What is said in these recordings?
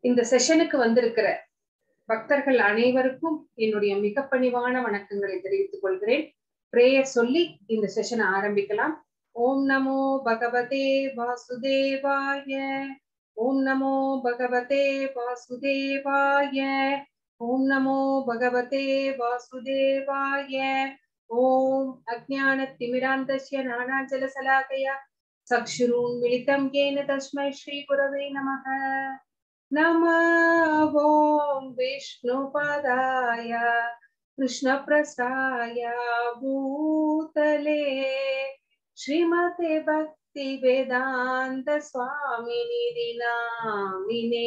இந்த செஷனுக்கு வந்திருக்கிற பக்தர்கள் அனைவருக்கும் என்னுடைய மிக பணிவான வணக்கங்களை தெரிவித்துக் கொள்கிறேன் பிரேயர் சொல்லி இந்த செஷனை ஆரம்பிக்கலாம் ஓம் நமோ பகவதே வாசுதேவாய ஓம் நமோ பகவதே வாசுதேவாய ஓம் நமோ பகவதே வாசுதேவாய ஓம் अज्ञानतिमिरान्तस्य नानाजलशलाकया चक्षुरुन्मिलितं येन तस्मै श्रीगुरवे नमः नमः ॐ विष्णुपदाय कृष्णप्रसाय भूतले श्रीमते भक्तिवेदान्त स्वामिनिधि नामिने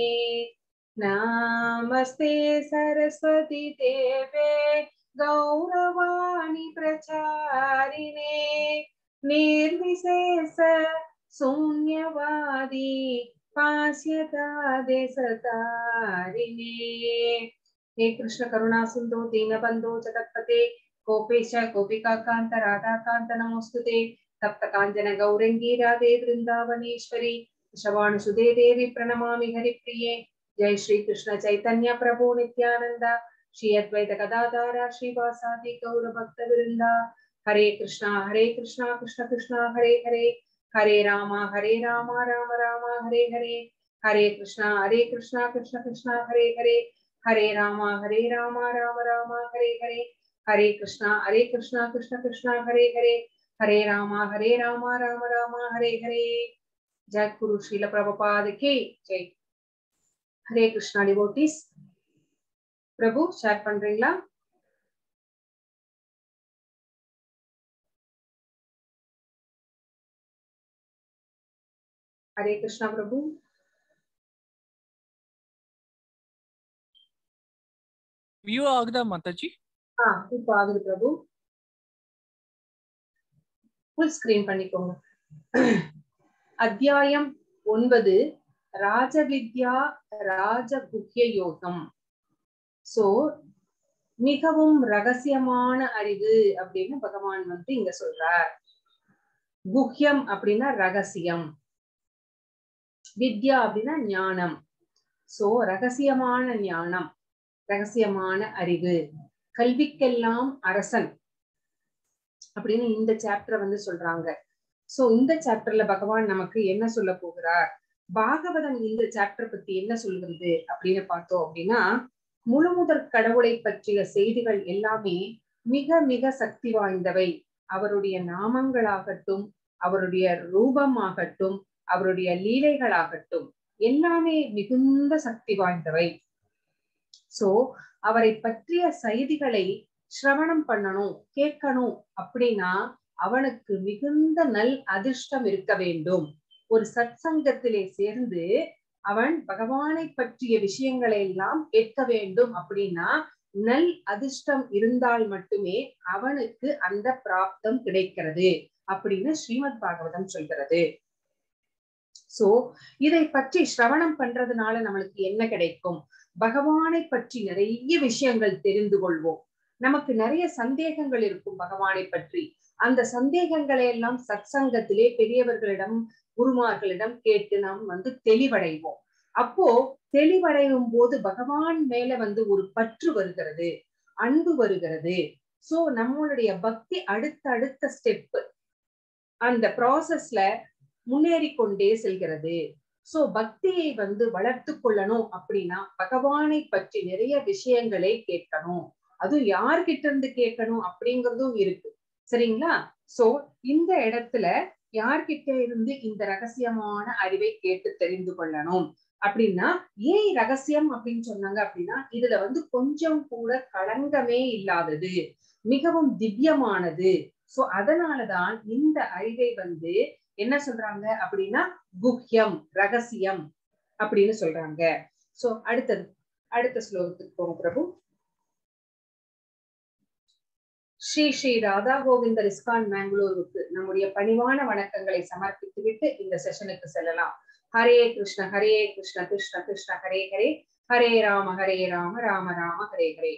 नमस्ते सरस्वती देवे गौरवाणि प्रचारिणे निर्विशेष शून्यवादी पास्यतादे सतारिणे हे कृष्ण करुणा सिन्धो दीनबन्धो जगत्पते गोपेश गोपिकान्त राधाकान्त नमोऽस्तुते तप्त काञ्चन गौरङ्गी राधे वृन्दावनेश्वरी शवाणुसुदे देवी प्रणमामि हरिप्रिये जय श्री कृष्ण चैतन्य प्रभु नित्यानन्द श्री अद्वैत गदाधारा श्रीवासादि गौर भक्त वृंदा हरे कृष्णा हरे कृष्णा कृष्ण कृष्णा हरे हरे हरे राम हरे राम राम राम हरे हरे हरे कृष्णा हरे कृष्णा कृष्ण कृष्णा हरे हरे हरे राम हरे राम राम राम हरे हरे हरे कृष्णा हरे कृष्णा कृष्ण कृष्णा हरे हरे हरे राम हरे राम राम राम हरे हरे जय गुरु श्रील प्रभुपाद की जय हरे कृष्णा डिवोटीஸ் பிரபு ஷேர் பண்றீங்களா ஹரே கிருஷ்ணா பிரபு வியூ ஆகுதா மாதாஜி ஆ இப்போ ஆகுது பிரபு ஃபுல் ஸ்கிரீன் பண்ணிக்கோங்க அத்தியாயம் ஒன்பது ராஜவித்யா ராஜகுஹ்ய யோகம் சோ மிகவும் ரகசியமான அறிவு அப்படின்னு பகவான் வந்து இங்க சொல்றார் குஹ்யம் அப்படின்னா ரகசியம் வித்யா அப்படின்னா ஞானம் சோ ரகசியமான ஞானம் ரகசியமான அறிவு கல்விக்கெல்லாம் அரசன் அப்படின்னு இந்த சாப்டர் வந்து சொல்றாங்க சோ இந்த சாப்டர்ல பகவான் நமக்கு என்ன சொல்ல போகிறார் பாகவதம் இந்த சாப்டர் பத்தி என்ன சொல்கிறது அப்படின்னு பார்த்தோம் அப்படின்னா முழுமுதற் கடவுளை பற்றிய செய்திகள் எல்லாமே மிக மிக சக்தி வாய்ந்தவை அவருடைய நாமங்களாகட்டும் அவருடைய ரூபமாகட்டும் அவருடைய லீலைகளாகட்டும் எல்லாமே மிகுந்த சக்தி வாய்ந்தவை சோ அவரை பற்றிய செய்திகளை சிரவணம் பண்ணணும் கேட்கணும் அப்படின்னா அவனுக்கு மிகுந்த நல் அதிர்ஷ்டம் இருக்க வேண்டும் ஒரு சத் சங்கத்திலே சேர்ந்து அவன் பகவானை பற்றிய விஷயங்களை எல்லாம் கேட்க வேண்டும் அப்படின்னா நல் அதிர்ஷ்டம் இருந்தால் மட்டுமே அவனுக்கு அந்த பிராப்தம் கிடைக்கிறது அப்படின்னு ஸ்ரீமத் பாகவதம் சொல்கிறது சோ இதை பற்றி சிரவணம் பண்றதுனால நம்மளுக்கு என்ன கிடைக்கும் பகவானை பற்றி நிறைய விஷயங்கள் தெரிந்து கொள்வோம் நமக்கு நிறைய சந்தேகங்கள் இருக்கும் பகவானை பற்றி அந்த சந்தேகங்களை எல்லாம் சத் சங்கத்திலே பெரியவர்களிடம் குருமார்களிடம் கேட்டு நாம் வந்து தெளிவடைவோம் அப்போ தெளிவடையும் போது பகவான் மேல வந்து ஒரு பற்று வருகிறது அன்பு வருகிறது சோ நம்மளுடைய பக்தி அடுத்த அடுத்த ஸ்டெப் அந்த ப்ராசஸ்ல முன்னேறி கொண்டே செல்கிறது சோ பக்தியை வந்து வளர்த்து கொள்ளணும் அப்படின்னா பகவானை பற்றி நிறைய விஷயங்களை கேட்கணும் அதுவும் யார்கிட்ட இருந்து கேட்கணும் அப்படிங்கறதும் இருக்கு சரிங்களா சோ இந்த இடத்துல யார்கிட்ட இருந்து இந்த ரகசியமான அறிவை கேட்டு தெரிந்து கொள்ளணும் அப்படின்னா ஏன் ரகசியம் அப்படின்னு சொன்னாங்க அப்படின்னா இதுல வந்து கொஞ்சம் கூட களங்கமே இல்லாதது மிகவும் திவ்யமானது சோ அதனாலதான் இந்த அறிவை வந்து என்ன சொல்றாங்க அப்படின்னா குஹ்யம் ரகசியம் அப்படின்னு சொல்றாங்க சோ அடுத்தது அடுத்த ஸ்லோகத்துக்கு போங்க பிரபு ஸ்ரீ ஸ்ரீ ராதா கோவிந்தர் இஸ்கான் மேங்களூருக்கு நம்முடைய பணிவான வணக்கங்களை சமர்ப்பித்து விட்டு இந்த செஷனுக்கு செல்லலாம் ஹரே கிருஷ்ண ஹரே கிருஷ்ண கிருஷ்ண கிருஷ்ண ஹரே ஹரே ஹரே ராம ஹரே ராம ராம ராம ஹரே ஹரே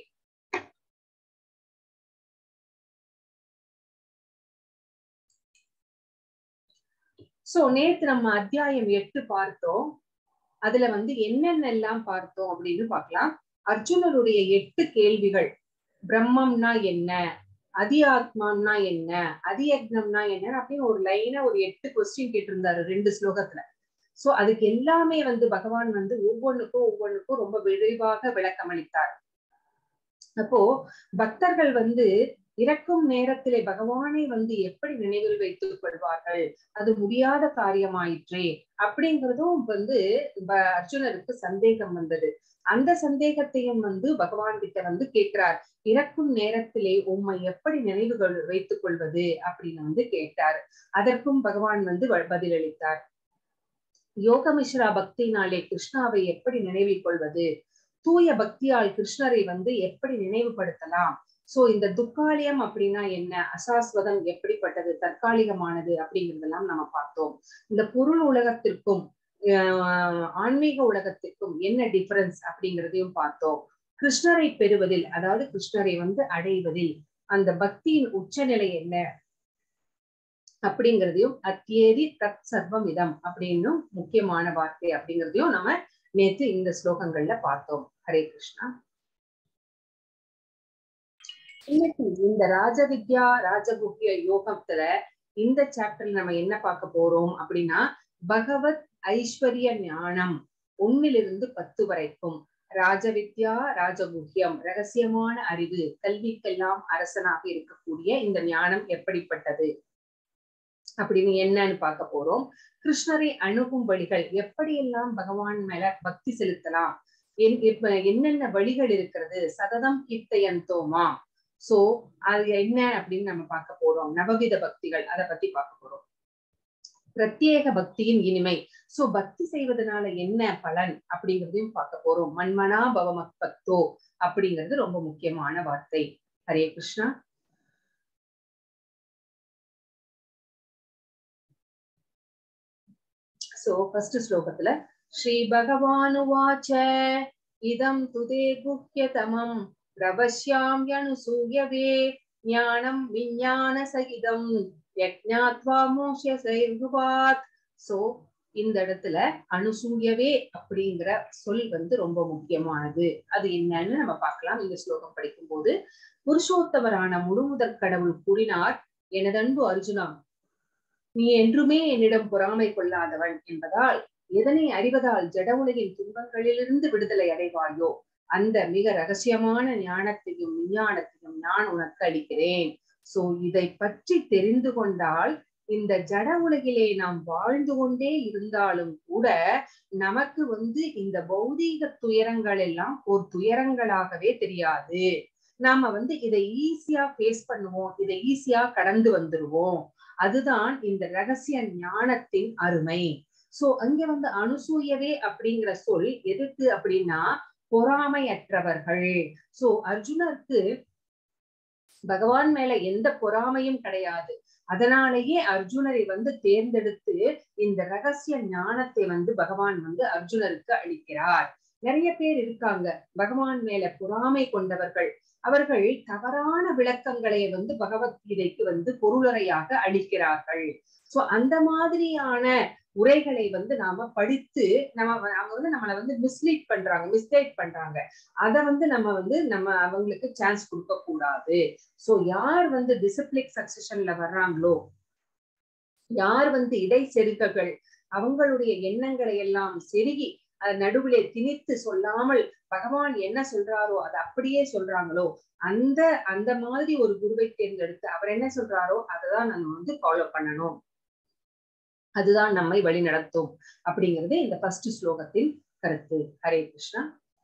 சோ நேத்து நம்ம அத்தியாயம் எட்டு பார்த்தோம் அதுல வந்து என்னென்னலாம் பார்த்தோம் அப்படின்னு பார்க்கலாம் அர்ஜுனருடைய எட்டு கேள்விகள் பிரம்மம்னா என்ன அதி ஆத்மான்னா என்ன அதியக்னம்னா என்ன அப்படின்னு ஒரு லைனா ஒரு எட்டு கொஸ்டின் கேட்டிருந்தாரு ரெண்டு ஸ்லோகத்துல சோ அதுக்கு எல்லாமே வந்து பகவான் வந்து ஒவ்வொன்றுக்கும் ஒவ்வொன்றுக்கும் ரொம்ப விரைவாக விளக்கம் அளித்தார் அப்போ பக்தர்கள் வந்து இறக்கும் நேரத்திலே பகவானை வந்து எப்படி நினைவில் வைத்துக் கொள்வார்கள் அது முடியாத காரியமாயிற்றே அப்படிங்கிறதும் வந்து அர்ஜுனருக்கு சந்தேகம் வந்தது அந்த சந்தேகத்தையும் வந்து பகவான் கிட்ட வந்து கேட்கிறார் இறக்கும் நேரத்திலே உம்மை எப்படி நினைவுகள் வைத்துக் கொள்வது அப்படின்னு வந்து கேட்டார் அதற்கும் பகவான் வந்து பதிலளித்தார் யோகமிஸ்ரா பக்தினாலே கிருஷ்ணாவை எப்படி நினைவில் கொள்வது தூய பக்தியால் கிருஷ்ணரை வந்து எப்படி நினைவுபடுத்தலாம் சோ இந்த துக்காலியம் அப்படின்னா என்ன அசாஸ்வதம் எப்படிப்பட்டது தற்காலிகமானது அப்படிங்கறதெல்லாம் நம்ம பார்த்தோம் இந்த பொருள் உலகத்திற்கும் ஆன்மீக உலகத்திற்கும் என்ன டிஃபரன்ஸ் அப்படிங்கிறதையும் பார்த்தோம் கிருஷ்ணரை பெறுவதில் அதாவது கிருஷ்ணரை வந்து அடைவதில் அந்த பக்தியின் உச்சநிலை என்ன அப்படிங்கிறதையும் அத்தியேதி தத் சர்வம் இதம் அப்படின்னு முக்கியமான வார்த்தை அப்படிங்கிறதையும் நம்ம நேற்று இந்த ஸ்லோகங்கள்ல பார்த்தோம் ஹரே கிருஷ்ணா இன்னைக்கு இந்த ராஜவித்யா ராஜகுஹ்ய யோகத்துல இந்த சாப்டர்ல நம்ம என்ன பார்க்க போறோம் அப்படின்னா பகவத் ஐஸ்வர்ய ஞானம் ஒன்னிலிருந்து பத்து வரைக்கும் ராஜவித்யா ராஜகுஹ்யம் ரகசியமான அறிவு கல்விக்கெல்லாம் அரசனாக இருக்கக்கூடிய இந்த ஞானம் எப்படிப்பட்டது அப்படின்னு என்னன்னு பார்க்க போறோம் கிருஷ்ணரை அணுகும் வழிகள் எப்படியெல்லாம் பகவான் மேல பக்தி செலுத்தலாம் என்னென்ன வழிகள் இருக்கிறது சததம் கீர்த்தையந்தோமா சோ அது என்ன அப்படின்னு நம்ம பார்க்க போறோம் நவவித பக்திகள் அதை பத்தி பார்க்க போறோம் பிரத்யேக பக்தியின் இனிமை சோ பக்தி செய்வதனால என்ன பலன் அப்படிங்கிறதையும் பார்க்க போறோம் மண்மனா பவமக் பக்தோ அப்படிங்கிறது ரொம்ப முக்கியமான வார்த்தை ஹரே கிருஷ்ணா சோ ஃபர்ஸ்ட் ஸ்லோகத்துல ஸ்ரீ பகவானுவாச்ச இதம் துதே குஹ்யதமம் பிரபஷ்யாம்யனுசூயவே ஞானம் விஞ்ஞான சகிதம் யஜ்ஞாத்வா மோஷசைர்குவாத் சோ இந்த இடத்துல அனுசூயவே அப்படிங்கிற சொல் வந்து ரொம்ப முக்கியமானது அது என்னன்னு நம்ம பார்க்கலாம் இந்த ஸ்லோகம் படிக்கும் போது புருஷோத்தவரான முழுமுதற் கடவுள் கூறினார் எனதன்பு அர்ஜுனா நீ என்றுமே என்னிடம் பொறாமை கொள்ளாதவன் என்பதால் எதனை அறிவதால் ஜட உலகின் துன்பங்களிலிருந்து விடுதலை அடைவாயோ அந்த மிக ரகசியமான ஞானத்தையும் விஞ்ஞானத்தையும் நான் உனக்கு அளிக்கிறேன் சோ இதை பற்றி தெரிந்து கொண்டால் இந்த ஜட உலகிலே நாம் வாழ்ந்து கொண்டே இருந்தாலும் கூட நமக்கு வந்து இந்த பௌதீக துயரங்கள் எல்லாம் ஒரு துயரங்களாகவே தெரியாது நாம வந்து இதை ஈஸியா ஃபேஸ் பண்ணுவோம் இதை ஈஸியா கடந்து வந்துருவோம் அதுதான் இந்த ரகசிய ஞானத்தின் அருமை சோ அங்க வந்து அனுசூயவே அப்படிங்கிற சொல் எதுக்கு அப்படின்னா பொறாமையற்றவர்கள் சோ அர்ஜுனருக்கு பகவான் மேல எந்த பொறாமையும் கிடையாது அதனாலேயே அர்ஜுனரை வந்து தேர்ந்தெடுத்து இந்த ரகசிய ஞானத்தை வந்து பகவான் வந்து அர்ஜுனருக்கு அளிக்கிறார் நிறைய பேர் இருக்காங்க பகவான் மேல பொறாமை கொண்டவர்கள் அவர்கள் தவறான விளக்கங்களை வந்து பகவத்கீதைக்கு வந்து பொருளுரையாக அளிக்கிறார்கள் சோ அந்த மாதிரியான உரைகளை வந்து நாம படித்து நம்ம அவங்க வந்து நம்மளை வந்து மிஸ்லீட் பண்றாங்க மிஸ்கைட் பண்றாங்க அத வந்து நம்ம வந்து நம்ம அவங்களுக்கு சான்ஸ் கொடுக்க கூடாது சோ யார் வந்து டிசிப்ளிக் சக்சஷன்ல வர்றாங்களோ யார் வந்து இடை செருகர்கள் அவங்களுடைய எண்ணங்களை எல்லாம் செருகி நடுவிலே திணித்து சொல்லாமல் பகவான் என்ன சொல்றாரோ அதை அப்படியே சொல்றாங்களோ அந்த அந்த மாதிரி ஒரு குருவை தேர்ந்தெடுத்து அவர் என்ன சொல்றாரோ அததான் நம்ம வந்து ஃபாலோ பண்ணணும் அதுதான் நம்மை வழி நடத்தும் அப்படிங்கிறது இந்த ஃபர்ஸ்ட் ஸ்லோகத்தின் கருத்து ஹரே கிருஷ்ணா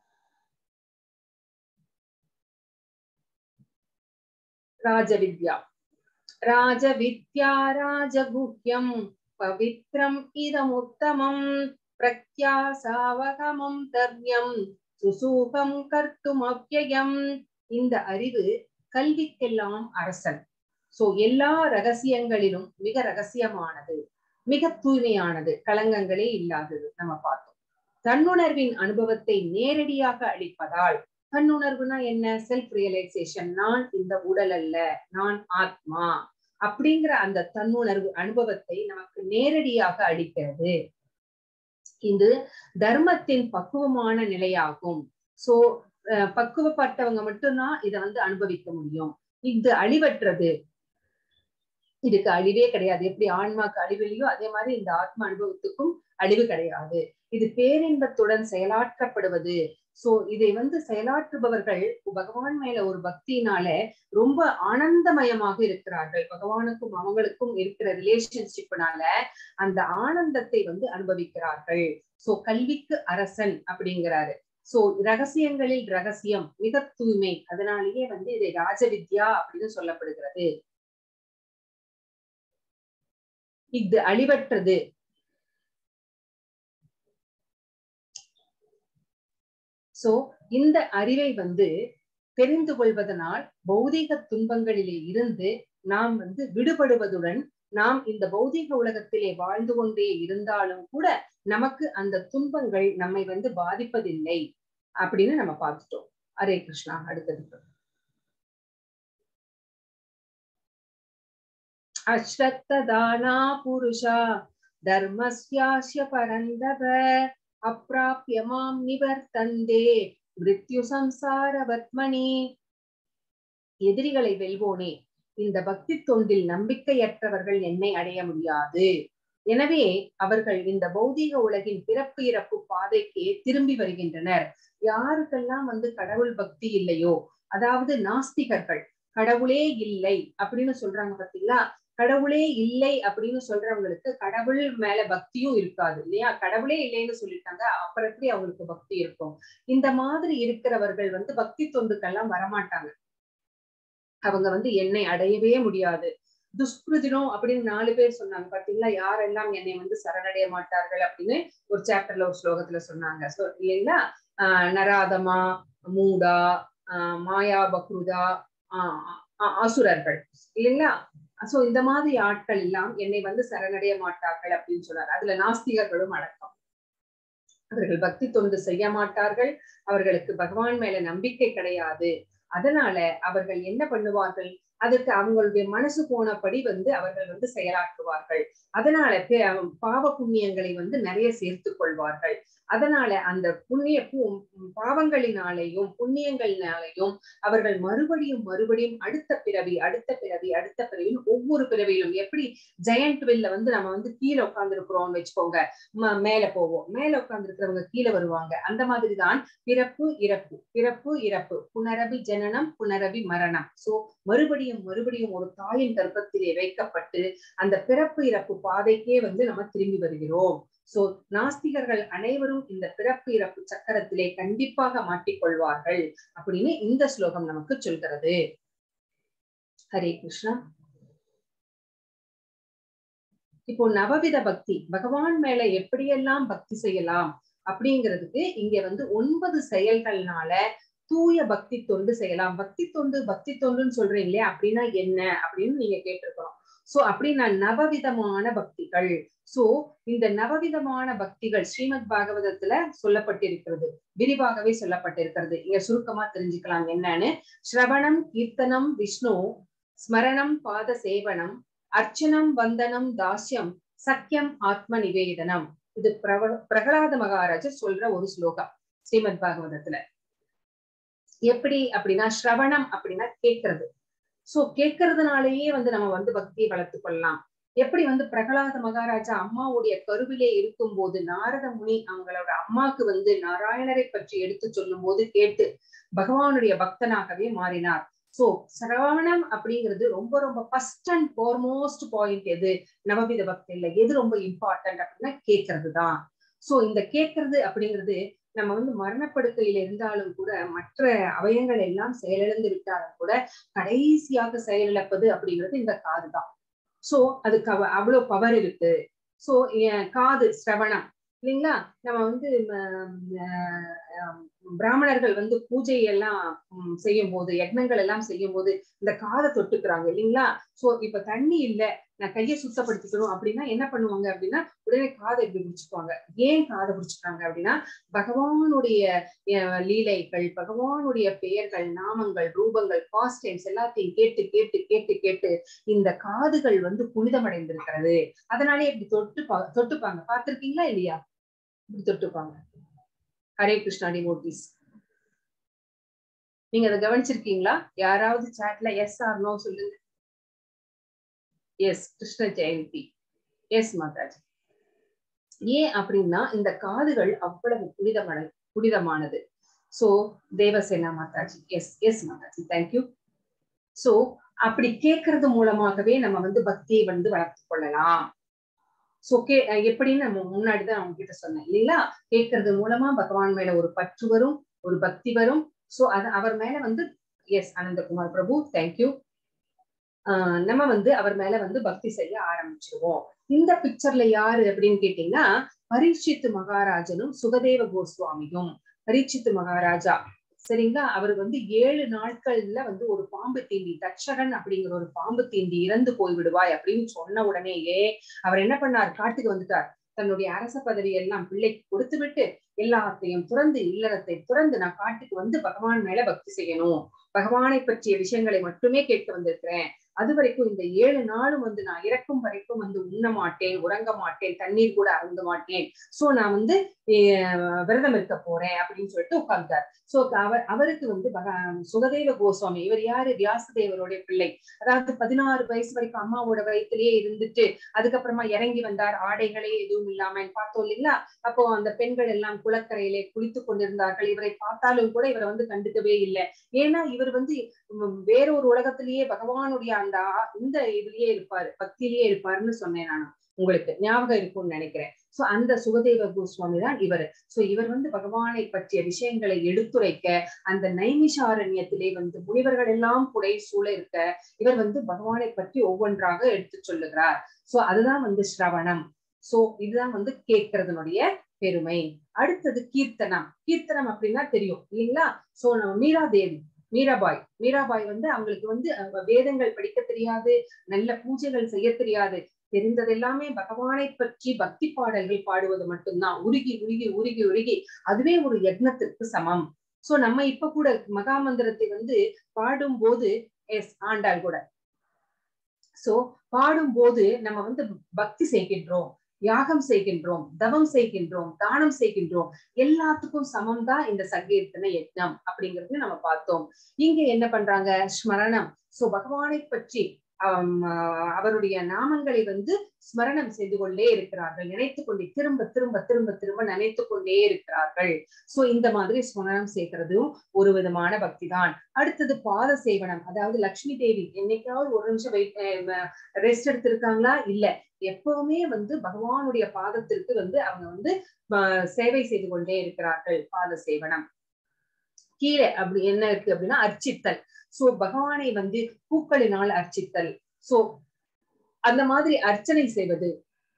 ராஜவித்யா ராஜவித்யா ராஜகுஹ்யம் பவித்ரம் இதமுத்தமம் பிரத்யாசாவகமம் தர்யம் சுசூகம் கர்த்தும் அவ்யயம் இந்த அறிவு கல்விக்கெல்லாம் அரசன் சோ எல்லா ரகசியங்களிலும் மிக ரகசியமானது மிக தூய்மையானது களங்கங்களே இல்லாதது நம்ம பார்த்தோம் தன்னுணர்வின் அனுபவத்தை நேரடியாக அளிப்பதால் தன்னுணர்வுனா என்ன செல்ஃப் ரியலைசேஷன் நான் இந்த உடல் அல்ல நான் ஆத்மா அப்படிங்கிற அந்த தன்னுணர்வு அனுபவத்தை நமக்கு நேரடியாக அளிக்கிறது இது தர்மத்தின் பக்குவமான நிலையாகும் சோ பக்குவப்பட்டவங்க மட்டும்தான் இதை வந்து அனுபவிக்க முடியும் இது அழிவற்றது இதுக்கு அழிவே கிடையாது எப்படி ஆன்மாக்கு அழிவில்லையோ அதே மாதிரி இந்த ஆத்ம அனுபவத்துக்கும் அழிவு கிடையாது இது பேரின்பத்துடன் செயலாற்றப்படுவது சோ இதை வந்து செயலாற்றுபவர்கள் பகவான் மேல ஒரு பக்தியினால ரொம்ப ஆனந்தமயமாக இருக்கிறார்கள் பகவானுக்கும் அவங்களுக்கும் இருக்கிற ரிலேஷன்ஷிப்னால அந்த ஆனந்தத்தை வந்து அனுபவிக்கிறார்கள் சோ கல்விக்கு அரசன் அப்படிங்கிறாரு சோ ரகசியங்களில் ரகசியம் மிக தூய்மை அதனாலேயே வந்து இதை ராஜவித்யா அப்படின்னு சொல்லப்படுகிறது இது அழிவற்றது சோ இந்த அறிவை வந்து தெரிந்து கொள்வதனால் பௌதீக துன்பங்களிலே இருந்து நாம் வந்து விடுபடுவதுடன் நாம் இந்த பௌதீக உலகத்திலே வாழ்ந்து கொண்டே இருந்தாலும் கூட நமக்கு அந்த துன்பங்கள் நம்மை வந்து பாதிப்பதில்லை அப்படின்னு நம்ம பார்த்துட்டோம் ஹரே கிருஷ்ணா அடுத்தது அஸ்வத்ததானா புருஷா தர்மஸ்யாஸ்ய பரந்தவ அப்பிராபிய மாம் நிவர்த்தந்தே மிருத்யு சம்சாரவத்மனி எதிரிகளை வெல்வோனே இந்த பக்தி தொண்டில் நம்பிக்கையற்றவர்கள் என்னை அடைய முடியாது எனவே அவர்கள் இந்த பௌதீக உலகின் பிறப்பு இறப்பு பாதைக்கே திரும்பி வருகின்றனர் யாருக்கெல்லாம் வந்து கடவுள் பக்தி இல்லையோ அதாவது நாஸ்திகர்கள் கடவுளே இல்லை அப்படின்னு சொல்றாங்க பாத்தீங்களா கடவுளே இல்லை அப்படின்னு சொல்றவங்களுக்கு கடவுள் மேல பக்தியும் இருக்காது இல்லையா கடவுளே இல்லைன்னு சொல்லிட்டாங்க அப்புறம் எப்படி அவங்களுக்கு பக்தி இருக்கும் இந்த மாதிரி இருக்கிறவர்கள் வந்து பக்தி தொண்டுக்கெல்லாம் வரமாட்டாங்க அவங்க வந்து என்னை அடையவே முடியாது துஷ்கிருதினம் அப்படின்னு நாலு பேர் சொன்னாங்க பாத்தீங்களா யாரெல்லாம் என்னை வந்து சரணடைய மாட்டார்கள் அப்படின்னு ஒரு சாப்டர்ல ஒரு ஸ்லோகத்துல சொன்னாங்க சோ இல்லைங்களா ஆஹ் நராதமா மூடா ஆஹ் மாயா பக்ருதா ஆஹ் அசுரர்கள் இல்லைங்களா சோ இந்த மாதிரி ஆட்கள் எல்லாம் என்னை வந்து சரணடைய மாட்டார்கள் அப்படின்னு சொன்னார் அதுல நாஸ்திகர்களும் அடக்கம் அவர்கள் பக்தி தொண்டு செய்ய மாட்டார்கள் அவர்களுக்கு பகவான் மேல நம்பிக்கை கிடையாது அதனால அவர்கள் என்ன பண்ணுவார்கள் அதுக்கு அவங்களுடைய மனசு போனபடி வந்து அவர்கள் வந்து செயலாற்றுவார்கள் அதனால பாவ புண்ணியங்களை வந்து நிறைய சேர்த்து கொள்வார்கள் அதனால அந்த புண்ணிய பாவங்களினாலேயும் புண்ணியங்களினாலேயும் அவர்கள் மறுபடியும் மறுபடியும் அடுத்த பிறவி அடுத்த பிறவி அடுத்த பிறவியும் ஒவ்வொரு பிறவியிலும் எப்படி ஜெயண்ட் வில்ல வந்து நம்ம வந்து கீழே உட்கார்ந்து இருக்கிறோம்னு வச்சுக்கோங்க மேல போவோம் மேல உட்கார்ந்து இருக்கிறவங்க கீழே வருவாங்க அந்த மாதிரிதான் பிறப்பு இறப்பு பிறப்பு இறப்பு புனரபி ஜனனம் புனரபி மரணம் சோ மறுபடியும் மறுபடியும் ஒரு தாயின் கர்ப்பத்திலே வைக்கப்பட்டு அந்த பிறப்பு இறப்பு பாதைக்கே வந்து நம்ம திரும்பி வருகிறோம் சோ நாஸ்திகர்கள் அனைவரும் இந்த பிறப்பு இறப்பு சக்கரத்திலே கண்டிப்பாக மாட்டிக்கொள்வார்கள் அப்படின்னு இந்த ஸ்லோகம் நமக்கு சொல்கிறது ஹரே கிருஷ்ணா இப்போ நவவித பக்தி பகவான் மேல எப்படியெல்லாம் பக்தி செய்யலாம் அப்படிங்கிறதுக்கு இங்க வந்து ஒன்பது செயல்கள்னால தூய பக்தி தொண்டு செய்யலாம் பக்தி தொண்டு பக்தி தொண்டுன்னு சொல்றீங்களே அப்படின்னா என்ன அப்படின்னு நீங்க கேட்டிருக்கிறோம் சோ அப்படின்னா நவவிதமான பக்திகள் சோ இந்த நவவிதமான பக்திகள் ஸ்ரீமத் பாகவதத்துல சொல்லப்பட்டிருக்கிறது விரிவாகவே சொல்லப்பட்டிருக்கிறது இங்க சுருக்கமா தெரிஞ்சுக்கலாம் என்னன்னு ஸ்ரவணம் கீர்த்தனம் விஷ்ணு ஸ்மரணம் பாத சேவனம் அர்ச்சனம் வந்தனம் தாஸ்யம் சக்கியம் ஆத்ம நிவேதனம் இது பிரப பிரகலாத மகாராஜர் சொல்ற ஒரு ஸ்லோகம் ஸ்ரீமத் பாகவதத்துல எப்படி அப்படின்னா ஸ்ரவணம் அப்படின்னா கேட்கறது சோ கேட்கறதுனாலயே வந்து நம்ம வந்து பக்தியை வளர்த்து கொள்ளலாம் எப்படி வந்து பிரகலாத மகாராஜா அம்மாவுடைய கருவிலே இருக்கும் போது நாரத முனி அவங்களோட அம்மாக்கு வந்து நாராயணரை பற்றி எடுத்து சொல்லும் போது கேட்டு பகவானுடைய பக்தனாகவே மாறினார் சோ சிரவணம் அப்படிங்கிறது ரொம்ப ரொம்ப ஃபர்ஸ்ட் அண்ட் ஃபார்மோஸ்ட் பாயிண்ட் எது நவவித பக்தியில எது ரொம்ப இம்பார்ட்டன்ட் அப்படின்னா கேட்கறது தான் சோ இந்த கேட்கறது அப்படிங்கிறது நம்ம வந்து மரணப்படுக்கையில இருந்தாலும் கூட மற்ற அவயங்கள் எல்லாம் செயலிழந்து விட்டாலும் கூட கடைசியாக செயலிழப்பது அப்படிங்கிறது இந்த காது தான் சோ அதுக்கு அவ அவ்வளவு பவர் இருக்கு சோ காது சிரவணம் இல்லைங்களா நம்ம வந்து பிராமணர்கள் வந்து பூஜை எல்லாம் செய்யும் போது யக்னங்கள் எல்லாம் செய்யும் போது இந்த காதை தொட்டுக்கிறாங்க இல்லைங்களா சோ இப்ப தண்ணி இல்ல நான் கையை சுத்தப்படுத்திக்கணும் அப்படின்னா என்ன பண்ணுவாங்க அப்படின்னா உடனே காதை இப்படி பிடிச்சுக்குவாங்க ஏன் காதை பிடிச்சுக்கிறாங்க அப்படின்னா பகவானுடைய லீலைகள் பகவானுடைய பெயர்கள் நாமங்கள் ரூபங்கள் பாஸ்ட் டைம்ஸ் எல்லாத்தையும் கேட்டு கேட்டு கேட்டு கேட்டு இந்த காதுகள் வந்து புனிதமடைந்திருக்கிறது அதனாலே இப்படி தொட்டு தொட்டுப்பாங்க பார்த்திருக்கீங்களா இல்லையா இப்படி தொட்டுப்பாங்க ஹரே கிருஷ்ணா டிவோட்டிஸ் நீங்க அதை கவனிச்சிருக்கீங்களா யாராவது சாட்ல எஸ் ஆர் நோ சொல்லுங்க எஸ் கிருஷ்ண ஜெயந்தி எஸ் மாதாஜி ஏன் அப்படின்னா இந்த காதுகள் அவ்வளவு புனிதமான புனிதமானது so Devasena Mataji yes yes Mataji thank you so அப்படி கேட்கறது மூலமாகவே நம்ம வந்து பக்தியை வந்து வளர்த்து கொள்ளலாம் சோ கே எப்படின்னு நம்ம முன்னாடிதான் அவங்க கிட்ட சொன்னேன் இல்லைங்களா கேட்கறது மூலமா பகவான் மேல ஒரு பற்று வரும் ஒரு பக்தி வரும் சோ அது அவர் மேல வந்து yes Ananthakumar Prabhu thank you ah நம்ம வந்து அவர் மேல வந்து பக்தி செய்ய ஆரம்பிச்சிருவோம் இந்த பிக்சர்ல யாரு அப்படின்னு கேட்டீங்கன்னா பரீட்சித்து மகாராஜனும் சுகதேவ கோஸ்வாமியும் பரீட்சித்து மகாராஜா சரிங்களா அவர் வந்து ஏழு நாட்கள்ல வந்து ஒரு பாம்பு தீண்டி தட்சகன் அப்படிங்கிற ஒரு பாம்பு தீண்டி இறந்து போய் விடுவாய் அப்படின்னு சொன்ன உடனேயே அவர் என்ன பண்ணார் காட்டுக்கு வந்துட்டார் தன்னுடைய அரச பதவி எல்லாம் பிள்ளைக்கு கொடுத்து விட்டு எல்லாத்தையும் துறந்து இல்லறத்தை துறந்து நான் காட்டுக்கு வந்து பகவான் மேல பக்தி செய்யணும் பகவானை பற்றிய விஷயங்களை மட்டுமே கேட்டு வந்திருக்கிறேன் அது வரைக்கும் இந்த ஏழு நாளும் வந்து நான் இறக்கும் வரைக்கும் வந்து உண்ண மாட்டேன் உறங்க மாட்டேன் தண்ணீர் கூட அருந்த மாட்டேன் சோ நான் வந்து விரதம் இருக்க போறேன் அப்படின்னு சொல்லிட்டு உட்கார்ந்தார் சோ அவர் அவருக்கு வந்து சுகதேவ கோஸ்வாமி இவர் யாரு வியாசதேவருடைய பிள்ளை அதாவது பதினாறு வயசு வரைக்கும் அம்மாவோட வயிற்றுலயே இருந்துட்டு அதுக்கப்புறமா இறங்கி வந்தார் ஆடைகளே எதுவும் இல்லாம பார்த்தோம் இல்லைங்களா அப்போ அந்த பெண்கள் எல்லாம் குளக்கரையிலே குளித்து கொண்டிருந்தார்கள் இவரை பார்த்தாலும் கூட இவரை வந்து கண்டுக்கவே இல்லை ஏன்னா இவர் வந்து வேறொரு உலகத்திலேயே பகவானுடைய அந்த இந்த இதுலயே இருப்பாரு பக்தியிலேயே இருப்பாருன்னு சொன்னேன் நான் உங்களுக்கு ஞாபகம் இருக்கும்னு நினைக்கிறேன் சோ அந்த சுகதேவ கோஸ்வாமி தான் இவர் சோ இவர் வந்து பகவானை பற்றிய விஷயங்களை எடுத்துரைக்க அந்த நைமிஷாரண்யத்திலே வந்து முனிவர்கள் எல்லாம் புடை சூழ இருக்க இவர் வந்து பகவானை பற்றி ஒவ்வொன்றாக எடுத்து சொல்லுகிறார் சோ அதுதான் வந்து ஸ்ரவணம் சோ இதுதான் வந்து கேட்கறதுனுடைய பெருமை அடுத்தது கீர்த்தனம் கீர்த்தனம் அப்படின்னா தெரியும் இல்லைங்களா சோ நம்ம மீரா தேவி மீராபாய் மீராபாய் வந்து அவங்களுக்கு வந்து வேதங்கள் படிக்க தெரியாது நல்ல பூஜைகள் செய்ய தெரியாது தெரிந்தது எல்லாமே பகவானை பற்றி பக்தி பாடல்கள் பாடுவது மட்டும்தான் உருகி உருகி உருகி உருகி அதுவே ஒரு யக்னத்திற்கு சமம் சோ நம்ம இப்ப கூட மகா மந்திரத்தை வந்து பாடும் போது எஸ் ஆண்டாள் கூட சோ பாடும் போது நம்ம வந்து பக்தி செய்கின்றோம் யாகம் செய்கின்றோம் தவம் செய்கின்றோம் தானம் செய்கின்றோம் எல்லாத்துக்கும் சமம் தான் இந்த சங்கீர்த்தன யஜ்னம் அப்படிங்கிறது நம்ம பார்த்தோம் இங்க என்ன பண்றாங்க ஸ்மரணம் சோ பகவானை பற்றி அவருடைய நாமங்களை வந்து ஸ்மரணம் செய்து கொண்டே இருக்கிறார்கள் நினைத்து கொண்டே திரும்ப திரும்ப திரும்ப திரும்ப நினைத்து கொண்டே இருக்கிறார்கள் சோ இந்த மாதிரி ஸ்மரணம் செய்கிறதும் ஒரு விதமான பக்தி தான் அடுத்தது பாத சேவனம் அதாவது லட்சுமி தேவி என்னைக்காவது ஒரு நிமிஷம் வெயிட் ரெஸ்ட் எடுத்திருக்காங்களா இல்ல எப்பவுமே வந்து பகவானுடைய பாதத்திற்கு வந்து அவங்க வந்து சேவை செய்து கொண்டே இருக்கிறார்கள் பாத சேவனம் கீழே அப்படி என்ன இருக்கு அப்படின்னா அர்ச்சித்தல் சோ பகவானை வந்து பூக்களினால் அர்ச்சித்தல் சோ அந்த மாதிரி அர்ச்சனை செய்வது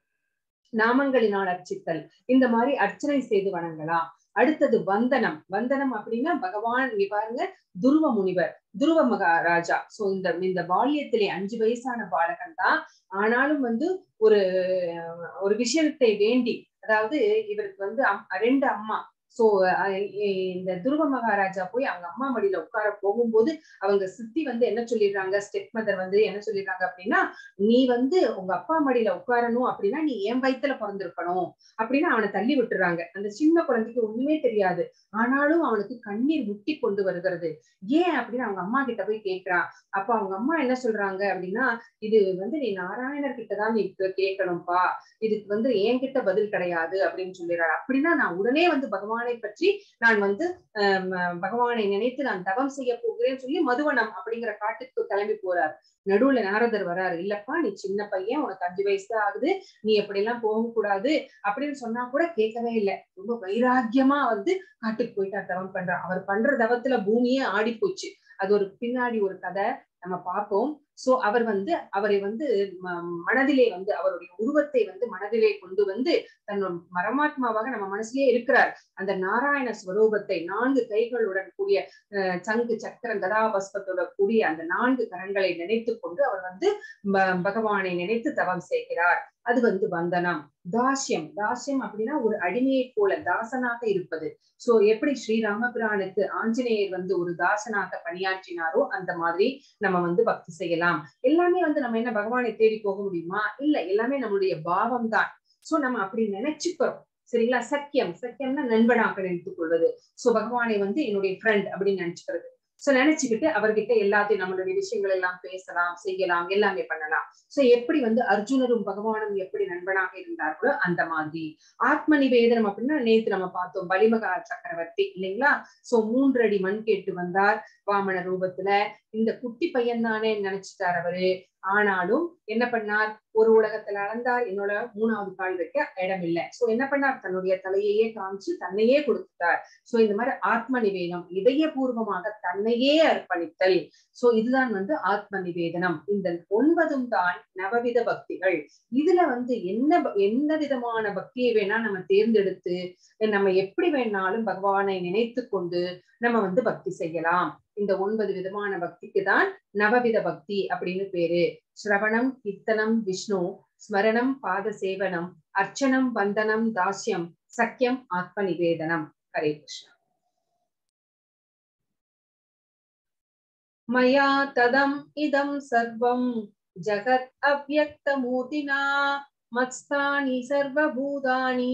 நாமங்களினால் அர்ச்சித்தல் இந்த மாதிரி அர்ச்சனை செய்து வணங்கலாம் அடுத்தது வந்தனம் வந்தனம் அப்படின்னா பகவான் இங்க பாருங்க துருவ முனிவர் துருவ மகாராஜா சோ இந்த இந்த பால்யத்திலே அஞ்சு வயசான பாலகன் தான் ஆனாலும் வந்து ஒரு ஒரு விஷயத்தை வேண்டி அதாவது இவருக்கு வந்து ரெண்டு அம்மா சோ இந்த துருவ மகாராஜா போய் அவங்க அம்மா மடியில உட்கார போகும்போது அவங்க சித்தி வந்து என்ன சொல்லிடுறாங்க ஸ்டெப் மதர் வந்து என்ன சொல்லிடுறாங்க அப்படின்னா நீ வந்து உங்க அப்பா மடியில உட்காரணும் அப்படின்னா நீ என் வயித்துல பிறந்திருக்கணும் அப்படின்னு அவனை தள்ளி விட்டுறாங்க அந்த சின்ன குழந்தைக்கு ஒண்ணுமே தெரியாது ஆனாலும் அவனுக்கு கண்ணீர் முட்டி கொண்டு வருகிறது ஏன் அப்படின்னு அவங்க அம்மா கிட்ட போய் கேட்கிறான் அப்ப அவங்க அம்மா என்ன சொல்றாங்க அப்படின்னா இது வந்து நீ நாராயணர் கிட்டதான் நீ கேட்கணும்ப்பா இதுக்கு வந்து என்கிட்ட பதில் கிடையாது அப்படின்னு சொல்லிடுறாரு அப்படின்னா நான் உடனே வந்து பகவானை பற்றி நான் வந்து பகவானை நினைத்து நான் தவம் செய்ய போகிறேன்னு சொல்லி மதுவனம் அப்படிங்கிற காட்டுக்கு கிளம்பி போறார் நடுவுல நாரதர் வராரு இல்லப்பா நீ சின்ன பையன் உனக்கு அஞ்சு வயசு தான் ஆகுது நீ எப்படி எல்லாம் போகக்கூடாது அப்படின்னு சொன்னா கூட கேட்கவே இல்லை ரொம்ப வைராக்கியமா வந்து காட்டுக்கு போயிட்டார் தவம் பண்றார் அவர் பண்ற தவத்துல பூமியே ஆடி போச்சு அது ஒரு பின்னாடி ஒரு கதை நம்ம பார்ப்போம் சோ அவர் வந்து அவரை வந்து மனதிலே வந்து அவருடைய உருவத்தை வந்து மனதிலே கொண்டு வந்து தன் மரமாத்மாவாக நம்ம மனசுலயே இருக்கிறார் அந்த நாராயண ஸ்வரூபத்தை நான்கு கைகளுடன் கூடிய சங்கு சக்கரம் கதாபஸ்பத்தோட கூடிய அந்த நான்கு கரங்களை நினைத்து கொண்டு அவர் வந்து பகவானை நினைத்து தவம் செய்கிறார் அது வந்து வந்தனம் தாஸ்யம் தாஸ்யம் அப்படின்னா ஒரு அடிமையை போல தாசனாக இருப்பது சோ எப்படி ஸ்ரீராமபிரானுக்கு ஆஞ்சநேயர் வந்து ஒரு தாசனாக பணியாற்றினாரோ அந்த மாதிரி நம்ம வந்து பக்தி செய்யலாம் எல்லாமே வந்து நம்ம என்ன பகவானை தேடி போக முடியுமா இல்ல எல்லாமே நம்மளுடைய பாவம் தான் சோ நம்ம அப்படி நினைச்சுக்கிறோம் சரிங்களா சக்கியம் சக்கியம்னா நண்பனாக நினைத்துக் கொள்வது சோ பகவானை வந்து என்னுடைய ஃப்ரெண்ட் அப்படின்னு நினைச்சுக்கிறது சோ நினைச்சுக்கிட்டு அவர்கிட்ட எல்லாத்தையும் நம்மளுடைய விஷயங்கள் எல்லாம் பேசலாம் செய்யலாம் எல்லாமே பண்ணலாம் சோ எப்படி வந்து அர்ஜுனரும் பகவானும் எப்படி நண்பனாக இருந்தார்களோ அந்த மாதிரி ஆத்ம நிவேதனம் அப்படின்னா நேத்து நம்ம பார்த்தோம் பலிமகா சக்கரவர்த்தி இல்லைங்களா சோ மூன்று அடி மண் கேட்டு வந்தார் வாமன ரூபத்துல இந்த குட்டி பையன் தானே நினைச்சிட்டார் அவரு ஆனாலும் என்ன பண்ணார் ஒரு உலகத்துல அளந்தார் என்னோட மூணாவது கால் வைக்க இடம் இல்லை சோ என்ன பண்ணார் தன்னுடைய தலையையே காமிச்சு தன்னையே கொடுத்துட்டார் சோ இந்த மாதிரி ஆத்ம நிவேதனம் இதயபூர்வமாக தன்னையே அர்ப்பணித்தல் சோ இதுதான் வந்து ஆத்ம நிவேதனம் இந்த ஒன்பதும் தான் நவவித பக்திகள் இதுல வந்து என்ன என்ன விதமான பக்தியை வேணா நம்ம தேர்ந்தெடுத்து நம்ம எப்படி வேணாலும் பகவானை நினைத்து கொண்டு நம்ம வந்து பக்தி செய்யலாம் இந்த ஒன்பது விதமான பக்திக்கு தான் நவவித பக்தி அப்படின்னு பேரு ஸ்ரவணம் கீர்த்தனம் விஷ்ணு ஸ்மரணம் பாத சேவனம் அர்ச்சனம் வந்தனம் தாஸ்யம் சக்கியம் ஆத்ம நிவேதனம் ஹரே கிருஷ்ணா மயா ததம் இதம் சர்வம் ஜகத் அவ்வக்தமூர்த்தினா மத்ஸ்தானி சர்வபூதானி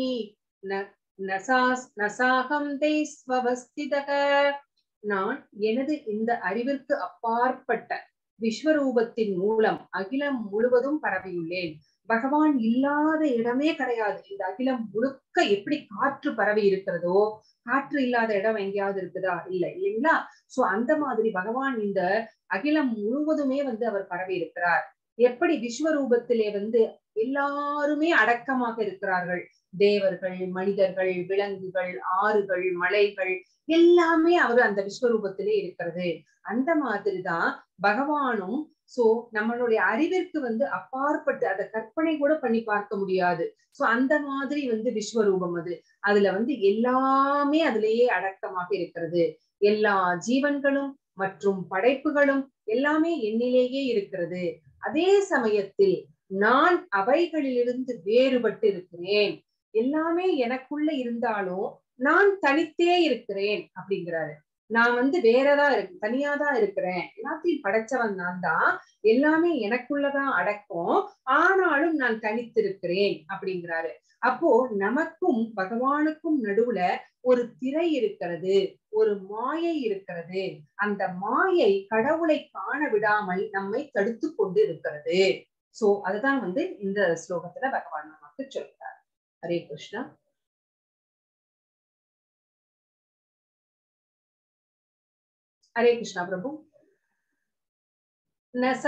நசாகம் தேஸ்வவஸ்திதக நான் எனது இந்த அறிவிற்கு அப்பாற்பட்ட விஸ்வரூபத்தின் மூலம் அகிலம் முழுவதும் பரவியுள்ளேன் பகவான் இல்லாத இடமே கிடையாது இந்த அகிலம் முழுக்க எப்படி காற்று பரவி இருக்கிறதோ காற்று இல்லாத இடம் எங்கேயாவது இருக்குதா இல்ல இல்லைங்களா சோ அந்த மாதிரி பகவான் இந்த அகிலம் முழுவதுமே வந்து அவர் பரவி இருக்கிறார் எப்படி விஸ்வரூபத்திலே வந்து எல்லாருமே அடக்கமாக இருக்கிறார்கள் தேவர்கள் மனிதர்கள் விலங்குகள் ஆறுகள் மலைகள் எல்லாமே அவர் அந்த விஸ்வரூபத்திலே இருக்கிறது அந்த மாதிரிதான் பகவானும் சோ நம்மளுடைய அறிவிற்கு வந்து அப்பாற்பட்டு அதை கற்பனை கூட பண்ணி பார்க்க முடியாது சோ அந்த மாதிரி வந்து விஸ்வரூபம் அது அதுல வந்து எல்லாமே அதிலேயே அடக்கமாக இருக்கிறது எல்லா ஜீவன்களும் மற்றும் படைப்புகளும் எல்லாமே என்னிலேயே இருக்கிறது அதே சமயத்தில் நான் அவைகளிலிருந்து வேறுபட்டு இருக்கிறேன் எல்லாமே எனக்குள்ள இருந்தாலும் நான் தனித்தே இருக்கிறேன் அப்படிங்கிறாரு நான் வந்து வேறதா இருக்கு தனியாதான் இருக்கிறேன் எல்லாத்தையும் படைச்சவன் நான் தான் எல்லாமே எனக்குள்ளதான் அடக்கும் ஆனாலும் நான் தனித்திருக்கிறேன் அப்படிங்கிறாரு அப்போ நமக்கும் பகவானுக்கும் நடுவுல ஒரு திரை இருக்கிறது ஒரு மாயை இருக்கிறது அந்த மாயை கடவுளை காண விடாமல் நம்மை தடுத்து கொண்டு இருக்கிறது சோ அதுதான் வந்து இந்த ஸ்லோகத்துல பகவான் நமக்கு சொல்றார் ஹரே கிருஷ்ணா हरे कृष्णा प्रभु न स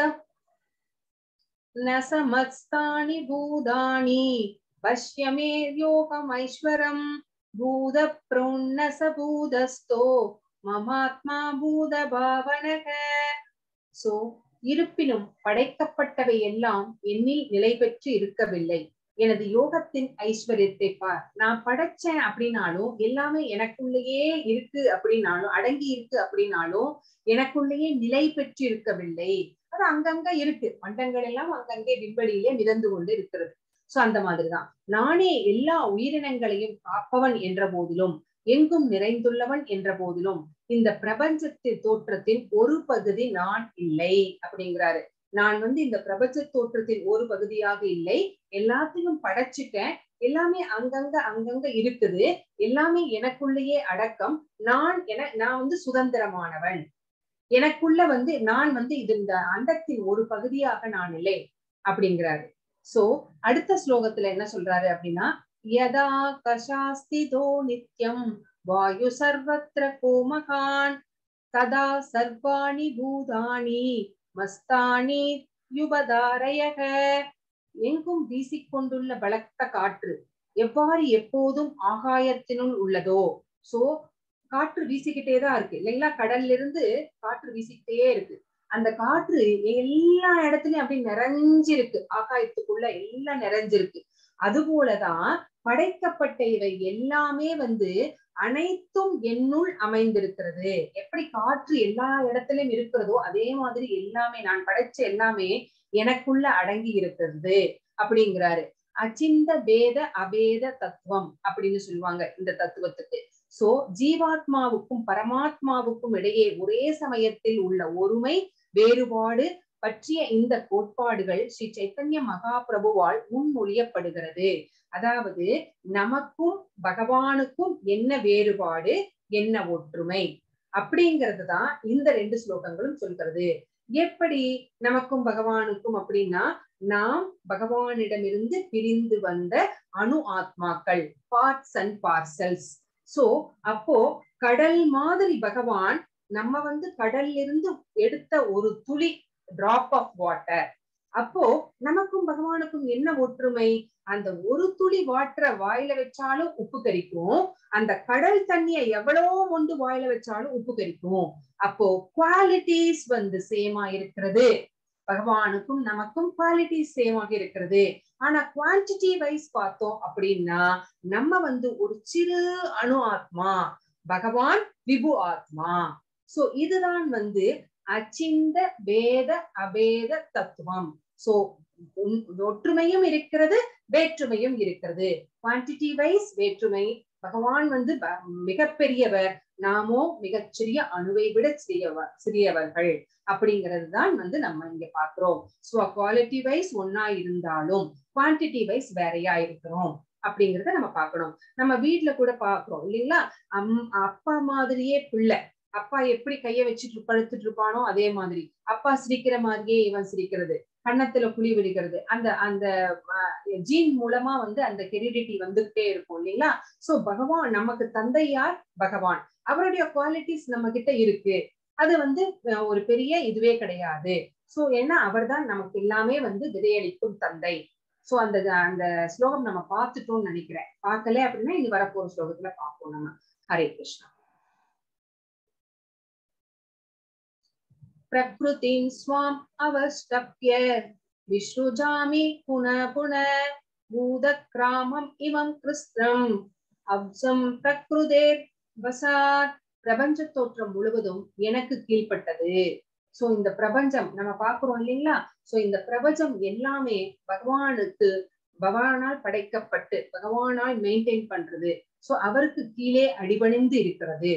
न स मत्स्तानि भूतानि पश्य मे योगमैश्वरम् भूतप्रोन्न स भूतस्थो மமாத்மா பூத பாவனக சோ இருப்பினும் படைக்கப்பட்டவை எல்லாம் என்னில் நிலை பெற்று இருக்கவில்லை எனது யோகத்தின் ஐஸ்வர்யத்தை பார் நான் படைச்சேன் அப்படின்னாலும் எல்லாமே எனக்குள்ளேயே இருக்கு அப்படின்னாலும் அடங்கி இருக்கு அப்படின்னாலும் எனக்குள்ளேயே நிலை பெற்று இருக்கவில்லை அது அங்கங்க இருக்கு மண்டங்கள் எல்லாம் அங்கங்கே விண்வெளியிலே மிதந்து கொண்டு இருக்கிறது சோ அந்த மாதிரிதான் நானே எல்லா உயிரினங்களையும் காப்பவன் என்ற போதிலும் எங்கும் நிறைந்துள்ளவன் என்ற போதிலும் இந்த பிரபஞ்சத்தின் தோற்றத்தின் ஒரு பகுதி நான் இல்லை அப்படிங்கிறாரு நான் வந்து இந்த பிரபஞ்ச தோற்றத்தின் ஒரு பகுதியாக இல்லை எல்லாத்தையும் படைச்சிட்டேன் எல்லாமே அங்கங்க அங்கங்க இருக்குது எல்லாமே எனக்குள்ளேயே அடக்கம் நான் என நான் வந்து சுதந்திரமானவன் எனக்குள்ள வந்து நான் வந்து இது இந்த அண்டத்தின் ஒரு பகுதியாக நான் இல்லை அப்படிங்கிறாரு சோ அடுத்த ஸ்லோகத்துல என்ன சொல்றாரு அப்படின்னா யதா கஷாஸ்திதோ நித்யம் வாயு சர்வத்திர கோமகான் ததா சர்வாணி பூதானி மஸ்தானி யுபதாரயக எங்கும் வீசிக்கொண்டுள்ள பலத்த காற்று எவ்வாறு எப்போதும் ஆகாயத்தினுள் உள்ளதோ சோ காற்று வீசிக்கிட்டே தான் இருக்கு இல்லைங்களா கடல்ல இருந்து காற்று வீசிக்கிட்டே இருக்கு அந்த காற்று எல்லா இடத்துலயும் அப்படி நிறைஞ்சிருக்கு ஆகாயத்துக்குள்ள எல்லாம் நிறைஞ்சிருக்கு அது போலதான் படைக்கப்பட்ட இவை எல்லாமே வந்து அனைத்தும் என்னுள் அமைந்திருக்கிறது எப்படி காற்று எல்லா இடத்துலயும் இருக்கிறதோ அதே மாதிரி எல்லாமே நான் படைச்ச எல்லாமே எனக்குள்ள அடங்கி இருக்கிறது அப்படிங்கிறாரு அச்சிந்த வேத அபேத தத்துவம் அப்படின்னு சொல்லுவாங்க இந்த தத்துவத்துக்கு சோ ஜீவாத்மாவுக்கும் பரமாத்மாவுக்கும் இடையே ஒரே சமயத்தில் உள்ள ஒருமை வேறுபாடு பற்றிய இந்த கோட்பாடுகள் ஸ்ரீ சைத்தன்ய மகாபிரபுவால் முன்மொழியப்படுகிறது அதாவது நமக்கும் பகவானுக்கும் என்ன வேறுபாடு என்ன ஒற்றுமை அப்படிங்கிறது தான் இந்த ரெண்டு ஸ்லோகங்களும் சொல்கிறது எப்படி நமக்கும் பகவானுக்கும் அப்படின்னா நாம் பகவானிடமிருந்து பிரிந்து வந்த அணு ஆத்மாக்கள் பார்ட்ஸ் அண்ட் பார்சல்ஸ் சோ அப்போ கடல் மாதிரி பகவான் நம்ம வந்து கடல்ல இருந்து எடுத்த ஒரு துளி டிராப் ஆஃப் வாட்டர் அப்போ நமக்கும் பகவானுக்கும் என்ன ஒற்றுமை அந்த ஒரு துளி வாட்டரை வாயில வச்சாலும் உப்பு கரிக்கும் அந்த கடல் தண்ணிய எவ்வளவு கொண்டு வாயில வச்சாலும் உப்பு கரிக்கும் அப்போ குவாலிட்டிஸ் வந்து சேமா இருக்கிறது பகவானுக்கும் நமக்கும் குவாலிட்டிஸ் சேமாக இருக்கிறது ஆனா குவான்டிட்டி வைஸ் பார்த்தோம் அப்படின்னா நம்ம வந்து ஒரு சிறு அணு ஆத்மா பகவான் விபு ஆத்மா சோ இதுதான் வந்து அச்சிந்த வேத அபேத தத்துவம் சோ ஒற்றுமையும் இருக்கிறது வேற்றுமையும் இருக்கிறது குவான்டிட்டி வைஸ் வேற்றுமை பகவான் வந்து மிகப்பெரியவர் நாமோ மிகச்சிறிய அணுவை விட சிறியவர் சிறியவர்கள் அப்படிங்கிறது தான் வந்து நம்ம இங்க பாக்குறோம் சோ குவாலிட்டி வைஸ் ஒன்னா இருந்தாலும் குவான்டிட்டி வைஸ் வேறையா இருக்கிறோம் அப்படிங்கறத நம்ம பார்க்கணும் நம்ம வீட்டுல கூட பாக்குறோம் இல்லைங்களா அம் அப்பா மாதிரியே பிள்ளை அப்பா எப்படி கைய வச்சுட்டு படுத்துட்டு இருப்பானோ அதே மாதிரி அப்பா சிரிக்கிற மாதிரியே இவன் சிரிக்கிறது கன்னத்துல குழி விடுகிறது அந்த அந்த ஜீன் மூலமா வந்து அந்த ஹெரிடிட்டி வந்துகிட்டே இருக்கும் இல்லைங்களா சோ பகவான் நமக்கு தந்தை யார் பகவான் அவருடைய குவாலிட்டிஸ் நம்ம கிட்ட இருக்கு அது வந்து ஒரு பெரிய இதுவே கிடையாது சோ ஏன்னா அவர் தான் நமக்கு எல்லாமே வந்து விதையளிக்கும் தந்தை சோ அந்த அந்த ஸ்லோகம் நம்ம பார்த்துட்டோம்னு நினைக்கிறேன் பார்க்கல அப்படின்னா இனி வரப்போற ஸ்லோகத்துல பார்ப்போம் நம்ம ஹரே கிருஷ்ணா प्रकृतिं स्वाम् अवष्टप्य विसृजामि पुनः पुनः भूतक्रामम् इमं कृस्त्रम् அப்சம் பிரக்ருதேர் வசாத் பிரபஞ்ச தோற்றம் முழுவதும் எனக்கு கீழ்ப்பட்டது சோ இந்த பிரபஞ்சம் நம்ம பாக்குறோம் இல்லைங்களா சோ இந்த பிரபஞ்சம் எல்லாமே பகவானுக்கு பகவானால் படைக்கப்பட்டு பகவானால் மெயின்டைன் பண்றது சோ அவருக்கு கீழே அடிபணிந்து இருக்கிறது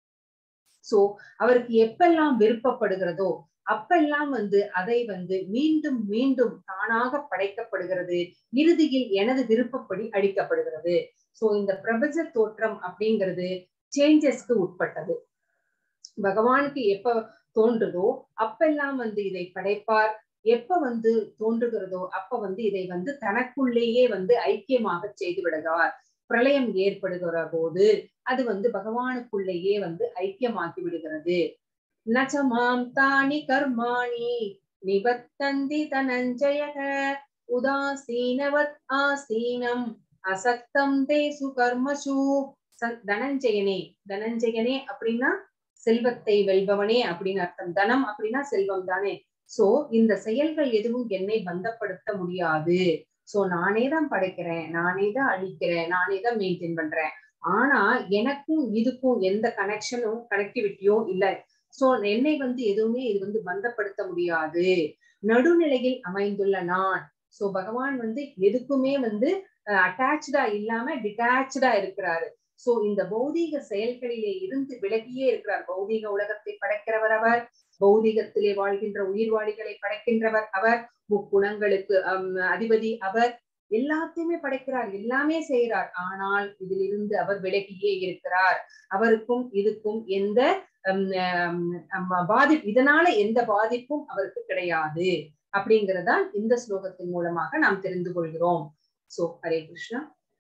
சோ அவருக்கு எப்பெல்லாம் விருப்பப்படுகிறதோ அப்பெல்லாம் வந்து அதை வந்து மீண்டும் மீண்டும் தானாக படைக்கப்படுகிறது இறுதியில் எனது விருப்பப்படி அடிக்கப்படுகிறது சோ இந்த பிரபஞ்ச தோற்றம் அப்படிங்கிறது சேஞ்சஸ்க்கு உட்பட்டது பகவானுக்கு எப்ப தோன்றுதோ அப்பெல்லாம் வந்து இதை படைப்பார் எப்ப வந்து தோன்றுகிறதோ அப்ப வந்து இதை வந்து தனக்குள்ளேயே வந்து ஐக்கியமாக செய்து விடுகிறார் பிரளயம் ஏற்படுகிற போது அது வந்து பகவானுக்குள்ளேயே வந்து ஐக்கியமாக்கி விடுகிறது நச்சமாம் தானி கர்மாணி நிபத்தந்தி தனஞ்சயக உதாசீனவத் ஆசீனம் அசக்தம் தேசு கர்மசு தனஞ்சயனே தனஞ்சயனே அப்படின்னா செல்வத்தை வெல்பவனே அப்படின்னு அர்த்தம் தனம் அப்படின்னா செல்வம் தானே சோ இந்த செயல்கள் எதுவும் என்னை பந்தப்படுத்த முடியாது சோ நானே தான் படைக்கிறேன் நானே தான் அழிக்கிறேன் நானே தான் மெயின்டைன் பண்றேன் ஆனா எனக்கும் இதுக்கும் எந்த கனெக்ஷனும் கனெக்டிவிட்டியும் இல்ல சோ என்னை வந்து எதுவுமே இது வந்து பந்தப்படுத்த முடியாது நடுநிலையில் அமைந்துள்ள நான் சோ பகவான் வந்து எதுக்குமே வந்து அட்டாச்சா இல்லாம டிட்டாச்சா இருக்கிறாரு சோ இந்த பௌதீக செயல்களிலே இருந்து விலகியே இருக்கிறார் பௌதீக உலகத்தை படைக்கிறவர் அவர் பௌதீகத்திலே வாழ்கின்ற உயிர்வாளிகளை படைக்கின்றவர் அவர் முக்குணங்களுக்கு அதிபதி அவர் எல்லாத்தையுமே படைக்கிறார் எல்லாமே செய்கிறார் ஆனால் இதிலிருந்து அவர் விலகியே இருக்கிறார் அவருக்கும் இதுக்கும் எந்த பாதிப்பு இதனால எந்த பாதிப்பும் அவருக்கு கிடையாது அப்படிங்கறதான் இந்த ஸ்லோகத்தின் மூலமாக நாம் தெரிந்து கொள்கிறோம் சோ ஹரே கிருஷ்ணா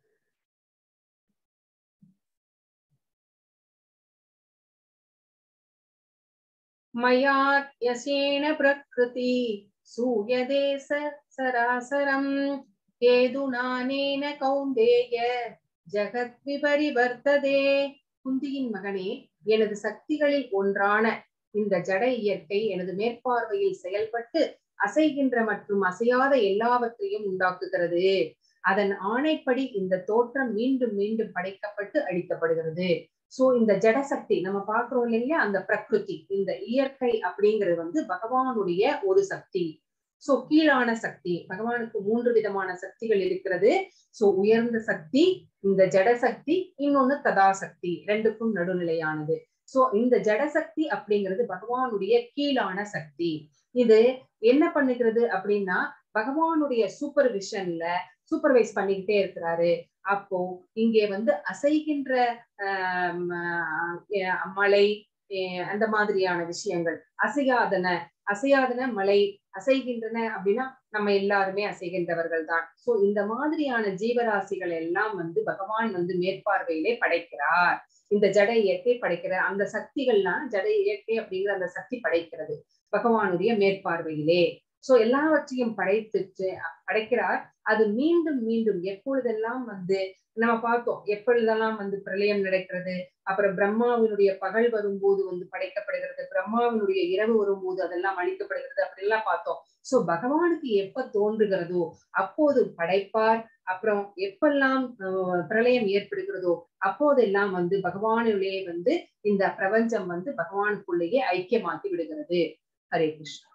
मयात्यसेन प्रकृति सूयदेश सरासरम् கேதுனானேன கௌந்தேய ஜகத் விபரிவர்த்ததே குந்தியின் மகனே எனது சக்திகளில் ஒன்றான இந்த ஜட இயற்கை எனது மேற்பார்வையில் செயல்பட்டு அசைகின்ற மற்றும் அசையாத எல்லாவற்றையும் உண்டாக்குகிறது அதன் ஆணைப்படி இந்த தோற்றம் மீண்டும் மீண்டும் படைக்கப்பட்டு அழிக்கப்படுகிறது சோ இந்த ஜடசக்தி நம்ம பாக்குறோம் இல்லையா அந்த பிரகிருதி இந்த இயற்கை அப்படிங்கிறது வந்து பகவானுடைய ஒரு சக்தி சோ கீழான சக்தி பகவானுக்கு மூன்று விதமான சக்திகள் இருக்கிறது சோ உயர்ந்த சக்தி இந்த ஜடசக்தி இன்னொன்னு ததாசக்தி ரெண்டுக்கும் நடுநிலையானது சோ இந்த ஜடசக்தி அப்படிங்கிறது பகவானுடைய கீழான சக்தி இது என்ன பண்ணுகிறது அப்படின்னா பகவானுடைய சூப்பர்விஷன்ல சூப்பர்வைஸ் பண்ணிக்கிட்டே இருக்கிறாரு அப்போ இங்கே வந்து அசைகின்ற ஆஹ் ஆஹ் மலை அஹ் அந்த மாதிரியான விஷயங்கள் அசையாதன அசையாதன மலை அசைகின்றன அப்படின்னா நம்ம எல்லாருமே அசைகின்றவர்கள் தான் சோ இந்த மாதிரியான ஜீவராசிகள் எல்லாம் வந்து பகவான் வந்து மேற்பார்வையிலே படைக்கிறார் இந்த ஜட இயற்கை படைக்கிற அந்த சக்திகள்லாம் ஜட இயற்கை அப்படிங்கிற அந்த சக்தி படைக்கிறது பகவானுடைய மேற்பார்வையிலே சோ எல்லாவற்றையும் படைத்துட்டு படைக்கிறார் அது மீண்டும் மீண்டும் எப்பொழுதெல்லாம் வந்து நம்ம பார்த்தோம் எப்பொழுதெல்லாம் வந்து பிரளயம் நடக்கிறது அப்புறம் பிரம்மாவினுடைய பகல் வரும்போது வந்து படைக்கப்படுகிறது பிரம்மாவினுடைய இரவு வரும்போது அதெல்லாம் அழிக்கப்படுகிறது அப்படிலாம் பார்த்தோம் சோ பகவானுக்கு எப்ப தோன்றுகிறதோ அப்போது படைப்பார் அப்புறம் எப்பெல்லாம் பிரளயம் ஏற்படுகிறதோ அப்போதெல்லாம் வந்து பகவானுடைய வந்து இந்த பிரபஞ்சம் வந்து பகவானுக்குள்ளேயே ஐக்கியமாக்கி விடுகிறது ஹரே கிருஷ்ணா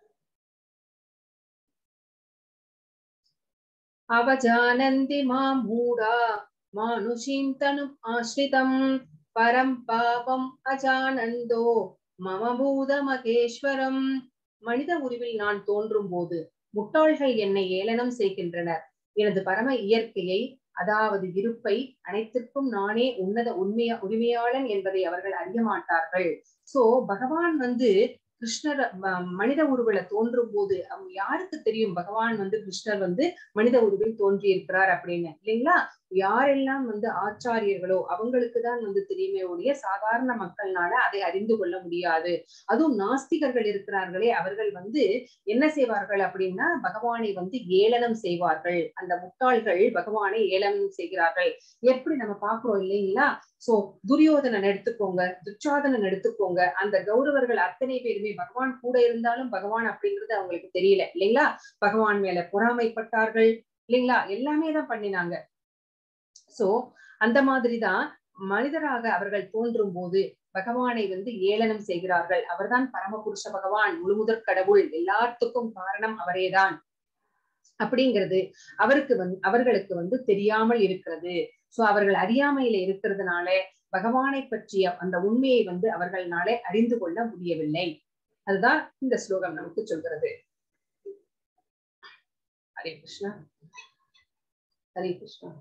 அவஜானந்தி மாம் மூடா மானுஷீம் தனும் ஆஸ்ரிதம் பரம் பாபம் அஜானந்தோ மம பூத மகேஸ்வரம் மனித உருவில் நான் தோன்றும் போது முட்டாள்கள் என்னை ஏளனம் செய்கின்றனர் எனது பரம இயற்கையை அதாவது இருப்பை அனைத்திற்கும் நானே உன்னத உண்மையா உரிமையாளன் என்பதை அவர்கள் அறிய மாட்டார்கள் சோ பகவான் வந்து கிருஷ்ணர் மனித உருவில தோன்றும் போது அவங்க யாருக்கு தெரியும் பகவான் வந்து கிருஷ்ணர் வந்து மனித உருவில் தோன்றி இருக்கிறார் அப்படின்னு இல்லைங்களா யாரெல்லாம் வந்து ஆச்சாரியர்களோ அவங்களுக்கு தான் வந்து தெரியுமே ஒழிய சாதாரண மக்கள்னால அதை அறிந்து கொள்ள முடியாது அதுவும் நாஸ்திகர்கள் இருக்கிறார்களே அவர்கள் வந்து என்ன செய்வார்கள் அப்படின்னா பகவானை வந்து ஏளனம் செய்வார்கள் அந்த முட்டாள்கள் பகவானை ஏளனம் செய்கிறார்கள் எப்படி நம்ம பாக்குறோம் இல்லைங்களா சோ துரியோதனன் எடுத்துக்கோங்க துச்சாதனன் எடுத்துக்கோங்க அந்த கௌரவர்கள் அத்தனை பேருமே பகவான் கூட இருந்தாலும் பகவான் அப்படிங்கிறது அவங்களுக்கு தெரியல இல்லைங்களா பகவான் மேல பொறாமைப்பட்டார்கள் இல்லைங்களா எல்லாமே தான் பண்ணினாங்க சோ அந்த மாதிரிதான் மனிதராக அவர்கள் தோன்றும் போது பகவானை வந்து ஏளனம் செய்கிறார்கள் அவர்தான் பரமபுருஷ பகவான் முழுமுதற் கடவுள் எல்லாத்துக்கும் காரணம் அவரேதான் அப்படிங்கிறது அவருக்கு வந்து அவர்களுக்கு வந்து தெரியாமல் இருக்கிறது சோ அவர்கள் அறியாமையில இருக்கிறதுனால பகவானை பற்றிய அந்த உண்மையை வந்து அவர்களாலே அறிந்து கொள்ள முடியவில்லை அதுதான் இந்த ஸ்லோகம் நமக்கு சொல்கிறது ஹரே கிருஷ்ணா ஹரே கிருஷ்ணா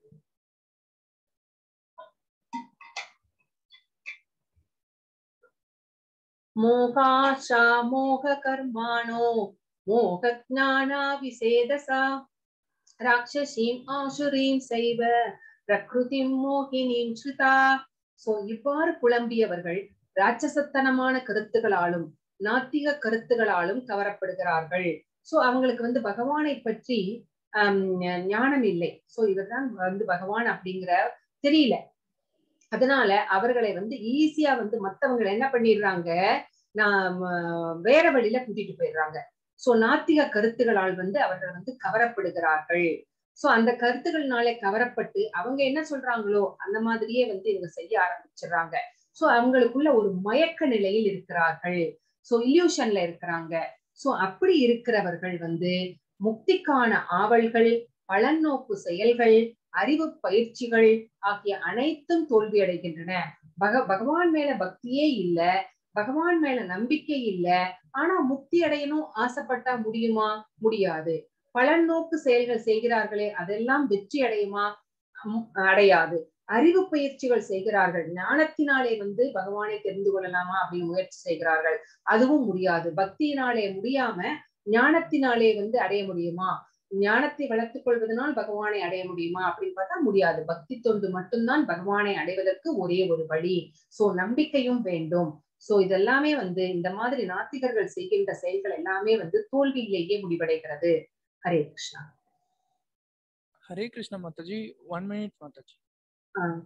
मोहाशा मोहकर्माणो मोहज्ञानाविसेदसा ராட்சசீம் ஆசுரீம் செய்வ பிரகிருதிம் மோகினீம் ஸ்ருதா சோ இவ்வாறு புலம்பியவர்கள் ராட்சசத்தனமான கருத்துகளாலும் நாத்திக கருத்துகளாலும் கவரப்படுகிறார்கள் சோ அவங்களுக்கு வந்து பகவானை பற்றி ஆஹ் ஞானம் இல்லை சோ இவர்தான் வந்து பகவான் அப்படிங்கிற தெரியல அதனால அவர்களை வந்து ஈஸியா வந்து மத்தவங்களை என்ன பண்ணிடுறாங்க நான் வேற வழியில கூட்டிட்டு போயிடுறாங்க சோ நாத்திக கருத்துகளால் வந்து அவர்கள் வந்து கவரப்படுகிறார்கள் சோ அந்த கருத்துகள்னாலே கவரப்பட்டு அவங்க என்ன சொல்றாங்களோ அந்த மாதிரியே வந்து இவங்க செய்ய ஆரம்பிச்சிடுறாங்க சோ அவங்களுக்குள்ள ஒரு மயக்க நிலையில் இருக்கிறார்கள் சோ இல்யூஷன்ல இருக்கிறாங்க சோ அப்படி இருக்கிறவர்கள் வந்து முக்திக்கான ஆவல்கள் பலநோக்கு செயல்கள் அறிவு பயிற்சிகள் ஆகிய அனைத்தும் தோல்வி அடைகின்றன பக பகவான் மேல பக்தியே இல்ல பகவான் மேல நம்பிக்கை இல்ல ஆனா முக்தி அடையணும் ஆசைப்பட்டா முடியுமா முடியாது பலநோக்கு செயல்கள் செய்கிறார்களே அதெல்லாம் வெற்றி அடையுமா அடையாது அறிவு பயிற்சிகள் செய்கிறார்கள் ஞானத்தினாலே வந்து பகவானை தெரிந்து கொள்ளலாமா அப்படின்னு முயற்சி செய்கிறார்கள் அதுவும் முடியாது பக்தியினாலே முடியாம ஞானத்தினாலே வந்து அடைய முடியுமா ஞானத்தை வளர்த்துக் கொள்வதனால் பகவானை அடைய முடியுமா அப்படின்னு பார்த்தா முடியாது பக்தி தொண்டு மட்டும்தான் பகவானை அடைவதற்கு ஒரே ஒரு வழி சோ நம்பிக்கையும் வேண்டும் சோ இதெல்லாமே வந்து இந்த மாதிரி நாத்திகர்கள் செய்கின்ற செயல்கள் எல்லாமே வந்து தோல்வியிலேயே முடிவடைகிறது Hare Krishna Hare Krishna Mataji one minute Mataji ah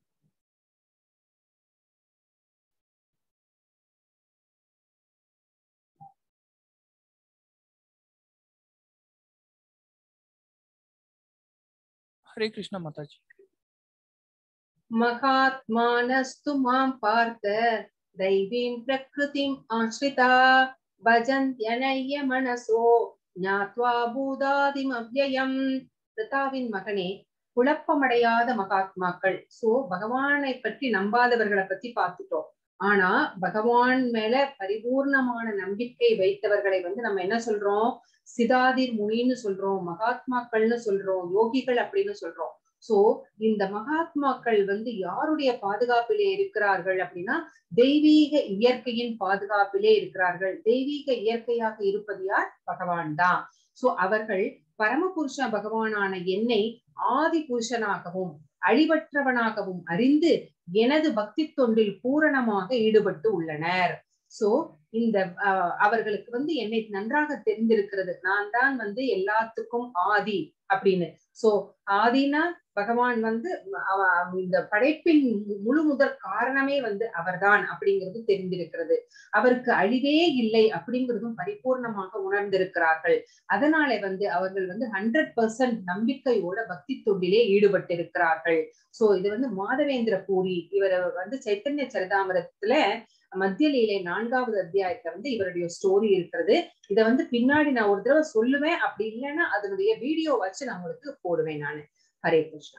Hare Krishna Mataji மகாத்மானஸ்து மாம் பார்த்த தைவீம் பிரகிருதிம் ஆஸ்ரிதா பஜந்த்யனய்ய மனசோ ஞாத்வா பூதாதிம் அவ்யயம் பிரதாவின் மகனே குழப்பமடையாத மகாத்மாக்கள் சோ பகவானை பற்றி நம்பாதவர்களை பத்தி பார்த்துட்டோம் ஆனா பகவான் மேல பரிபூர்ணமான நம்பிக்கை வைத்தவர்களை வந்து நம்ம என்ன சொல்றோம் சிதாதிர் முனின்னு சொல்றோம் மகாத்மாக்கள்னு சொல்றோம் யோகிகள் அப்படின்னு சொல்றோம் சோ இந்த மகாத்மாக்கள் வந்து யாருடைய பாதுகாப்பிலே இருக்கிறார்கள் அப்படின்னா தெய்வீக இயற்கையின் பாதுகாப்பிலே இருக்கிறார்கள் தெய்வீக இயற்கையாக இருப்பது யார் பகவான் தான் சோ அவர்கள் பரமபுருஷ பகவானான என்னை ஆதி புருஷனாகவும் அழிவற்றவனாகவும் அறிந்து எனது பக்தி தொண்டில் பூரணமாக ஈடுபட்டு உள்ளனர் சோ இந்த அவர்களுக்கு வந்து என்னை நன்றாக தெரிந்திருக்கிறது நான் தான் வந்து எல்லாத்துக்கும் ஆதி அப்படின்னு சோ ஆதினா பகவான் வந்து இந்த படைப்பின் முழு முதற் காரணமே வந்து அவர்தான் அப்படிங்கிறது தெரிந்திருக்கிறது அவருக்கு அழிவே இல்லை அப்படிங்கிறதும் பரிபூர்ணமாக உணர்ந்திருக்கிறார்கள் அதனால வந்து அவர்கள் வந்து ஹண்ட்ரட் பர்சன்ட் நம்பிக்கையோட பக்தி தொண்டிலே ஈடுபட்டிருக்கிறார்கள் சோ இது வந்து மாதவேந்திர பூரி இவர் வந்து சைத்தன்ய சரிதாமரத்துல மத்திய லீலை நான்காவது அத்தியாயத்துல வந்து இவருடைய ஸ்டோரி இருக்கிறது இத வந்து பின்னாடி நான் ஒரு தடவை சொல்லுவேன் அப்படி இல்லைன்னா அதனுடைய வீடியோ வச்சு நான் உங்களுக்கு போடுவேன் நானு ஹரே கிருஷ்ணா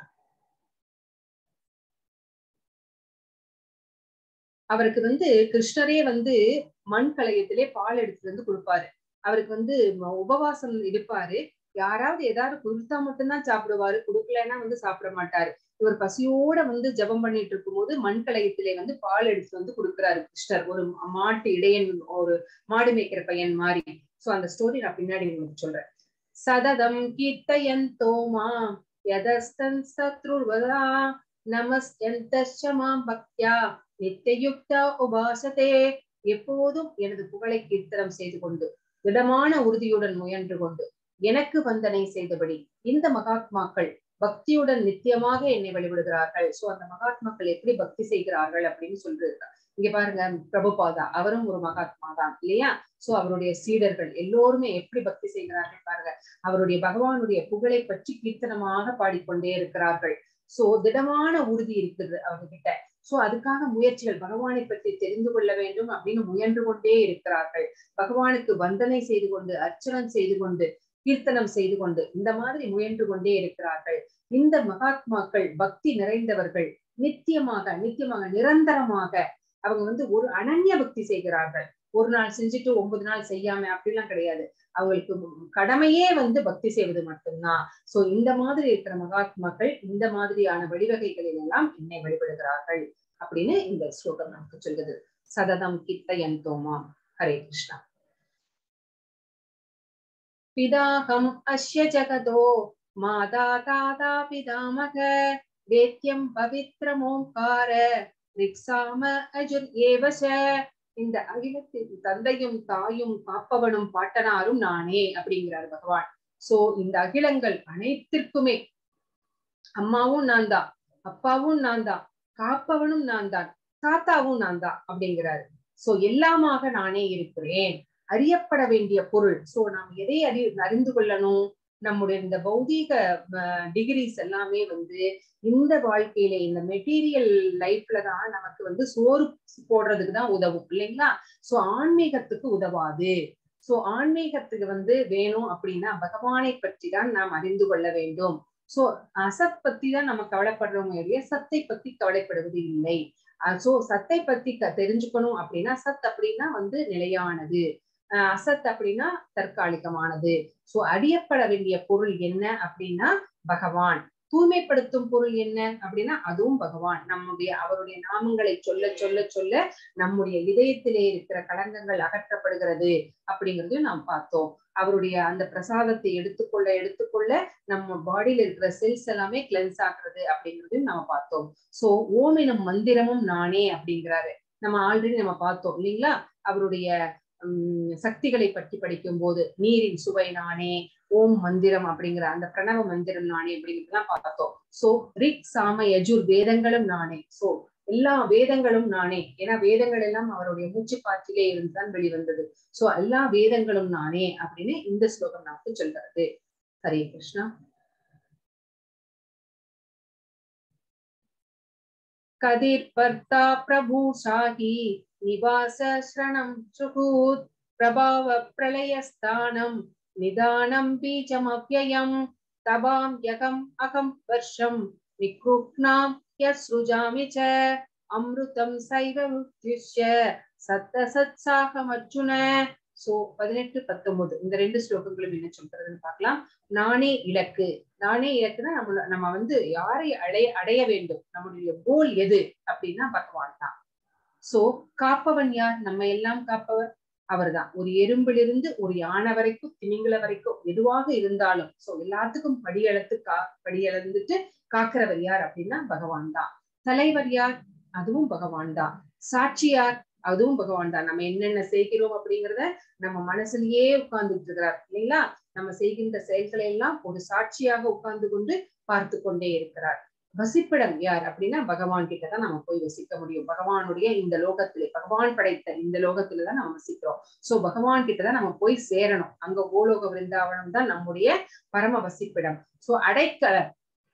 அவருக்கு வந்து கிருஷ்ணரே வந்து மண் கலையத்திலே பால் எடுத்துட்டு வந்து கொடுப்பாரு அவருக்கு வந்து உபவாசம் இருப்பாரு யாராவது ஏதாவது கொடுத்தா மட்டும்தான் சாப்பிடுவாரு கொடுக்கலன்னா வந்து சாப்பிட மாட்டாரு இவர் பசியோட வந்து ஜபம் பண்ணிட்டு இருக்கும் போது மண்கலயத்திலே வந்து பால் எடுத்து வந்து கொடுக்குறாரு கிருஷ்ணர் ஒரு மாட்டு இடையன் ஒரு மாடு மேய்க்கிற பையன் மாதிரி சோ அந்த ஸ்டோரி நான் பின்னாடி உங்களுக்கு சொல்றேன் சததம் கீர்த்தயன் தோமா யதஸ்தன் சத்ருவதா நமஸ்யந்தமாம் பக்தியா நித்தியுக்தா உபாசதே எப்போதும் எனது புகழை கீர்த்தனம் செய்து கொண்டு திடமான உறுதியுடன் முயன்று கொண்டு எனக்கு வந்தனை செய்தபடி இந்த மகாத்மாக்கள் பக்தியுடன் நித்தியமாக என்னை வழிபடுகிறார்கள் சோ அந்த மகாத்மாக்கள் எப்படி பக்தி செய்கிறார்கள் அப்படின்னு சொல்லிருக்காங்க இங்க பாருங்க பிரபுபாதா அவரும் ஒரு மகாத்மா தான் இல்லையா சோ அவருடைய சீடர்கள் எல்லோருமே எப்படி பக்தி செய்கிறார்கள் பாருங்க அவருடைய பகவானுடைய புகழை பற்றி கீர்த்தனமாக பாடிக்கொண்டே இருக்கிறார்கள் சோ திடமான உறுதி இருக்குது அவங்க கிட்ட சோ அதுக்காக முயற்சிகள் பகவானை பற்றி தெரிந்து கொள்ள வேண்டும் அப்படின்னு முயன்று கொண்டே இருக்கிறார்கள் பகவானுக்கு வந்தனை செய்து கொண்டு அர்ச்சனம் செய்து கொண்டு கீர்த்தனம் செய்து கொண்டு இந்த மாதிரி முயன்று கொண்டே இருக்கிறார்கள் இந்த மகாத்மாக்கள் பக்தி நிறைந்தவர்கள் நித்தியமாக நித்தியமாக நிரந்தரமாக அவங்க வந்து ஒரு அனன்ய பக்தி செய்கிறார்கள் ஒரு நாள் செஞ்சுட்டு ஒன்பது நாள் செய்யாம அப்படிலாம் கிடையாது அவங்களுக்கு கடமையே வந்து பக்தி செய்வது மட்டும்தான் சோ இந்த மாதிரி இருக்கிற மகாத்மாக்கள் இந்த மாதிரியான வழிவகைகளில் எல்லாம் என்னை வழிபடுகிறார்கள் அப்படின்னு இந்த ஸ்லோகம் நமக்கு சொல்லுது சததம் கித்தயன் தோமா ஹரே கிருஷ்ணா பிதாகம் அஸ்ய ஜகதோ மாதா தாதா பிதாமக வேத்தியம் பவித்ரமோங்கார ரிக்ஸாம அஜுர் ஏவச இந்த அகிலத்தின் தந்தையும் தாயும் காப்பவனும் பாட்டனாரும் நானே அப்படிங்கிறார் பகவான் சோ இந்த அகிலங்கள் அனைத்திற்குமே அம்மாவும் நான் தான் அப்பாவும் நான் தான் காப்பவனும் நான் தான் தாத்தாவும் நான் தான் அப்படிங்கிறாரு சோ எல்லாமாக நானே இருக்கிறேன் அறியப்பட வேண்டிய பொருள் சோ நாம் எதை அறி அறிந்து கொள்ளணும் நம்முடைய இந்த பௌதீக டிகிரிஸ் எல்லாமே வந்து இந்த வாழ்க்கையில இந்த மெட்டீரியல் லைஃப்ல தான் நமக்கு வந்து சோறு போடுறதுக்கு தான் உதவும் இல்லைங்களா சோ ஆன்மீகத்துக்கு உதவாது சோ ஆன்மீகத்துக்கு வந்து வேணும் அப்படின்னா பகவானை பற்றி தான் நாம் அறிந்து கொள்ள வேண்டும் சோ அசத் பத்தி தான் நம்ம கவலைப்படுறவங்க இல்லையா சத்தை பத்தி கவலைப்படுவது இல்லை சோ சத்தை பத்தி தெரிஞ்சுக்கணும் அப்படின்னா சத் அப்படின்னா வந்து நிலையானது அசத் அப்படின்னா தற்காலிகமானது சோ அறியப்பட வேண்டிய பொருள் என்ன அப்படின்னா பகவான் தூய்மைப்படுத்தும் பொருள் என்ன அப்படின்னா அதுவும் பகவான் நம்முடைய அவருடைய நாமங்களை சொல்ல சொல்ல சொல்ல நம்முடைய இதயத்திலே இருக்கிற களங்கங்கள் அகற்றப்படுகிறது அப்படிங்கறதையும் நாம் பார்த்தோம் அவருடைய அந்த பிரசாதத்தை எடுத்துக்கொள்ள எடுத்துக்கொள்ள நம்ம பாடியில இருக்கிற செல்ஸ் எல்லாமே கிளென்ஸ் ஆகுறது அப்படிங்கறதையும் நம்ம பார்த்தோம் சோ ஓம் எனும் மந்திரமும் நானே அப்படிங்கிறாரு நம்ம ஆல்ரெடி நம்ம பார்த்தோம் இல்லைங்களா அவருடைய உம் சக்திகளை பற்றி படிக்கும் போது நீரின் சுவை நானே ஓம் மந்திரம் அப்படிங்கிற அந்த பிரணவ மந்திரம் நானே அப்படிங்கிறதுலாம் பார்த்தோம் சோ ரிக் சாம யஜுர் வேதங்களும் நானே சோ எல்லா வேதங்களும் நானே ஏன்னா வேதங்கள் எல்லாம் அவருடைய மூச்சு காற்றிலே இருந்துதான் வெளிவந்தது சோ எல்லா வேதங்களும் நானே அப்படின்னு இந்த ஸ்லோகம் நமக்கு சொல்கிறது ஹரே கிருஷ்ணா கதிர்பர்த்தா பிரபு சாகி நிவாச ஸ்ரணம் சுகூத் பிரபாவ பிரளயஸ்தானம் நிதானம் பீஜமவ்யயம் தபாம் யகம் அகம் வர்ஷம் நிக்ருக்னாம் யஸ்ருஜாமி ச அமிர்தம் சைவ முத்யுஷ்ய சத்த சத் சாகம் அர்ஜுன சோ பதினெட்டு பத்தொன்பது இந்த ரெண்டு ஸ்லோகங்களும் என்ன சொல்றதுன்னு பார்க்கலாம் நானே இலக்கு நானே இலக்குன்னா நம்ம நம்ம வந்து யாரை அடைய அடைய வேண்டும் நம்முடைய கோல் எது அப்படின்னா பகவான் தான் சோ காப்பவன் யார் நம்ம எல்லாம் காப்பவர் அவர்தான் ஒரு எறும்பிலிருந்து ஒரு யானை வரைக்கும் திமிங்கல வரைக்கும் எதுவாக இருந்தாலும் சோ எல்லாத்துக்கும் படியளத்து கா படியளந்துட்டு காக்கிறவர் யார் அப்படின்னா பகவான் தான் தலைவர் யார் அதுவும் பகவான் தான் சாட்சியார் அதுவும் பகவான் தான் நம்ம என்னென்ன செய்கிறோம் அப்படிங்கிறத நம்ம மனசுலயே உட்கார்ந்துட்டு இருக்கிறார் இல்லைங்களா நம்ம செய்கின்ற செயல்களை எல்லாம் ஒரு சாட்சியாக உட்கார்ந்து கொண்டு பார்த்து கொண்டே இருக்கிறார் வசிப்பிடம் யார் அப்படின்னா பகவான் கிட்டதான் நம்ம போய் வசிக்க முடியும் பகவானுடைய இந்த லோகத்திலே பகவான் படைத்த இந்த லோகத்துலதான் நம்ம வசிக்கிறோம் சோ பகவான் கிட்டதான் நம்ம போய் சேரணும் அங்க கோலோக விருந்தாவனம் தான் நம்முடைய பரம வசிப்பிடம் சோ அடைக்கலம்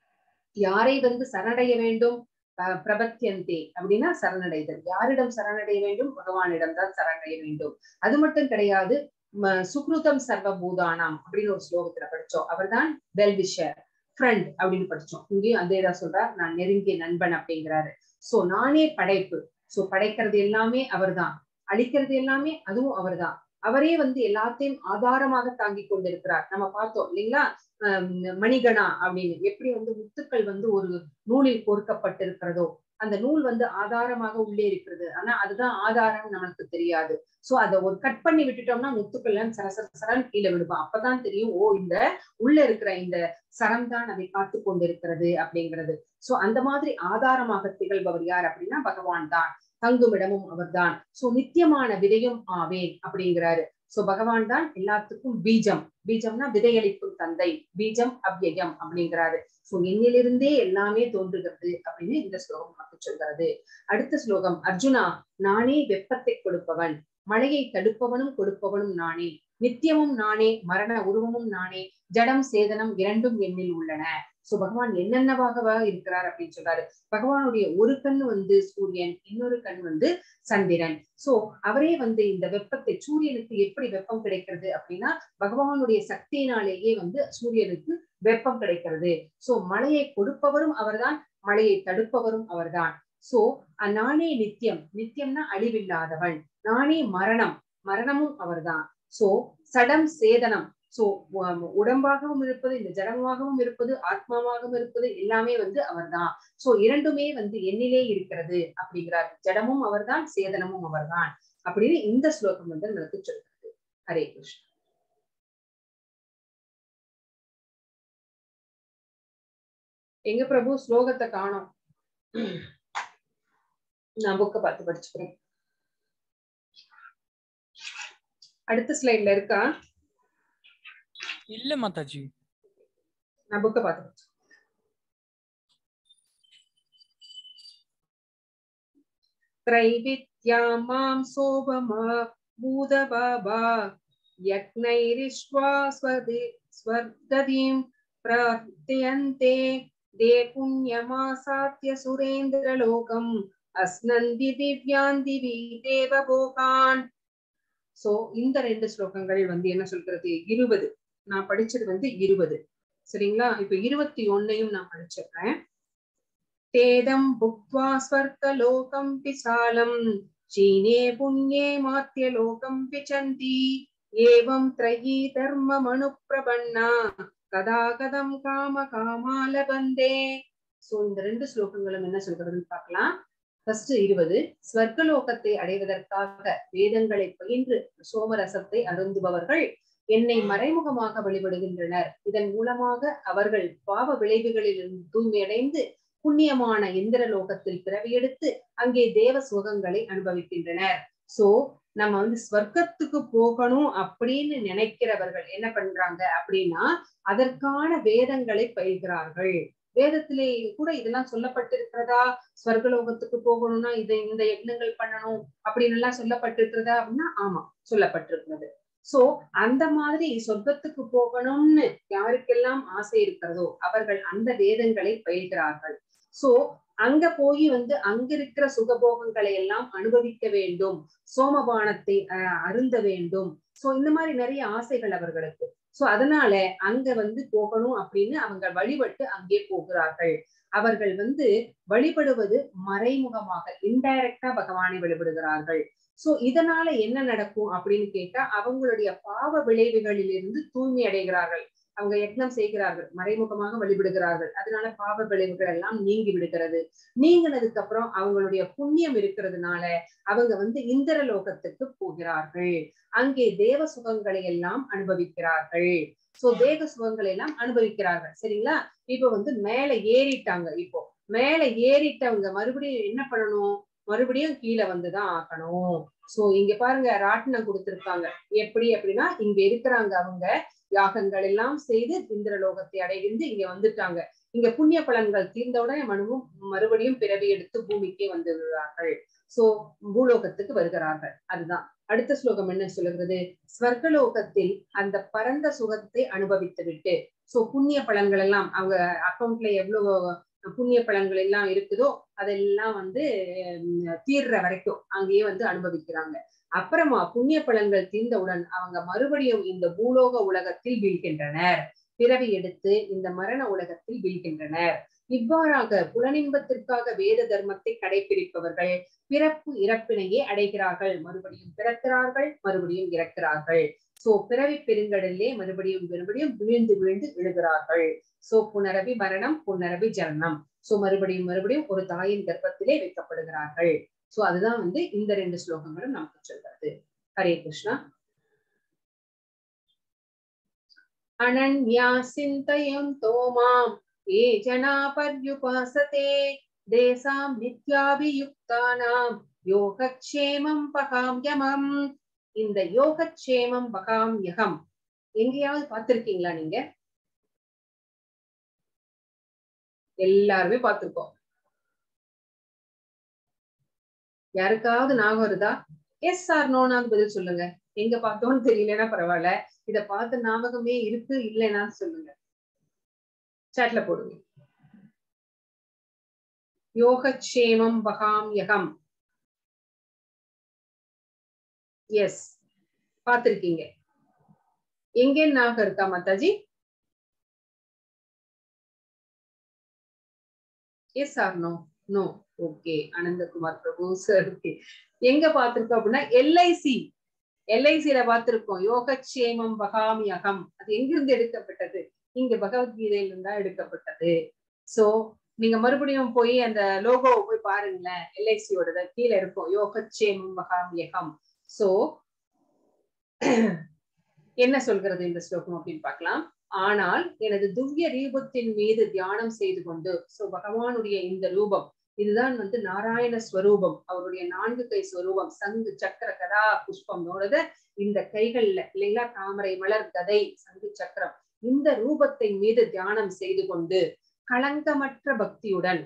யாரை வந்து சரணடைய வேண்டும் பிரபத்தியந்தே அப்படின்னா சரணடைதல் யாரிடம் சரணடைய வேண்டும் பகவானிடம் தான் சரணடைய வேண்டும் அது மட்டும் கிடையாது சுக்ருதம் சர்வபூதானாம் அப்படின்னு ஒரு ஸ்லோகத்துல படிச்சோம் அவர்தான் வெல்விஷர் ஃப்ரெண்ட் அப்படின்னு படிச்சோம் இங்கேயும் அதே தான் சொல்றார் நான் நெருங்கிய நண்பன் அப்படிங்கிறாரு சோ நானே படைப்பு சோ படைக்கிறது எல்லாமே அவர்தான் அழிக்கிறது எல்லாமே அதுவும் அவர்தான் அவரே வந்து எல்லாத்தையும் ஆதாரமாக தாங்கி கொண்டிருக்கிறார் நம்ம பார்த்தோம் இல்லைங்களா மணிகணா அப்படின்னு எப்படி வந்து முத்துக்கள் வந்து ஒரு நூலில் கோர்க்கப்பட்டிருக்கிறதோ அந்த நூல் வந்து ஆதாரமாக உள்ளே இருக்கிறது ஆனா அதுதான் ஆதாரம் நமக்கு தெரியாது சோ அதை ஒரு கட் பண்ணி விட்டுட்டோம்னா முத்துக்கள் எல்லாம் சரசர சரன் கீழே விடுவோம் அப்பதான் தெரியும் ஓ இந்த உள்ள இருக்கிற இந்த சரம் தான் அதை காத்து கொண்டிருக்கிறது அப்படிங்கிறது சோ அந்த மாதிரி ஆதாரமாக திகழ்பவர் யார் அப்படின்னா பகவான் தான் தங்குமிடமும் அவர்தான் சோ நித்தியமான விதையும் ஆவேன் அப்படிங்கிறாரு சோ பகவான் தான் எல்லாத்துக்கும் பீஜம் பீஜம்னா விதையளிக்கும் தந்தை பீஜம் அவ்யயம் அப்படிங்கிறாரு சோ என்னிலிருந்தே எல்லாமே தோன்றுகிறது அப்படின்னு இந்த ஸ்லோகம் நமக்கு சொல்கிறது அடுத்த ஸ்லோகம் அர்ஜுனா நானே வெப்பத்தை கொடுப்பவன் மழையை தடுப்பவனும் கொடுப்பவனும் நானே நித்தியமும் நானே மரண உருவமும் நானே ஜடம் சேதனம் இரண்டும் என்னில் உள்ளன சோ பகவான் என்னென்னவாக இருக்கிறார் அப்படின்னு சொல்றாரு பகவானுடைய ஒரு கண் வந்து சூரியன் இன்னொரு கண் வந்து சந்திரன் சோ அவரே வந்து இந்த வெப்பத்தை சூரியனுக்கு எப்படி வெப்பம் கிடைக்கிறது அப்படின்னா பகவானுடைய சக்தியினாலேயே வந்து சூரியனுக்கு வெப்பம் கிடைக்கிறது சோ மழையை கொடுப்பவரும் அவர்தான் மழையை தடுப்பவரும் அவர்தான் சோ நானே நித்தியம் நித்தியம்னா அழிவில்லாதவன் நானே மரணம் மரணமும் அவர்தான் சோ சடம் சேதனம் சோ உடம்பாகவும் இருப்பது இந்த ஜடமாகவும் இருப்பது ஆத்மாவாகவும் இருப்பது எல்லாமே வந்து அவர்தான் சோ இரண்டுமே வந்து என்னிலே இருக்கிறது அப்படிங்கிறார் ஜடமும் அவர்தான் சேதனமும் அவர்தான் அப்படின்னு இந்த ஸ்லோகம் வந்து நமக்கு சொல்றது ஹரே கிருஷ்ணா எங்க பிரபு ஸ்லோகத்தை காணோம் நான் புக்க பார்த்து படிச்சுக்கிறேன் அடுத்த ஸ்லைட்ல இருக்கா இல்ல மாதாஜி நான் புக்க பார்த்து त्रैविद्या मां सोभमा भूतबाबा यज्ञैरिष्ट्वा स्वदि स्वर्गदीं प्रार्थयन्ते दे पुण्यमासात्य सुरेन्द्रलोकम् அஸ்னந்தி திவ்யாந்திவி தேவபோகான் சோ இந்த ரெண்டு ஸ்லோகங்கள் வந்து என்ன சொல்றது இருபது நான் படிச்சது வந்து இருபது சரிங்களா இப்ப இருபத்தி ஒன்னையும் நான் படிச்சிடுறேன் தேதம் புக்வா ஸ்வர்கலோகம் பிசாலம் சீனே புண்ணியே மாத்தியலோகம் பிச்சந்தி ஏவம் த்ரயி தர்ம மனு பிரபன்னா கதா கதம் காம காமாலபந்தே சோ இந்த ரெண்டு ஸ்லோகங்களும் என்ன சொல்றதுன்னு பார்க்கலாம் ஃபர்ஸ்ட் இருபது ஸ்வர்கலோகத்தை அடைவதற்காக வேதங்களை பயின்று சோமரசத்தை அருந்துபவர்கள் என்னை மறைமுகமாக வழிபடுகின்றனர் இதன் மூலமாக அவர்கள் பாவ விளைவுகளிலிருந்து தூய்மையடைந்து புண்ணியமான இந்திர லோகத்தில் பிறவியெடுத்து அங்கே தேவ சுகங்களை அனுபவிக்கின்றனர் சோ நம்ம வந்து ஸ்வர்க்கத்துக்கு போகணும் அப்படின்னு நினைக்கிறவர்கள் என்ன பண்றாங்க அப்படின்னா அதற்கான வேதங்களை பயில்கிறார்கள் வேதத்திலே கூட இதெல்லாம் சொல்லப்பட்டிருக்கிறதா ஸ்வர்கலோகத்துக்கு போகணும்னா இதை இந்த யக்னங்கள் பண்ணணும் அப்படின்னு எல்லாம் சொல்லப்பட்டிருக்கிறதா அப்படின்னா ஆமா சொல்லப்பட்டிருக்கிறது சோ அந்த மாதிரி சொர்க்கத்துக்கு போகணும்னு யாருக்கெல்லாம் ஆசை இருக்கிறதோ அவர்கள் அந்த வேதங்களை பயில்கிறார்கள் சோ அங்க போய் வந்து அங்க இருக்கிற சுகபோகங்களை எல்லாம் அனுபவிக்க வேண்டும் சோமபானத்தை அருந்த வேண்டும் சோ இந்த மாதிரி நிறைய ஆசைகள் அவர்களுக்கு சோ அதனால அங்க வந்து போகணும் அப்படின்னு அவங்க வழிபட்டு அங்கே போகிறார்கள் அவர்கள் வந்து வழிபடுவது மறைமுகமாக இன்டைரக்டா பகவானை வழிபடுகிறார்கள் சோ இதனால என்ன நடக்கும் அப்படின்னு கேட்டா அவங்களுடைய பாவ விளைவுகளிலிருந்து தூய்மை அடைகிறார்கள் அவங்க யக்னம் செய்கிறார்கள் மறைமுகமாக வழிபடுகிறார்கள் அதனால பாவ விளைவுகள் எல்லாம் நீங்கி விடுகிறது நீங்கினதுக்கு அப்புறம் அவங்களுடைய புண்ணியம் இருக்கிறதுனால அவங்க வந்து இந்திர லோகத்துக்கு போகிறார்கள் அங்கே தேவ சுகங்களை எல்லாம் அனுபவிக்கிறார்கள் சோ தேக சுகங்களை எல்லாம் அனுபவிக்கிறார்கள் சரிங்களா இப்ப வந்து மேல ஏறிட்டாங்க இப்போ மேல ஏறிட்டவங்க மறுபடியும் என்ன பண்ணணும் மறுபடியும் கீழே வந்துதான் ஆகணும் சோ இங்க பாருங்க ராட்டினம் கொடுத்திருக்காங்க எப்படி அப்படின்னா இங்க இருக்கிறாங்க அவங்க யாகங்கள் எல்லாம் செய்து இந்திரலோகத்தை அடைந்து இங்க வந்துட்டாங்க இங்க புண்ணிய பலன்கள் தீர்ந்தவுடனே மனுவும் மறுபடியும் பிறவி எடுத்து பூமிக்கே வந்து விடுறார்கள் சோ பூலோகத்துக்கு வருகிறார்கள் அதுதான் அடுத்த ஸ்லோகம் என்ன சொல்லுகிறது ஸ்வர்கலோகத்தில் அந்த பரந்த சுகத்தை அனுபவித்து விட்டு சோ புண்ணிய பலன்கள் எல்லாம் அவங்க அக்கௌண்ட்ல எவ்வளவு புண்ணிய பலன்கள் எல்லாம் இருக்குதோ அதெல்லாம் வந்து தீர்ற வரைக்கும் அங்கேயே வந்து அனுபவிக்கிறாங்க அப்புறமா புண்ணிய பலன்கள் தீர்ந்தவுடன் அவங்க மறுபடியும் இந்த பூலோக உலகத்தில் வீழ்கின்றனர் பிறவி எடுத்து இந்த மரண உலகத்தில் வீழ்கின்றனர் இவ்வாறாக புலனின்பத்திற்காக வேத தர்மத்தை கடைபிடிப்பவர்கள் பிறப்பு இறப்பினையே அடைகிறார்கள் மறுபடியும் பிறக்கிறார்கள் மறுபடியும் இறக்கிறார்கள் சோ பிறவி பெருங்கடலே மறுபடியும் மறுபடியும் விழுந்து விழுந்து விழுகிறார்கள் சோ புனரவி மரணம் புனரவி ஜனனம் சோ மறுபடியும் மறுபடியும் ஒரு தாயின் கர்ப்பத்திலே வைக்கப்படுகிறார்கள் சோ அதுதான் வந்து இந்த ரெண்டு ஸ்லோகங்களும் நமக்கு சொல்றது ஹரே கிருஷ்ணா அனன்யா சிந்தயந்தோ மாம் ஏ ஜனா பர்யுபாசதே தேசாம் நித்யாபியுக்தானாம் யோகக்ஷேமம் பகாம்யமம் இந்த யோகக்ஷேமம் பகாம்யகம் எங்கேயாவது பார்த்திருக்கீங்களா நீங்க எல்லாருமே பார்த்திருக்கோம் யாருக்காவது ஞாபகம் வருதா எஸ் ஆர் நோனாவது பதில் சொல்லுங்க எங்க பார்த்தோம்னு தெரியலன்னா பரவாயில்ல இத பார்த்த ஞாபகமே இருக்கு இல்லைன்னா சொல்லுங்க சாட்ல போடுங்க யோகக்ஷேமம் பகாம் யகம் எஸ் பார்த்திருக்கீங்க எங்க ஞாபகம் இருக்கா Mataji yes or no no okay Ananthakumar Prabhu sir okay எங்க பார்த்திருக்கோம் அப்படின்னா எல்ஐசி எல்ஐசியில பார்த்திருக்கோம் யோகக்ஷேமம் பகாமி அகம் அது எங்கிருந்து எடுக்கப்பட்டது இங்க பகவத்கீதையில தான் எடுக்கப்பட்டது சோ நீங்க மறுபடியும் போய் அந்த லோகோவை போய் பாருங்களேன் எல்ஐசியோட கீழே இருக்கும் யோகக்ஷேமம் பகாமி அகம் சோ என்ன சொல்கிறது இந்த ஸ்லோகம் அப்படின்னு பார்க்கலாம் ஆனால் எனது துவ்ய ரூபத்தின் மீது தியானம் செய்து கொண்டு சோ பகவானுடைய இந்த ரூபம் இதுதான் வந்து நாராயண ஸ்வரூபம் அவருடைய நான்கு கை ஸ்வரூபம் சங்கு சக்கர கதா புஷ்பமோடத இந்த கைகள்ல இல்லைங்களா தாமரை மலர் கதை சங்கு சக்கரம் இந்த ரூபத்தை மீது தியானம் செய்து கொண்டு களங்கமற்ற பக்தியுடன்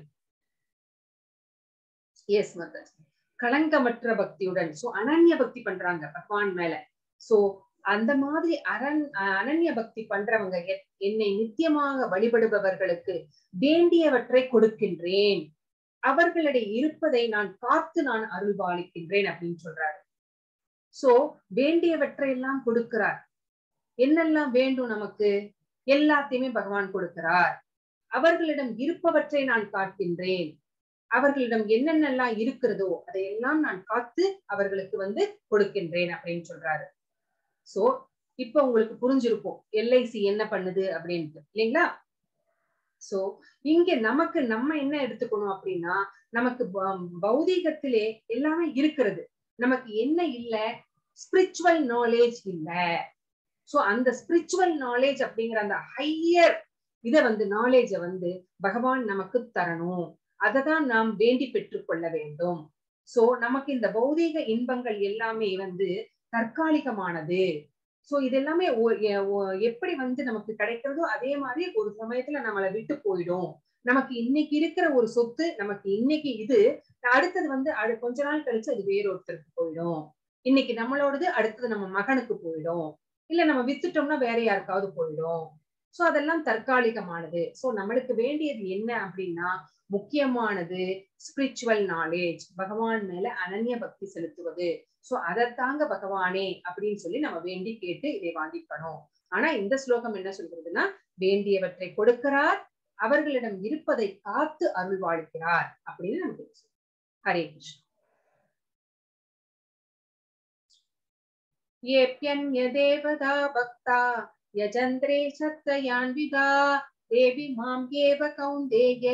எஸ் மதர் களங்கமற்ற பக்தியுடன் சோ அனன்ய பக்தி பண்றாங்க பகவான் மேல சோ அந்த மாதிரி அரண் அனன்ய பக்தி பண்றவங்க என்னை நித்தியமாக வழிபடுபவர்களுக்கு வேண்டியவற்றை கொடுக்கின்றேன் அவர்களிடையே இருப்பதை நான் காத்து நான் அருள்பாலிக்கின்றேன் அப்படின்னு சொல்றாரு சோ வேண்டியவற்றை எல்லாம் கொடுக்கிறார் என்னெல்லாம் வேண்டும் நமக்கு எல்லாத்தையுமே பகவான் கொடுக்கிறார் அவர்களிடம் இருப்பவற்றை நான் காக்கின்றேன் அவர்களிடம் என்னென்னலாம் இருக்கிறதோ அதையெல்லாம் நான் காத்து அவர்களுக்கு வந்து கொடுக்கின்றேன் அப்படின்னு சொல்றாரு சோ இப்ப உங்களுக்கு புரிஞ்சிருக்கும் எல்ஐசி என்ன பண்ணுது அப்படின்ட்டு இல்லைங்களா சோ இங்க நமக்கு நம்ம என்ன எடுத்துக்கணும் அப்படின்னா நமக்கு பௌதீகத்திலே எல்லாமே இருக்கிறது நமக்கு என்ன இல்ல ஸ்பிரிச்சுவல் நாலேஜ் இல்ல சோ அந்த ஸ்பிரிச்சுவல் நாலேஜ் அப்படிங்கிற அந்த ஹையர் இத வந்து நாலேஜ வந்து பகவான் நமக்கு தரணும் அதை தான் நாம் வேண்டி பெற்றுக்கொள்ள வேண்டும் சோ நமக்கு இந்த பௌதீக இன்பங்கள் எல்லாமே வந்து தற்காலிகமானது சோ இது எல்லாமே எப்படி வந்து நமக்கு கிடைக்கிறதோ அதே மாதிரி ஒரு சமயத்துல நம்மளை விட்டு போயிடும் நமக்கு இன்னைக்கு இருக்கிற ஒரு சொத்து நமக்கு இன்னைக்கு இது அடுத்தது வந்து அடு கொஞ்ச நாள் கழிச்சு அது வேறொருத்தருக்கு போயிடும் இன்னைக்கு நம்மளோடது அடுத்தது நம்ம மகனுக்கு போயிடும் இல்ல நம்ம வித்துட்டோம்னா வேற யாருக்காவது போயிடும் சோ அதெல்லாம் தற்காலிகமானது சோ நம்மளுக்கு வேண்டியது என்ன அப்படின்னா முக்கியமானது ஸ்பிரிச்சுவல் நாலேஜ் பகவான் மேல அனன்ய பக்தி செலுத்துவது சோ அதைத்தாங்க பகவானே அப்படின்னு சொல்லி நம்ம வேண்டி கேட்டு இதை வாங்கிக்கணும் ஆனா இந்த ஸ்லோகம் என்ன சொல்றதுன்னா வேண்டியவற்றை கொடுக்கிறார் அவர்களிடம் இருப்பதை காத்து அருள் வாழ்கிறார் அப்படின்னு நமக்கு தெரியும். ஹரே கிருஷ்ணா येऽप्यन्य देवता भक्ता यजन्त्रे सत्तयान्विता देवि माम् एव कौन्तेय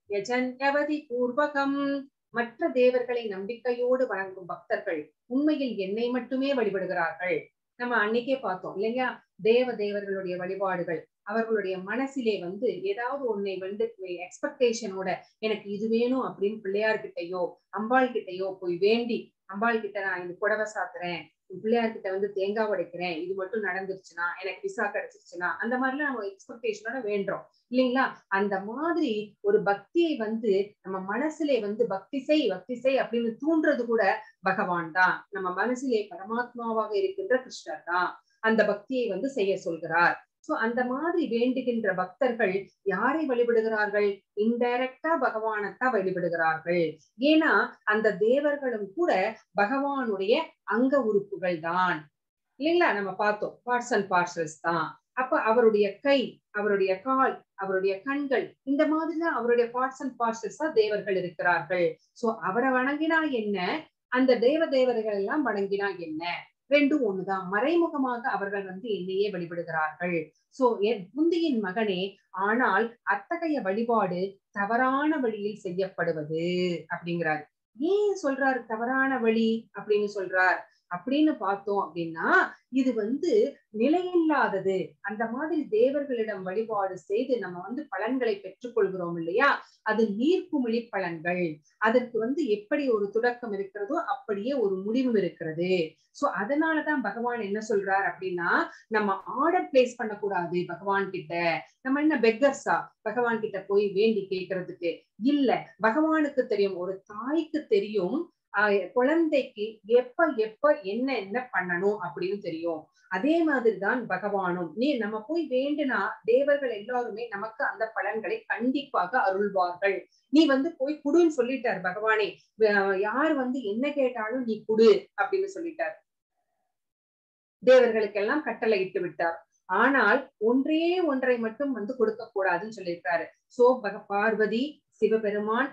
யஜன்யவதி பூர்வகம் மற்ற தேவர்களை நம்பிக்கையோடு வணங்கும் பக்தர்கள் உண்மையில் என்னை மட்டுமே வழிபடுகிறார்கள் நம்ம அன்னைக்கே பார்த்தோம் இல்லையா தேவ தேவர்களுடைய வழிபாடுகள் அவர்களுடைய மனசிலே வந்து ஏதாவது ஒன்னை வந்து எக்ஸ்பெக்டேஷனோட எனக்கு இது வேணும் அப்படின்னு பிள்ளையார் கிட்டயோ அம்பாள் கிட்டயோ போய் வேண்டி அம்பாள் கிட்ட நான் இந்த புடவை சாத்துறேன் பிள்ளையார் கிட்ட வந்து தேங்காய் உடைக்கிறேன் இது மட்டும் நடந்துருச்சுன்னா எனக்கு விசா கிடைச்சிருச்சுன்னா அந்த மாதிரிலாம் நம்ம எக்ஸ்பெக்டேஷனோட வேண்டுறோம் இல்லைங்களா அந்த மாதிரி ஒரு பக்தியை வந்து நம்ம மனசுலே வந்து பக்தி செய் பக்தி செய் அப்படின்னு தூண்டுறது கூட பகவான் தான் நம்ம மனசிலே பரமாத்மாவாக இருக்கின்ற கிருஷ்ணர் தான் அந்த பக்தியை வந்து செய்ய சொல்கிறார் சோ அந்த மாதிரி வேண்டுகின்ற பக்தர்கள் யாரை வழிபடுகிறார்கள் இன்டைரக்டா பகவானைத்தான் வழிபடுகிறார்கள் ஏன்னா அந்த தேவர்களும் கூட பகவானுடைய அங்க உறுப்புகள் தான் இல்லைங்களா நம்ம பார்த்தோம் பார்ட்ஸ் அண்ட் பார்சல்ஸ் தான் அப்ப அவருடைய கை அவருடைய கால் அவருடைய கண்கள் இந்த மாதிரிதான் அவருடைய பார்ட்ஸ் அண்ட் பார்சல்ஸ் தான் தேவர்கள் இருக்கிறார்கள் சோ அவரை வணங்கினா என்ன அந்த தேவ தேவர்கள் எல்லாம் வணங்கினா என்ன ரெண்டும் ஒண்ணுதான் மறைமுகமாக அவர்கள் வந்து என்னையே வழிபடுகிறார்கள் சோ என் புந்தியின் மகனே ஆனால் அத்தகைய வழிபாடு தவறான வழியில் செய்யப்படுவது அப்படிங்கிறாரு ஏன் சொல்றாரு தவறான வழி அப்படின்னு சொல்றார் அப்படின்னு பார்த்தோம் அப்படின்னா இது வந்து நிலையில்லாதது அந்த மாதிரி தேவர்களிடம் வழிபாடு செய்து நம்ம வந்து பலன்களை பெற்றுக்கொள்கிறோம் இல்லையா அது நீர்க்குமிழி பலன்கள் அதற்கு வந்து எப்படி ஒரு தொடக்கம் இருக்கிறதோ அப்படியே ஒரு முடிவும் இருக்கிறது சோ அதனாலதான் பகவான் என்ன சொல்றார் அப்படின்னா நம்ம ஆர்டர் பிளேஸ் பண்ணக்கூடாது பகவான் கிட்ட நம்ம என்ன பெக்கர்ஸா பகவான் கிட்ட போய் வேண்டி கேட்கறதுக்கு இல்ல பகவானுக்கு தெரியும் ஒரு தாய்க்கு தெரியும் ஆஹ் குழந்தைக்கு எப்ப எப்ப என்ன என்ன பண்ணணும் அப்படின்னு தெரியும் அதே மாதிரிதான் பகவானும் நீ நம்ம போய் வேண்டுனா தேவர்கள் எல்லாருமே நமக்கு அந்த பலன்களை கண்டிப்பாக அருள்வார்கள் நீ வந்து போய் குடுன்னு சொல்லிட்டார் பகவானே யார் வந்து என்ன கேட்டாலும் நீ குடு அப்படின்னு சொல்லிட்டார் தேவர்களுக்கெல்லாம் கட்டளை இட்டு விட்டார் ஆனால் ஒன்றே ஒன்றை மட்டும் வந்து கொடுக்க கூடாதுன்னு சொல்லியிருக்காரு சோ பக பார்வதி சிவபெருமான்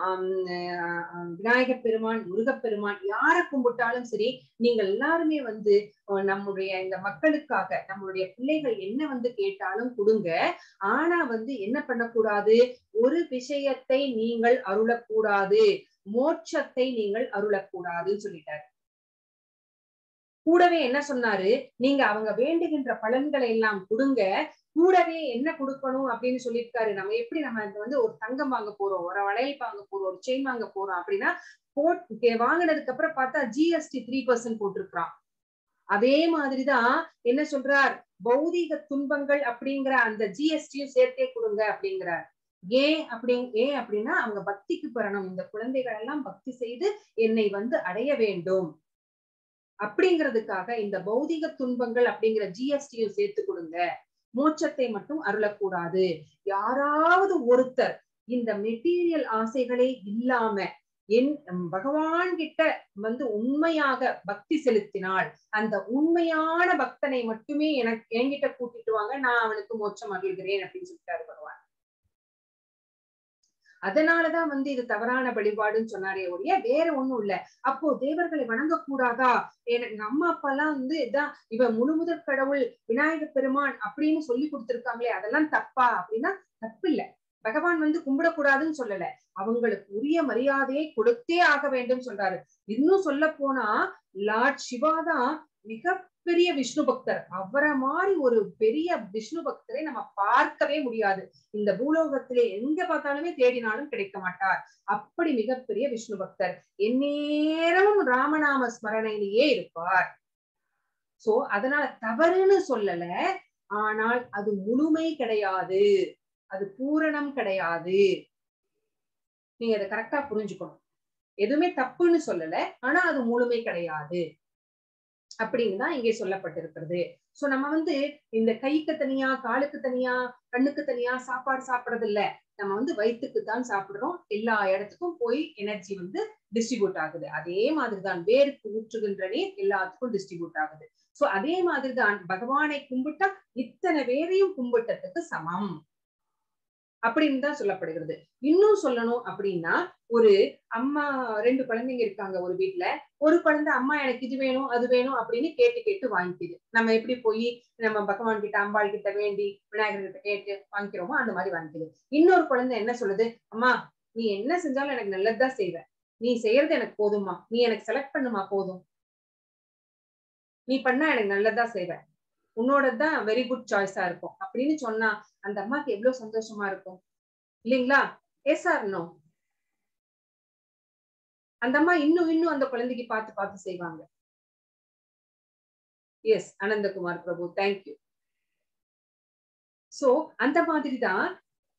விநாயகப் பெருமான் முருகப்பெருமான் யாரை கும்பிட்டாலும் சரி நீங்கள் எல்லாருமே வந்து நம்முடைய இந்த மக்களுக்காக நம்மளுடைய பிள்ளைகள் என்ன வந்து கேட்டாலும் கொடுங்க ஆனா வந்து என்ன பண்ணக்கூடாது ஒரு விஷயத்தை நீங்கள் அருளக்கூடாது மோட்சத்தை நீங்கள் அருளக்கூடாதுன்னு சொல்லிட்டாரு கூடவே என்ன சொன்னாரு நீங்க அவங்க வேண்டுகின்ற பலன்களை எல்லாம் கொடுங்க கூடவே என்ன கொடுக்கணும் அப்படின்னு சொல்லியிருக்காரு நம்ம எப்படி நம்ம வந்து ஒரு தங்கம் வாங்க போறோம் ஒரு வளையல் வாங்க போறோம் ஒரு செயின் வாங்க போறோம் அப்படின்னா போட் வாங்கினதுக்கு அப்புறம் பார்த்தா ஜிஎஸ்டி த்ரீ பர்சன்ட் போட்டிருக்கிறான் அதே மாதிரிதான் என்ன சொல்றார் பௌதீக துன்பங்கள் அப்படிங்கிற அந்த ஜிஎஸ்டியும் சேர்த்தே கொடுங்க அப்படிங்கிறார் ஏன் அப்படி ஏன் அப்படின்னா அவங்க பக்திக்கு பெறணும் இந்த குழந்தைகள் எல்லாம் பக்தி செய்து என்னை வந்து அடைய வேண்டும் அப்படிங்கிறதுக்காக இந்த பௌதிக துன்பங்கள் அப்படிங்கிற ஜிஎஸ்டியும் சேர்த்து கொடுங்க மோட்சத்தை மட்டும் அருளக்கூடாது யாராவது ஒருத்தர் இந்த மெட்டீரியல் ஆசைகளே இல்லாம என் பகவான் கிட்ட வந்து உண்மையாக பக்தி செலுத்தினால் அந்த உண்மையான பக்தனை மட்டுமே எனக்கு என்கிட்ட கூட்டிட்டு வாங்க நான் அவனுக்கு மோட்சம் அருள்கிறேன் அப்படின்னு சொல்லிட்டாரு பகவான் அதனாலதான் வந்து இது தவறான வழிபாடுன்னு சொன்னாரே ஒழிய வேற ஒண்ணும் இல்ல அப்போ தேவர்களை வணங்கக்கூடாதா எனக்கு அம்மா அப்பா எல்லாம் வந்து இதான் இவ முழுமுதற் கடவுள் விநாயக பெருமான் அப்படின்னு சொல்லி கொடுத்திருக்காங்களே அதெல்லாம் தப்பா அப்படின்னா தப்பு இல்ல பகவான் வந்து கும்பிடக்கூடாதுன்னு சொல்லல அவங்களுக்கு உரிய மரியாதையை கொடுத்தே ஆக வேண்டும் சொல்றாரு இன்னும் சொல்ல போனா லார்ட் சிவா தான் மிகப்பெரிய விஷ்ணு பக்தர் அவரை மாதிரி ஒரு பெரிய விஷ்ணு பக்தரை நம்ம பார்க்கவே முடியாது இந்த பூலோகத்திலே எங்க பார்த்தாலுமே தேடினாலும் கிடைக்க மாட்டார் அப்படி மிகப்பெரிய விஷ்ணு பக்தர் எந்நேரமும் ராமநாம ஸ்மரணையிலேயே இருப்பார் சோ அதனால தவறுன்னு சொல்லல ஆனால் அது முழுமை கிடையாது அது பூரணம் கிடையாது நீங்க அதை கரெக்டா புரிஞ்சுக்கணும் எதுவுமே தப்புன்னு சொல்லல ஆனா அது முழுமை கிடையாது அப்படின்னு தான் இங்கே சொல்லப்பட்டிருக்கிறது சோ நம்ம வந்து இந்த கைக்கு தனியா காலுக்கு தனியா கண்ணுக்கு தனியா சாப்பாடு சாப்பிடுறது இல்ல நம்ம வந்து வயிற்றுக்கு தான் சாப்பிடுறோம் எல்லா இடத்துக்கும் போய் எனர்ஜி வந்து டிஸ்ட்ரிபியூட் ஆகுது அதே மாதிரிதான் வேருக்கு ஊற்றுகின்ற நீர் எல்லாத்துக்கும் டிஸ்ட்ரிபியூட் ஆகுது சோ அதே மாதிரிதான் பகவானை கும்பிட்டா இத்தனை பேரையும் கும்பிட்டதுக்கு சமம் அப்படின்னு தான் சொல்லப்படுகிறது இன்னும் சொல்லணும் அப்படின்னா ஒரு அம்மா ரெண்டு குழந்தைங்க இருக்காங்க ஒரு வீட்டுல ஒரு குழந்தை அம்மா எனக்கு இது வேணும் அது வேணும் அப்படின்னு கேட்டு கேட்டு வாங்கிக்குது நம்ம எப்படி போய் நம்ம பகவான் கிட்ட அம்பாள் கிட்ட வேண்டி விநாயகர் கிட்ட கேட்டு வாங்கிக்கிறோமோ அந்த மாதிரி வாங்கிக்குது இன்னொரு குழந்தை என்ன சொல்லுது அம்மா நீ என்ன செஞ்சாலும் எனக்கு நல்லதுதான் செய்வ நீ செய்யறது எனக்கு போதுமா நீ எனக்கு செலக்ட் பண்ணுமா போதும் நீ பண்ணா எனக்கு நல்லதா செய்வ உன்னோடதான் வெரி குட் சாய்ஸா இருக்கும் அப்படின்னு சொன்னா அந்த அம்மாக்கு எவ்வளவு சந்தோஷமா இருக்கும் இல்லைங்களா எஸ் ஆர் நோ அந்த அம்மா இன்னும் இன்னும் அந்த குழந்தைக்கு பார்த்து பார்த்து செய்வாங்க yes Ananthakumar Prabhu thank you so அந்த மாதிரி தான்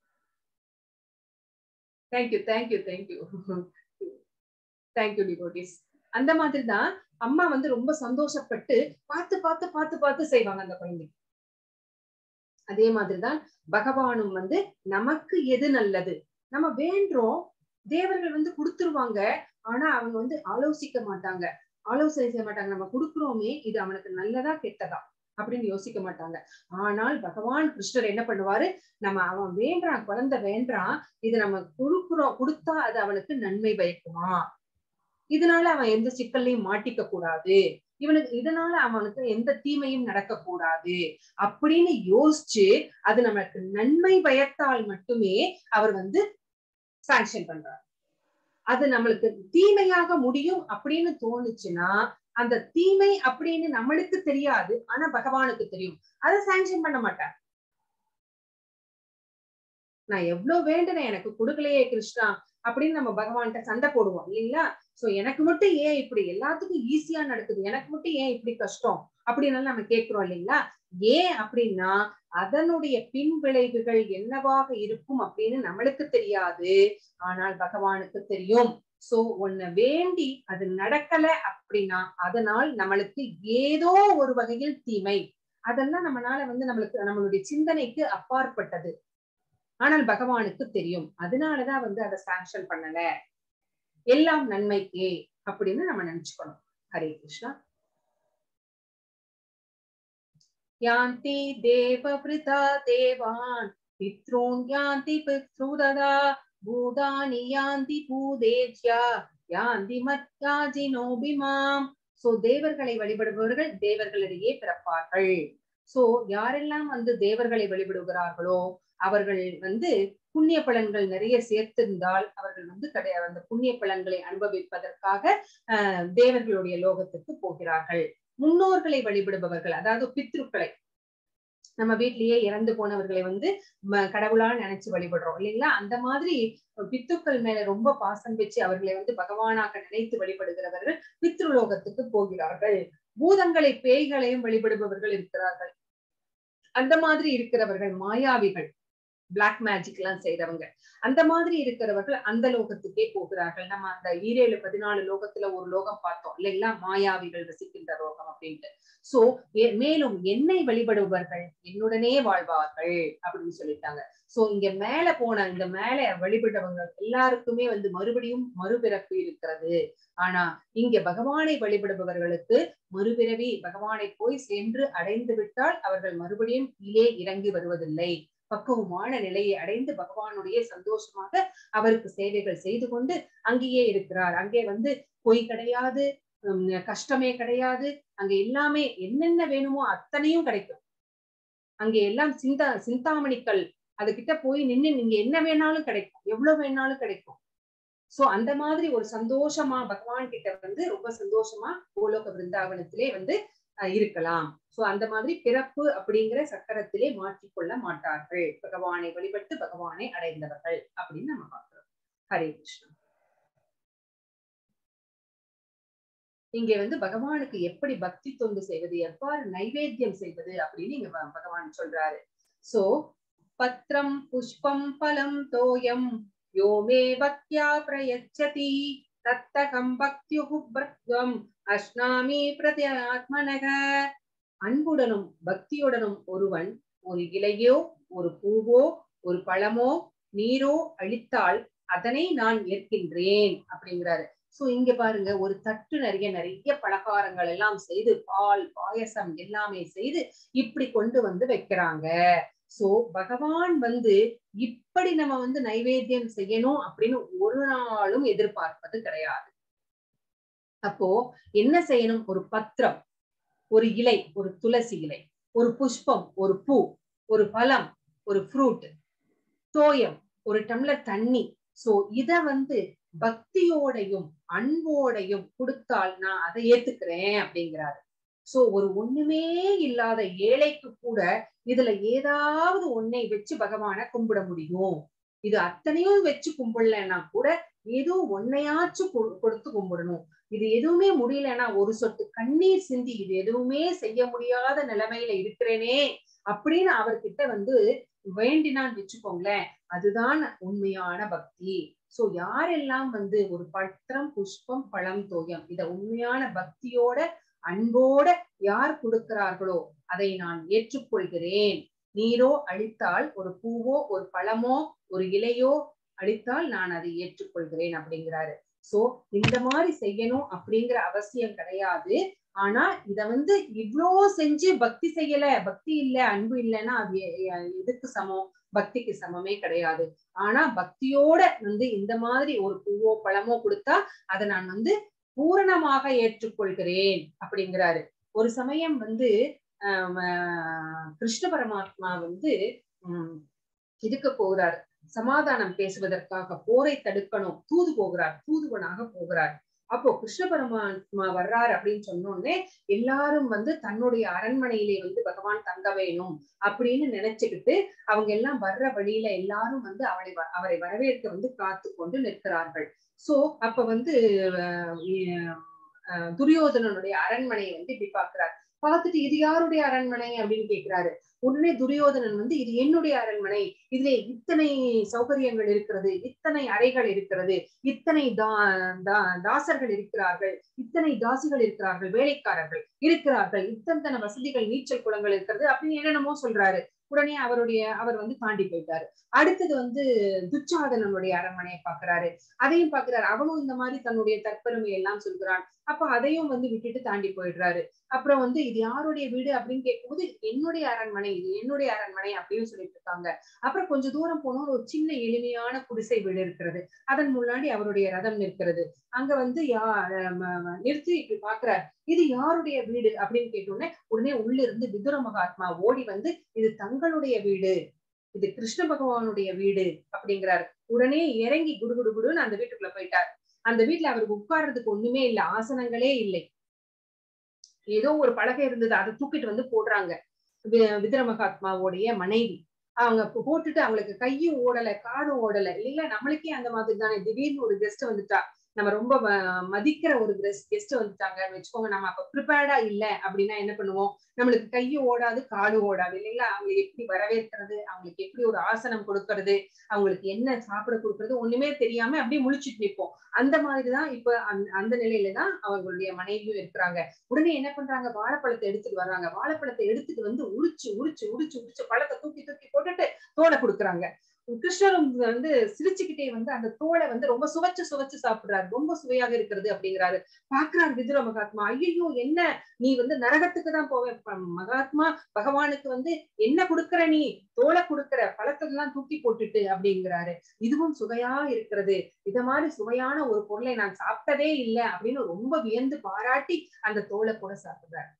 thank you thank you thank you thank you devotees அந்த மாதிரி தான் அம்மா வந்து ரொம்ப சந்தோஷப்பட்டு பார்த்து பார்த்து பார்த்து பார்த்து செய்வாங்க அந்த குழந்தைக்கு அதே மாதிரிதான் பகவானும் வந்து நமக்கு எது நல்லது நம்ம வேண்டுறோம் தேவர்கள் வந்து கொடுத்துருவாங்க ஆனா அவங்க வந்து ஆலோசிக்க மாட்டாங்க ஆலோசனை செய்ய மாட்டாங்க நம்ம கொடுக்குறோமே இது அவனுக்கு நல்லதா கெட்டதா அப்படின்னு யோசிக்க மாட்டாங்க ஆனால் பகவான் கிருஷ்ணர் என்ன பண்ணுவாரு நம்ம அவன் வேண்டான் குழந்தை வேண்டான் இது நம்ம கொடுக்குறோம் கொடுத்தா அது அவனுக்கு நன்மை பயக்குமா இதனால அவன் எந்த சிக்கல்லையும் மாட்டிக்க கூடாது இவனுக்கு இதனால அவனுக்கு எந்த தீமையும் நடக்க கூடாது அப்படின்னு யோசிச்சு அது நமக்கு நன்மை பயத்தால் மட்டுமே அவர் வந்து சாங்ஷன் பண்றார் அது நம்மளுக்கு தீமையாக முடியும் அப்படின்னு தோணுச்சுன்னா அந்த தீமை அப்படின்னு நம்மளுக்கு தெரியாது ஆனா பகவானுக்கு தெரியும் அதை சாங்ஷன் பண்ண மாட்டார் நான் எவ்வளவு வேண்டுனேன் எனக்கு கொடுக்கலையே கிருஷ்ணா அப்படின்னு நம்ம பகவான்கிட்ட சண்டை போடுவோம் இல்லைங்களா சோ எனக்கு மட்டும் ஏன் இப்படி எல்லாத்துக்கும் ஈஸியா நடக்குது எனக்கு மட்டும் ஏன் இப்படி கஷ்டம் அப்படின்னு நம்ம கேட்கிறோம் இல்லைங்களா ஏன் அப்படின்னா அதனுடைய பின் விளைவுகள் என்னவாக இருக்கும் அப்படின்னு நம்மளுக்கு தெரியாது ஆனால் பகவானுக்கு தெரியும் சோ ஒன்ன வேண்டி அது நடக்கல அப்படின்னா அதனால் நம்மளுக்கு ஏதோ ஒரு வகையில் தீமை அதெல்லாம் நம்மளால வந்து நம்மளுக்கு நம்மளுடைய சிந்தனைக்கு அப்பாற்பட்டது ஆனால் பகவானுக்கு தெரியும் அதனாலதான் வந்து அதை சாங்ஷன் பண்ணல எல்லாம் நன்மைக்கே அப்படின்னு நம்ம நினைச்சுக்கணும் ஹரே கிருஷ்ணா யாந்தி தேவபிருதா தேவான் பித்ரூன் யாந்தி பித்ருததா பூதானி யாந்தி பூதேஜ்யா யாந்தி மத்யாஜினோபிமாம் சோ தேவர்களை வழிபடுபவர்கள் தேவர்களிடையே பிறப்பார்கள் சோ யாரெல்லாம் வந்து தேவர்களை வழிபடுகிறார்களோ அவர்கள் வந்து புண்ணிய பலன்கள் நிறைய சேர்த்திருந்தால் அவர்கள் வந்து கிடையாது அந்த புண்ணிய பலன்களை அனுபவிப்பதற்காக அஹ் தேவர்களுடைய லோகத்துக்கு போகிறார்கள் முன்னோர்களை வழிபடுபவர்கள் அதாவது பித்ருக்களை நம்ம வீட்லயே இறந்து போனவர்களை வந்து கடவுளா நினைச்சு வழிபடுறோம் இல்லைங்களா அந்த மாதிரி பித்துக்கள் மேல ரொம்ப பாசம் வச்சு அவர்களை வந்து பகவானாக நினைத்து வழிபடுகிறவர்கள் பித்ருலோகத்துக்கு போகிறார்கள் பூதங்களை பேய்களையும் வழிபடுபவர்கள் இருக்கிறார்கள் அந்த மாதிரி இருக்கிறவர்கள் மாயாவிகள் பிளாக் மேஜிக் எல்லாம் செய்றவங்க அந்த மாதிரி இருக்கிறவர்கள் அந்த லோகத்துக்கே போகிறார்கள் நம்ம அந்த ஈரேழு பதினாலு லோகத்துல ஒரு லோகம் பார்த்தோம் இல்லைங்களா மாயாவிகள் வசிக்கின்ற லோகம் அப்படின்ட்டு சோ மேலும் என்னை வழிபடுபவர்கள் என்னுடனே வாழ்வார்கள் அப்படின்னு சொல்லிட்டாங்க சோ இங்க மேல போன இந்த மேல வழிபட்டவங்க எல்லாருக்குமே வந்து மறுபடியும் மறுபிறப்பு இருக்கிறது ஆனா இங்க பகவானை வழிபடுபவர்களுக்கு மறுபிறவி பகவானை போய் சென்று அடைந்து விட்டால் அவர்கள் மறுபடியும் கீழே இறங்கி வருவதில்லை பக்குவமான நிலையை அடைந்து பகவானுடைய சந்தோஷமாக அவருக்கு சேவைகள் செய்து கொண்டு அங்கேயே இருக்கிறார் அங்கே வந்து பொய் கிடையாது கஷ்டமே கிடையாது அங்க எல்லாமே என்னென்ன வேணுமோ அத்தனையும் கிடைக்கும் அங்கே எல்லாம் சிந்தா சிந்தாமணிக்கள் அது கிட்ட போய் நின்று நீங்க என்ன வேணாலும் கிடைக்கும் எவ்வளவு வேணாலும் கிடைக்கும் சோ அந்த மாதிரி ஒரு சந்தோஷமா பகவான் கிட்ட வந்து ரொம்ப சந்தோஷமா கோலோக பிருந்தாவனத்திலே வந்து இருக்கலாம் சோ அந்த மாதிரி பிறப்பு அப்படிங்கிற சக்கரத்திலே மாற்றிக்கொள்ள மாட்டார்கள் பகவானை வழிபட்டு பகவானை அடைந்தவர்கள் அப்படின்னு நம்ம பார்க்கிறோம் ஹரே கிருஷ்ணா இங்க வந்து பகவானுக்கு எப்படி பக்தி தொண்டு செய்வது எவ்வாறு நைவேத்தியம் செய்வது அப்படின்னு இங்க பகவான் சொல்றாரு சோ பத்ரம் புஷ்பம் பலம் தோயம் யோ மே பக்தியா பிரயச்சதி தத்தகம் பக்தியுகு பிரத்வம் அஷ்னாமி பிரத்யாத்மனக அன்புடனும் பக்தியுடனும் ஒருவன் ஒரு இலையோ ஒரு பூவோ ஒரு பழமோ நீரோ அளித்தால் அதனை நான் ஏற்கின்றேன் அப்படிங்கிறாரு சோ இங்க பாருங்க ஒரு தட்டு நிறைய நிறைய பலகாரங்கள் எல்லாம் செய்து பால் பாயசம் எல்லாமே செய்து இப்படி கொண்டு வந்து வைக்கிறாங்க சோ பகவான் வந்து இப்படி நம்ம வந்து நைவேத்தியம் செய்யணும் அப்படின்னு ஒரு நாளும் எதிர்பார்ப்பது கிடையாது அப்போ என்ன செய்யணும் ஒரு பத்திரம் ஒரு இலை ஒரு துளசி இலை ஒரு புஷ்பம் ஒரு பூ ஒரு பழம் ஒரு ஃப்ரூட் தோயம் ஒரு டம்ளர் தண்ணி சோ இத வந்து பக்தியோடையும் அன்போடையும் கொடுத்தால் நான் அதை ஏத்துக்கிறேன் அப்படிங்கிறாரு சோ ஒரு ஒண்ணுமே இல்லாத ஏழைக்கு கூட இதுல ஏதாவது ஒன்னை வச்சு பகவான கும்பிட முடியும் இது அத்தனையும் வச்சு கும்பிடலன்னா கூட ஏதோ ஒன்னையாச்சும் கொடுத்து கும்பிடணும் இது எதுவுமே முடியலன்னா ஒரு சொட்டு கண்ணீர் சிந்தி இது எதுவுமே செய்ய முடியாத நிலைமையில இருக்கிறேனே அப்படின்னு அவர்கிட்ட வந்து வேண்டினான்னு வச்சுக்கோங்களேன் அதுதான் உண்மையான பக்தி சோ யாரெல்லாம் வந்து ஒரு பத்திரம் புஷ்பம் பழம் தோயம் இத உண்மையான பக்தியோட அன்போட யார் கொடுக்கிறார்களோ அதை நான் ஏற்றுக்கொள்கிறேன் நீரோ அளித்தால் ஒரு பூவோ ஒரு பழமோ ஒரு இலையோ அளித்தால் நான் அதை ஏற்றுக்கொள்கிறேன் அப்படிங்கிறாரு சோ இந்த மாதிரி செய்யணும் அப்படிங்கிற அவசியம் கிடையாது ஆனா இத வந்து இவ்ளோ செஞ்சு பக்தி செய்யல பக்தி இல்ல அன்பு இல்லைன்னா அது எதுக்கு சமம் பக்திக்கு சமமே கிடையாது ஆனா பக்தியோட வந்து இந்த மாதிரி ஒரு பூவோ பழமோ கொடுத்தா அதை நான் பூரணமாக ஏற்றுக்கொள்கிறேன் அப்படிங்கிறாரு ஒரு சமயம் வந்து கிருஷ்ண பரமாத்மா வந்து உம் இதுக்கு போகிறார் சமாதானம் பேசுவதற்காக போரை தடுக்கணும் தூது போகிறார் தூதுவனாக போகிறார் அப்போ கிருஷ்ண பரமாத்மா வர்றார் அப்படின்னு சொன்னோடனே எல்லாரும் வந்து தன்னுடைய அரண்மனையிலே வந்து பகவான் தங்க வேணும் அப்படின்னு நினைச்சுக்கிட்டு அவங்க எல்லாம் வர்ற வழியில எல்லாரும் வந்து அவளை அவரை வரவேற்க வந்து காத்து கொண்டு நிற்கிறார்கள் சோ அப்ப வந்து துரியோதனனுடைய அரண்மனையை வந்து இப்படி பாக்குறார் பார்த்துட்டு இது யாருடைய அரண்மனை அப்படின்னு கேக்குறாரு உடனே துரியோதனன் வந்து இது என்னுடைய அரண்மனை இதுல இத்தனை சௌகரியங்கள் இருக்கிறது இத்தனை அறைகள் இருக்கிறது இத்தனை தா தாசர்கள் இருக்கிறார்கள் இத்தனை தாசிகள் இருக்கிறார்கள் வேலைக்காரர்கள் இருக்கிறார்கள் இத்தனை வசதிகள் நீச்சல் குளங்கள் இருக்கிறது அப்படின்னு என்னென்னமோ சொல்றாரு உடனே அவருடைய அவர் வந்து தாண்டி போயிட்டாரு அடுத்தது வந்து துச்சாதனனுடைய அரண்மனையை பாக்குறாரு அதையும் பாக்குறாரு அவனும் இந்த மாதிரி தன்னுடைய தற்பெருமை எல்லாம் சொல்கிறான் அப்ப அதையும் வந்து விட்டுட்டு தாண்டி போயிடுறாரு அப்புறம் வந்து இது யாருடைய வீடு அப்படின்னு கேட்கும்போது என்னுடைய அரண்மனை இது என்னுடைய அரண்மனை அப்படின்னு சொல்லிட்டு இருக்காங்க அப்புறம் கொஞ்ச தூரம் போனோம் ஒரு சின்ன எளிமையான குடிசை வீடு இருக்கிறது அதன் முன்னாடி அவருடைய ரதம் நிற்கிறது அங்க வந்து யா நிறுத்தி இப்படி பாக்குறாரு இது யாருடைய வீடு அப்படின்னு கேட்டோடனே உடனே உள்ள இருந்து விதுர மகாத்மா ஓடி வந்து இது தங்களுடைய வீடு இது கிருஷ்ண பகவானுடைய வீடு அப்படிங்கிறாரு உடனே இறங்கி குடு குடு குடுன்னு அந்த வீட்டுக்குள்ள போயிட்டார் அந்த வீட்டுல அவருக்கு உட்கார்றதுக்கு ஒண்ணுமே இல்லை ஆசனங்களே இல்லை ஏதோ ஒரு பலகை இருந்தது அதை தூக்கிட்டு வந்து போடுறாங்க விதுர மகாத்மாவோடைய மனைவி அவங்க போட்டுட்டு அவங்களுக்கு கையும் ஓடல காடும் ஓடல இல்ல நம்மளுக்கே அந்த மாதிரி தானே திடீர்னு ஒரு கெஸ்ட் வந்துட்டா நம்ம ரொம்ப மதிக்கிற ஒரு கெஸ்ட் வந்துட்டாங்கன்னு வச்சுக்கோங்க நம்ம அப்ப ப்ரிப்பேர்டா இல்ல அப்படின்னா என்ன பண்ணுவோம் நம்மளுக்கு கையும் ஓடாது காலும் ஓடாது இல்லைங்களா அவங்களை எப்படி வரவேற்கிறது அவங்களுக்கு எப்படி ஒரு ஆசனம் கொடுக்கறது அவங்களுக்கு என்ன சாப்பிட கொடுக்கறது ஒண்ணுமே தெரியாம அப்படியே முழிச்சுட்டு நிற்போம் அந்த மாதிரிதான் இப்ப அந்த நிலையில தான் அவங்களுடைய மனைவியும் இருக்கிறாங்க உடனே என்ன பண்றாங்க வாழைப்பழத்தை எடுத்துட்டு வர்றாங்க வாழைப்பழத்தை எடுத்துட்டு வந்து உரிச்சு உரிச்சு உரிச்சு உரிச்சு பழத்தை தூக்கி தூக்கி போட்டுட்டு தோலை கொடுக்குறாங்க கிருஷ்ணரும் வந்து சிரிச்சுக்கிட்டே வந்து அந்த தோலை வந்து ரொம்ப சுவைச்சு சுவைச்சு சாப்பிடுறாரு ரொம்ப சுவையாக இருக்கிறது அப்படிங்கிறாரு பாக்குறாரு விதுர மகாத்மா ஐயோ என்ன நீ வந்து நரகத்துக்கு தான் போவ மகாத்மா பகவானுக்கு வந்து என்ன கொடுக்கற நீ தோலை கொடுக்கற பழத்தெல்லாம் தூக்கி போட்டுட்டு அப்படிங்கிறாரு இதுவும் சுவையா இருக்கிறது இத மாதிரி சுவையான ஒரு பொருளை நான் சாப்பிட்டதே இல்லை அப்படின்னு ரொம்ப வியந்து பாராட்டி அந்த தோலை கூட சாப்பிடுறாரு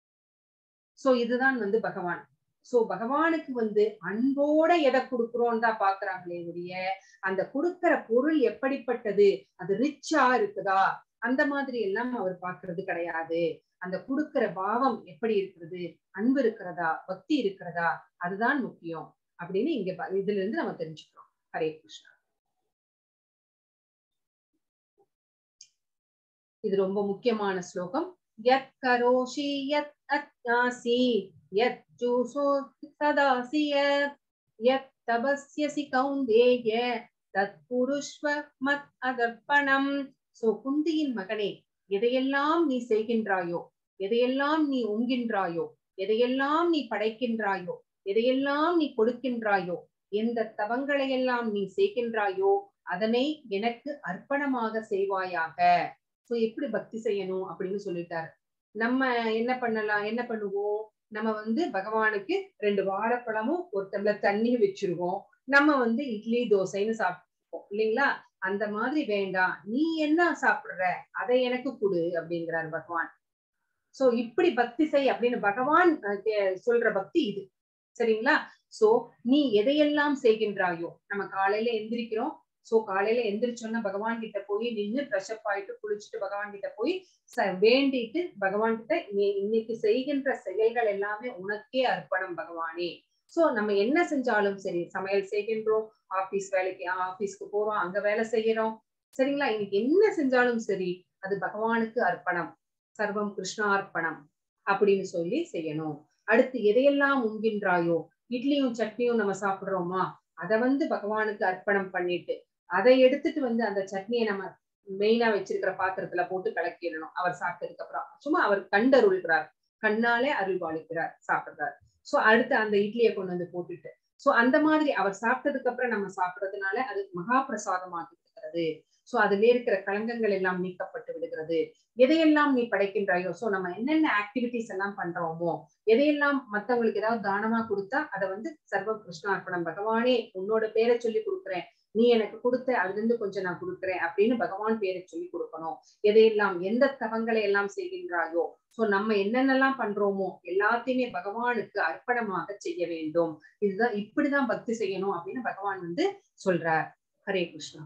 சோ இதுதான் வந்து பகவான் சோ பகவானுக்கு வந்து அன்போட எதை கொடுக்குறோம் தான் பாக்குறாங்களே ஒழிய அந்த கொடுக்கிற பொருள் எப்படிப்பட்டது அது ரிச்சா இருக்குதா அந்த மாதிரி எல்லாம் அவர் பாக்குறது கிடையாது அந்த கொடுக்கிற பாவம் எப்படி இருக்கிறது அன்பு இருக்கிறதா பக்தி இருக்கிறதா அதுதான் முக்கியம் அப்படின்னு இங்க இதுல இருந்து நம்ம தெரிஞ்சுக்கிறோம் ஹரே கிருஷ்ணா இது ரொம்ப முக்கியமான ஸ்லோகம் யத் கரோஷி யத் அத்யாசி யத் ஜூசோ சதாசி யத் தபஸ்யசி கௌந்தேய தத் புருஷ்வ மத் அதர்ப்பணம் சோ குந்தியின் மகனே எதையெல்லாம் நீ செய்கின்றாயோ எதையெல்லாம் நீ உண்கின்றாயோ எதையெல்லாம் நீ படைக்கின்றாயோ எதையெல்லாம் நீ கொடுக்கின்றாயோ எந்த தவங்களை எல்லாம் நீ செய்கின்றாயோ அதனை எனக்கு அர்ப்பணமாக செய்வாயாக சோ எப்படி பக்தி செய்யணும் அப்படின்னு சொல்லிட்டாரு நம்ம என்ன பண்ணலாம் என்ன பண்ணுவோம் நம்ம வந்து பகவானுக்கு ரெண்டு வாழைப்பழமும் ஒரு டம்ளர் தண்ணி வச்சிருவோம் நம்ம வந்து இட்லி தோசைன்னு சாப்பிட்டுப்போம் இல்லைங்களா அந்த மாதிரி வேண்டாம் நீ என்ன சாப்பிடுற அதை எனக்கு கொடு அப்படிங்கிறார் பகவான் சோ இப்படி பக்தி செய் அப்படின்னு பகவான் சொல்ற பக்தி இது சரிங்களா சோ நீ எதையெல்லாம் செய்கின்றாயோ நம்ம காலையில எந்திரிக்கிறோம் சோ காலையில எந்திரிச்சோன்னா பகவான் கிட்ட போய் நின்று ஃப்ரெஷ்அப் ஆயிட்டு குளிச்சுட்டு பகவான் கிட்ட போய் வேண்டிட்டு பகவான் கிட்ட நீ இன்னைக்கு செய்கின்ற செயல்கள் எல்லாமே உனக்கே அர்ப்பணம் பகவானே சோ நம்ம என்ன செஞ்சாலும் சரி சமையல் செய்கின்றோம் ஆபீஸ் வேலைக்கு ஆபீஸ்க்கு போறோம் அங்க வேலை செய்யறோம் சரிங்களா இன்னைக்கு என்ன செஞ்சாலும் சரி அது பகவானுக்கு அர்ப்பணம் சர்வம் கிருஷ்ணார்ப்பணம் அப்படின்னு சொல்லி செய்யணும் அடுத்து எதையெல்லாம் உண்கின்றாயோ இட்லியும் சட்னியும் நம்ம சாப்பிடுறோமா அதை வந்து பகவானுக்கு அர்ப்பணம் பண்ணிட்டு அதை எடுத்துட்டு வந்து அந்த சட்னியை நம்ம மெயினா வச்சிருக்கிற பாத்திரத்துல போட்டு கலக்கிடணும் அவர் சாப்பிட்டதுக்கு அப்புறம் சும்மா அவர் கண்டருள்கிறார் கண்ணாலே அருள் பாலிக்கிறார் சாப்பிடுறார் சோ அடுத்து அந்த இட்லியை கொண்டு வந்து போட்டுட்டு சோ அந்த மாதிரி அவர் சாப்பிட்டதுக்கு அப்புறம் நம்ம சாப்பிடுறதுனால அது மகா பிரசாதமாக இருக்கிறது சோ அதுல இருக்கிற களங்கங்கள் எல்லாம் நீக்கப்பட்டு விடுகிறது எதையெல்லாம் நீ படைக்கின்றாயோ சோ நம்ம என்னென்ன ஆக்டிவிட்டிஸ் எல்லாம் பண்றோமோ எதையெல்லாம் மத்தவங்களுக்கு ஏதாவது தானமா கொடுத்தா அதை வந்து சர்வ கிருஷ்ணார்ப்பணம் பகவானே உன்னோட பேரை சொல்லி கொடுக்குறேன் நீ எனக்கு கொடுத்த அதுல இருந்து கொஞ்சம் நான் கொடுக்குறேன் அப்படின்னு பகவான் பேரை சொல்லி கொடுக்கணும் எதையெல்லாம் எந்த தவங்களை எல்லாம் செய்கின்றாயோ சோ நம்ம என்னென்னலாம் பண்றோமோ எல்லாத்தையுமே பகவானுக்கு அர்ப்பணமாக செய்ய வேண்டும் இதுதான் இப்படிதான் பக்தி செய்யணும் அப்படின்னு பகவான் வந்து சொல்றார் ஹரே கிருஷ்ணா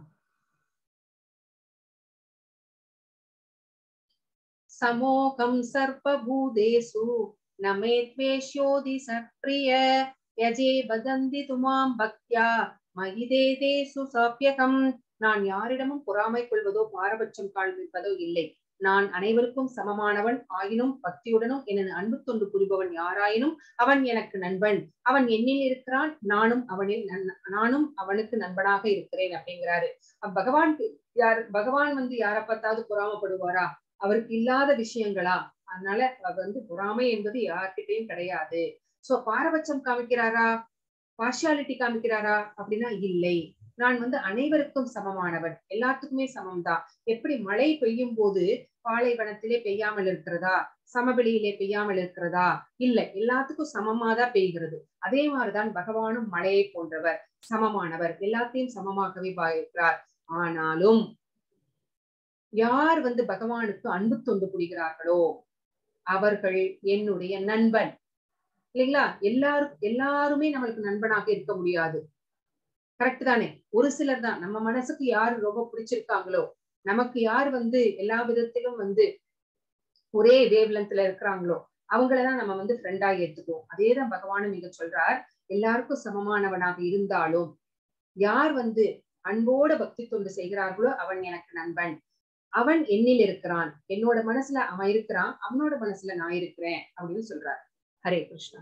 சமோகம் சர்ப்பபூதேசு நமே துவேஷ்யோதி சப்ரிய யஜே வதந்தி துமாம் பக்தியா மகிதேதேசு சாப்பியகம் நான் யாரிடமும் பொறாமை கொள்வதோ பாரபட்சம் காண்பிப்பதோ இல்லை நான் அனைவருக்கும் சமமானவன் ஆயினும் பக்தியுடனும் எனது அன்பு தொண்டு புரிபவன் யாராயினும் அவன் எனக்கு நண்பன் அவன் என்னில் இருக்கிறான் நானும் அவனில் நானும் அவனுக்கு நண்பனாக இருக்கிறேன் அப்படிங்கிறாரு பகவான் யார் பகவான் வந்து யாரை பார்த்தாவது பொறாமப்படுவாரா அவருக்கு இல்லாத விஷயங்களா அதனால வந்து பொறாமை என்பது யார்கிட்டயும் கிடையாது சோ பாரபட்சம் காமிக்கிறாரா பார்ஷியாலிட்டி காமிக்கிறாரா அப்படின்னா இல்லை நான் வந்து அனைவருக்கும் சமமானவன் எல்லாத்துக்குமே சமம் தான் எப்படி மழை பெய்யும் போது பாலைவனத்திலே பெய்யாமல் இருக்கிறதா சமவெளியிலே பெய்யாமல் இருக்கிறதா இல்ல எல்லாத்துக்கும் சமமாதான் பெய்கிறது அதே மாதிரிதான் பகவானும் மழையை போன்றவர் சமமானவர் எல்லாத்தையும் சமமாகவே பாவிக்கிறார் ஆனாலும் யார் வந்து பகவானுக்கு அன்பு தொண்டு புரிகிறார்களோ அவர்கள் என்னுடைய நண்பன் இல்லைங்களா எல்லாரும் எல்லாருமே நம்மளுக்கு நண்பனாக இருக்க முடியாது கரெக்ட் தானே ஒரு சிலர் தான் நம்ம மனசுக்கு யாரு ரொம்ப பிடிச்சிருக்காங்களோ நமக்கு யார் வந்து எல்லா விதத்திலும் வந்து ஒரே வேவ் லென்த்ல இருக்கிறாங்களோ அவங்களதான் நம்ம வந்து ஃப்ரெண்டா ஏத்துக்குவோம் அதேதான் பகவானும் மிக சொல்றார் எல்லாருக்கும் சமமானவனாக இருந்தாலும் யார் வந்து அன்போட பக்தி தொண்டு செய்கிறார்களோ அவன் எனக்கு நண்பன் அவன் என்னில் இருக்கிறான் என்னோட மனசுல அவன் இருக்கிறான் அவனோட மனசுல நான் இருக்கிறேன் அப்படின்னு சொல்றார் ஹரே கிருஷ்ணா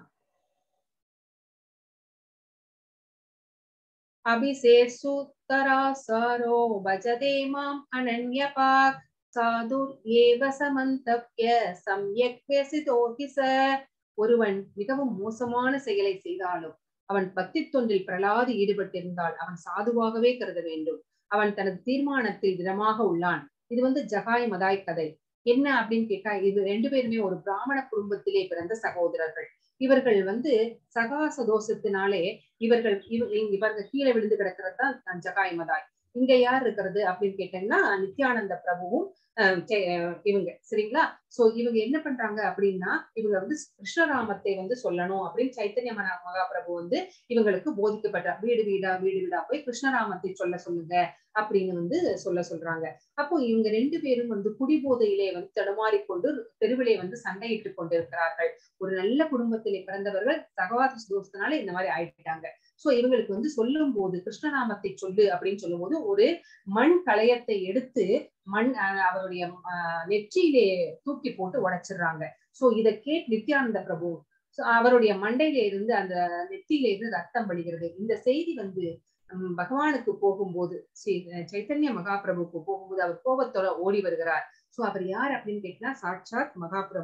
அபிசேசுத்தராசாரோ பஜதே மாம் அனன்யபாக் சாதுர் ஏவ சமந்தவ்ய சம்யக் வெசிதோகி ச ஒருவன் மிகவும் மோசமான செயலை செய்தாலும் அவன் பக்தி தொண்டில் பிரலாது ஈடுபட்டிருந்தால் அவன் சாதுவாகவே கருத வேண்டும் அவன் தனது தீர்மானத்தில் திடமாக உள்ளான் இது வந்து ஜகாய் மதாய் கதை என்ன அப்படின்னு கேட்டா இது ரெண்டு பேருமே ஒரு பிராமண குடும்பத்திலே பிறந்த சகோதரர்கள் இவர்கள் வந்து சகாச தோஷத்தினாலே இவர்கள் இவர்கள் கீழே விழுந்து கிடக்கிறது தான் ஜகாய் மதாய் இங்க யார் இருக்கிறது அப்படின்னு கேட்டீங்கன்னா நித்யானந்த பிரபுவும் இவங்க சரிங்களா சோ இவங்க என்ன பண்றாங்க அப்படின்னா இவங்க வந்து கிருஷ்ணராமத்தை வந்து சொல்லணும் அப்படின்னு சைத்தன்ய மகாபிரபு வந்து இவங்களுக்கு போதிக்கப்பட்ட வீடு வீடா வீடு வீடா போய் கிருஷ்ணராமத்தை சொல்ல சொல்லுங்க அப்படின்னு வந்து சொல்ல சொல்றாங்க அப்போ இவங்க ரெண்டு பேரும் வந்து குடிபோதையிலே வந்து தடுமாறிக்கொண்டு தெருவிலே வந்து சண்டையிட்டு கொண்டிருக்கிறார்கள் ஒரு நல்ல குடும்பத்திலே பிறந்தவர்கள் சகவாத தோஷத்தினால இந்த மாதிரி ஆயிட்டாங்க சோ இவங்களுக்கு வந்து சொல்லும் போது கிருஷ்ணநாமத்தை சொல்லு அப்படின்னு சொல்லும் போது ஒரு மண் களையத்தை எடுத்து மண் அவருடைய நெற்றியிலே தூக்கி போட்டு உடைச்சிடுறாங்க சோ இதை கேட் நித்யானந்த பிரபு அவருடைய மண்டையில இருந்து அந்த நெத்தியில இருந்து ரத்தம் வழிகிறது இந்த செய்தி வந்து பகவானுக்கு போகும்போது ஸ்ரீ சைத்தன்ய மகாபிரபுக்கு போகும்போது அவர் கோபத்தோட ஓடி வருகிறார் சோ அவர் யார் அப்படின்னு கேட்டா சாட்சாத் மகாபிரபு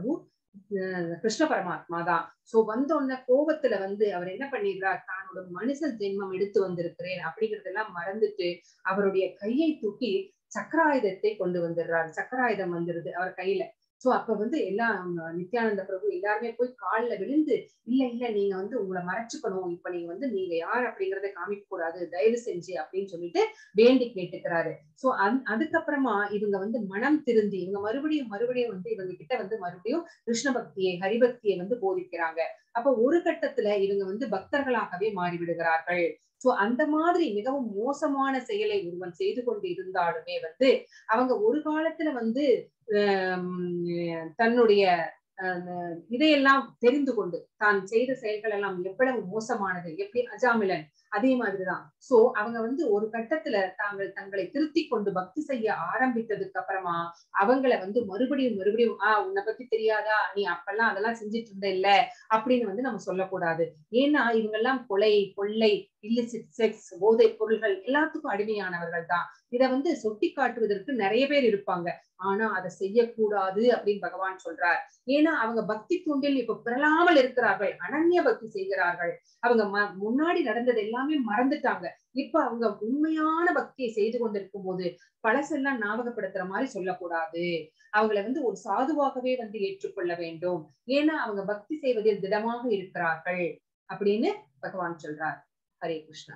அஹ் கிருஷ்ண பரமாத்மா தான் சோ வந்த உடனே கோபத்துல வந்து அவர் என்ன பண்ணிடுறார் தானோட மனுஷ ஜென்மம் எடுத்து வந்திருக்கிறேன் அப்படிங்கறதெல்லாம் மறந்துட்டு அவருடைய கையை தூக்கி சக்கராயுதத்தை கொண்டு வந்துடுறாரு சக்கராயுதம் வந்துருது அவர் கையில சோ அப்ப வந்து எல்லாம் நித்யானந்த பிரபு எல்லாருமே போய் கால்ல விழுந்து இல்ல இல்ல நீங்க வந்து உங்களை மறைச்சுக்கணும் இப்ப நீங்க வந்து நீங்க யார் அப்படிங்கறத காமிக்க கூடாது தயவு செஞ்சு அப்படின்னு சொல்லிட்டு வேண்டி கேட்டுக்கிறாரு சோ அந் அதுக்கப்புறமா இவங்க வந்து மனம் திருந்தி இவங்க மறுபடியும் மறுபடியும் வந்து இவங்க கிட்ட வந்து மறுபடியும் கிருஷ்ண பக்தியை ஹரிபக்தியை வந்து போதிக்கிறாங்க அப்ப ஒரு கட்டத்துல இவங்க வந்து பக்தர்களாகவே மாறிவிடுகிறார்கள் சோ அந்த மாதிரி மிகவும் மோசமான செயலை ஒருவன் செய்து கொண்டு இருந்தாலுமே வந்து அவங்க ஒரு காலத்துல வந்து தன்னுடைய இதையெல்லாம் தெரிந்து கொண்டு தான் செய்த செயல்கள் எல்லாம் எவ்வளவு மோசமானது எப்படி அஜாமிலன் அதே மாதிரிதான் சோ அவங்க வந்து ஒரு கட்டத்துல தாங்கள் தங்களை திருத்தி கொண்டு பக்தி செய்ய ஆரம்பித்ததுக்கு அப்புறமா அவங்கள வந்து மறுபடியும் மறுபடியும் ஆஹ் உன்னை பத்தி தெரியாதா நீ அப்பெல்லாம் அதெல்லாம் செஞ்சுட்டு இருந்த இல்ல அப்படின்னு வந்து நம்ம சொல்லக்கூடாது ஏன்னா இவங்க எல்லாம் கொலை கொள்ளை இல்லிசிட் செக்ஸ் போதைப் பொருள்கள் எல்லாத்துக்கும் அடிமையானவர்கள் தான் இத வந்து சொட்டி காட்டுவதற்கு நிறைய பேர் இருப்பாங்க ஆனா அதை செய்யக்கூடாது அப்படின்னு பகவான் சொல்றார் ஏன்னா அவங்க பக்தி தூண்டில் இப்ப பிறலாமல் இருக்கிறார்கள் அனன்ய பக்தி செய்கிறார்கள் அவங்க முன்னாடி நடந்தது எல்லாமே மறந்துட்டாங்க இப்ப அவங்க உண்மையான பக்தியை செய்து கொண்டிருக்கும் போது பழசெல்லாம் ஞாபகப்படுத்துற மாதிரி சொல்லக்கூடாது அவங்களை வந்து ஒரு சாதுவாகவே வந்து ஏற்றுக்கொள்ள வேண்டும் ஏன்னா அவங்க பக்தி செய்வதில் திடமாக இருக்கிறார்கள் அப்படின்னு பகவான் சொல்றார் ஹரே கிருஷ்ணா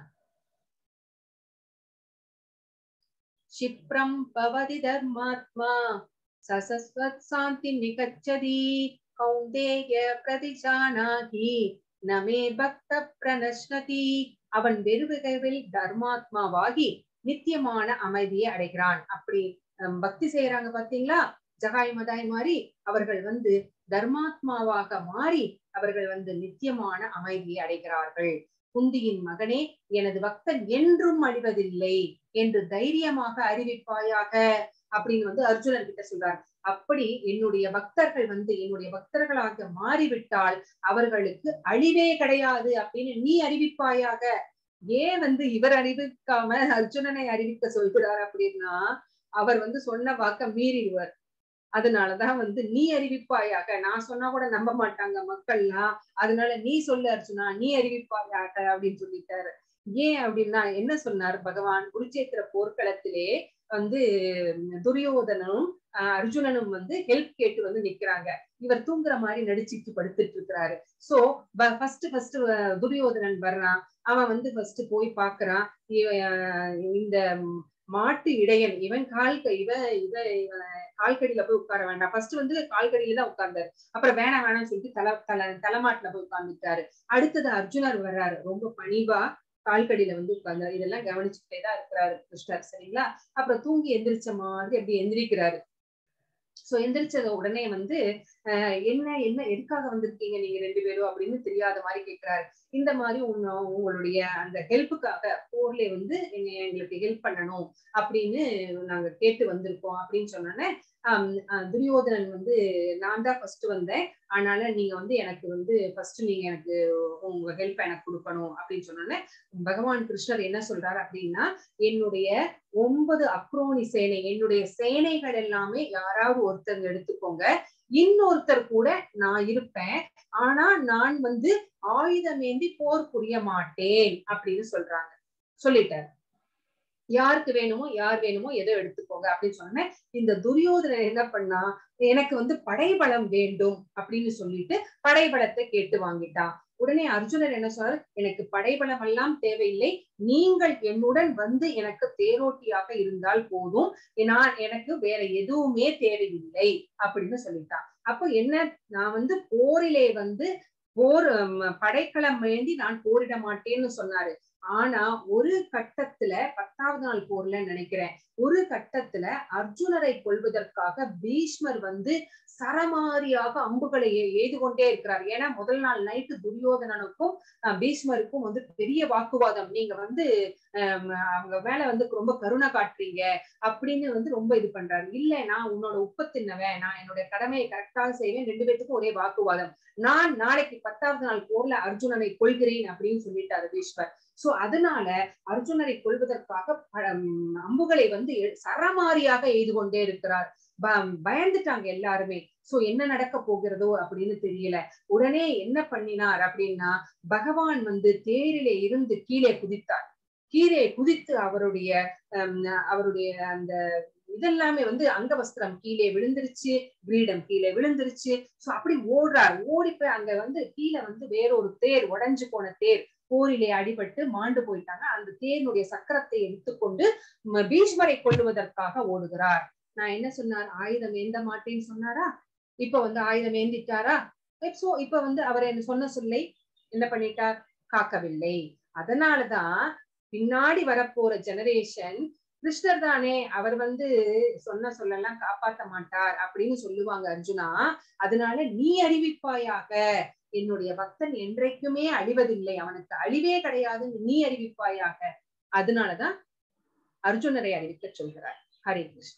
क्षिप्रं भवति धर्मात्मा ससस्वत् शान्ति निगच्छति कौन्तेय प्रतिजानाति न मे பக்த பிரணஷ்னதி அவன் வெறுவிகைவில் தர்மாத்மாவாகி நித்தியமான அமைதியை அடைகிறான் அப்படி பக்தி செய்யறாங்க பாத்தீங்களா ஜகாய் மதாய் மாறி அவர்கள் வந்து தர்மாத்மாவாக மாறி அவர்கள் வந்து நித்தியமான அமைதியை அடைகிறார்கள் குந்தியின் மகனே எனது பக்தன் என்றும் அழிவதில்லை என்று தைரியமாக அறிவிப்பாயாக அப்படின்னு வந்து அர்ஜுனன் கிட்ட சொல்றார் அப்படி என்னுடைய பக்தர்கள் வந்து என்னுடைய பக்தர்களாக மாறிவிட்டால் அவர்களுக்கு அழிவே கிடையாது அப்படின்னு நீ அறிவிப்பாயாக ஏன் வந்து இவர் அறிவிக்காம அர்ஜுனனை அறிவிக்க சொல்கிறார் அப்படின்னா அவர் வந்து சொன்ன வாக்க மீறிடுவார் அதனாலதான் வந்து நீ அறிவிப்பாயாக நான் சொன்னா கூட நம்ப மாட்டாங்க மக்கள்லாம் அதனால நீ சொல்லு அர்ஜுனா நீ அறிவிப்பாயாக அப்படின்னு சொல்லிட்டாரு ஏன் அப்படின்னா என்ன சொன்னார் பகவான் குருச்சேத்திர போர்க்களத்திலே வந்து துரியோதனும் அர்ஜுனனும் வந்து ஹெல்ப் கேட்டு வந்து நிக்கிறாங்க இவர் தூங்குற மாதிரி நடிச்சிட்டு படுத்துட்டு இருக்கிறாரு சோ ஃபர்ஸ்ட் ஃபர்ஸ்ட் துரியோதனன் வர்றான் அவன் வந்து ஃபர்ஸ்ட் போய் பாக்குறான் இந்த மாட்டு இடையன் இவன் கால் இவ இவ கால்கடியில போய் உட்கார வேண்டாம் ஃபர்ஸ்ட் வந்து கால்கடியில தான் உட்கார்ந்தாரு அப்புறம் வேணாம் வேணாம்னு சொல்லிட்டு தலை தலை தலைமாட்டுல போய் உட்கார்ந்துட்டாரு அடுத்தது அர்ஜுனர் வர்றாரு ரொம்ப பணிவா கால்கடியில வந்து உட்கார்ந்தாரு இதெல்லாம் கவனிச்சுட்டே தான் இருக்கிறாரு கிருஷ்ணர் சரிங்களா அப்புறம் தூங்கி எந்திரிச்ச மாதிரி அப்படி எந்திரிக்கிறாரு சோ எந்திரிச்சத உடனே வந்து ஆஹ் என்ன என்ன எதுக்காக வந்திருக்கீங்க நீங்க ரெண்டு பேரும் அப்படின்னு தெரியாத மாதிரி கேட்கிறாரு இந்த மாதிரி உன்ன உங்களுடைய அந்த ஹெல்ப்புக்காக போர்ல வந்து எங்களுக்கு ஹெல்ப் பண்ணணும் அப்படின்னு நாங்க கேட்டு வந்திருக்கோம் அப்படின்னு சொன்னோன்னே துரியோதனன் வந்து நான் தான் ஃபர்ஸ்ட் வந்தேன் அதனால நீங்க வந்து எனக்கு வந்து ஃபர்ஸ்ட் நீங்க எனக்கு உங்க ஹெல்ப் எனக்கு கொடுக்கணும் அப்படின்னு சொன்னோன்னே பகவான் கிருஷ்ணர் என்ன சொல்றாரு அப்படின்னா என்னுடைய ஒன்பது அக்ரோனி சேனை என்னுடைய சேனைகள் எல்லாமே யாராவது ஒருத்தங்க எடுத்துக்கோங்க இன்னொருத்தர் கூட நான் இருப்பேன் ஆனா நான் வந்து ஆயுதமேந்தி போர் புரிய மாட்டேன் அப்படின்னு சொல்றாங்க சொல்லிட்டாரு யாருக்கு வேணுமோ யார் வேணுமோ எதோ எடுத்துக்கோங்க அப்படின்னு சொன்னேன் இந்த துரியோதனன் என்ன பண்ணா எனக்கு வந்து படைபலம் வேண்டும் அப்படின்னு சொல்லிட்டு படைபலத்தை கேட்டு வாங்கிட்டான் உடனே அர்ஜுனர் என்ன சொன்னார் எனக்கு படைபலம் எல்லாம் தேவையில்லை நீங்கள் என்னுடன் வந்து எனக்கு தேரோட்டியாக இருந்தால் போதும் நான் எனக்கு வேற எதுவுமே தேவையில்லை அப்படின்னு சொல்லிட்டான் அப்போ என்ன நான் வந்து போரிலே வந்து போர் படைக்களம் வேண்டி நான் போரிட மாட்டேன்னு சொன்னாரு ஆனா ஒரு கட்டத்துல பத்தாவது நாள் போர்ல நினைக்கிறேன் ஒரு கட்டத்துல அர்ஜுனரை கொள்வதற்காக பீஷ்மர் வந்து சரமாரியாக அம்புகளை ஏது கொண்டே இருக்கிறார் ஏன்னா முதல் நாள் நைட்டு துரியோதனனுக்கும் பீஷ்மருக்கும் வந்து பெரிய வாக்குவாதம் நீங்க வந்து அவங்க மேல வந்து ரொம்ப கருணை காட்டுறீங்க அப்படின்னு வந்து ரொம்ப இது பண்றாரு இல்ல நான் உன்னோட உப்ப தின்னவன் நான் என்னுடைய கடமையை கரெக்டாக செய்வேன் ரெண்டு பேத்துக்கும் ஒரே வாக்குவாதம் நான் நாளைக்கு பத்தாவது நாள் போர்ல அர்ஜுனனை கொள்கிறேன் அப்படின்னு சொல்லிட்டாரு பீஷ்மர் சோ அதனால அர்ஜுனரை கொள்வதற்காக அம்புகளை வந்து சரமாரியாக எய்து கொண்டே இருக்கிறார் ப- பயந்துட்டாங்க எல்லாருமே சோ என்ன நடக்க போகிறதோ அப்படின்னு தெரியல உடனே என்ன பண்ணினார் அப்படின்னா பகவான் வந்து தேரிலே இருந்து கீழே குதித்தார் கீழே குதித்து அவருடைய ஹம், அவருடைய அந்த இதெல்லாமே வந்து அங்கவஸ்திரம் கீழே விழுந்துருச்சு கிரீடம் கீழே விழுந்துருச்சு சோ அப்படி ஓடுறார் ஓடி போய் அங்க வந்து கீழே வந்து வேறொரு தேர் உடைஞ்சு போன தேர் போரிலே அடிபட்டு மாண்டு போயிட்டாங்க அந்த தேரினுடைய சக்கரத்தை எடுத்துக்கொண்டு ம- பீஷ்மரை கொல்லுவதற்காக ஓடுகிறார் நான் என்ன சொன்னார் ஆயுதம் ஏந்த மாட்டேன்னு சொன்னாரா இப்ப வந்து ஆயுதம் ஏந்திட்டாரா சோ இப்ப வந்து அவர் என்ன சொன்ன சொல்லை என்ன பண்ணிட்டார் காக்கவில்லை அதனாலதான் பின்னாடி வரப்போற ஜெனரேஷன் கிருஷ்ணர் தானே அவர் வந்து சொன்ன சொல்லலாம் காப்பாத்த மாட்டார் அப்படின்னு சொல்லுவாங்க அர்ஜுனா அதனால நீ அறிவிப்பாயாக என்னுடைய பக்தன் என்றைக்குமே அழிவதில்லை அவனுக்கு அழிவே கிடையாது நீ அறிவிப்பாயாக அதனாலதான் அர்ஜுனரை அறிவிக்க சொல்கிறார் ஹரே கிருஷ்ணா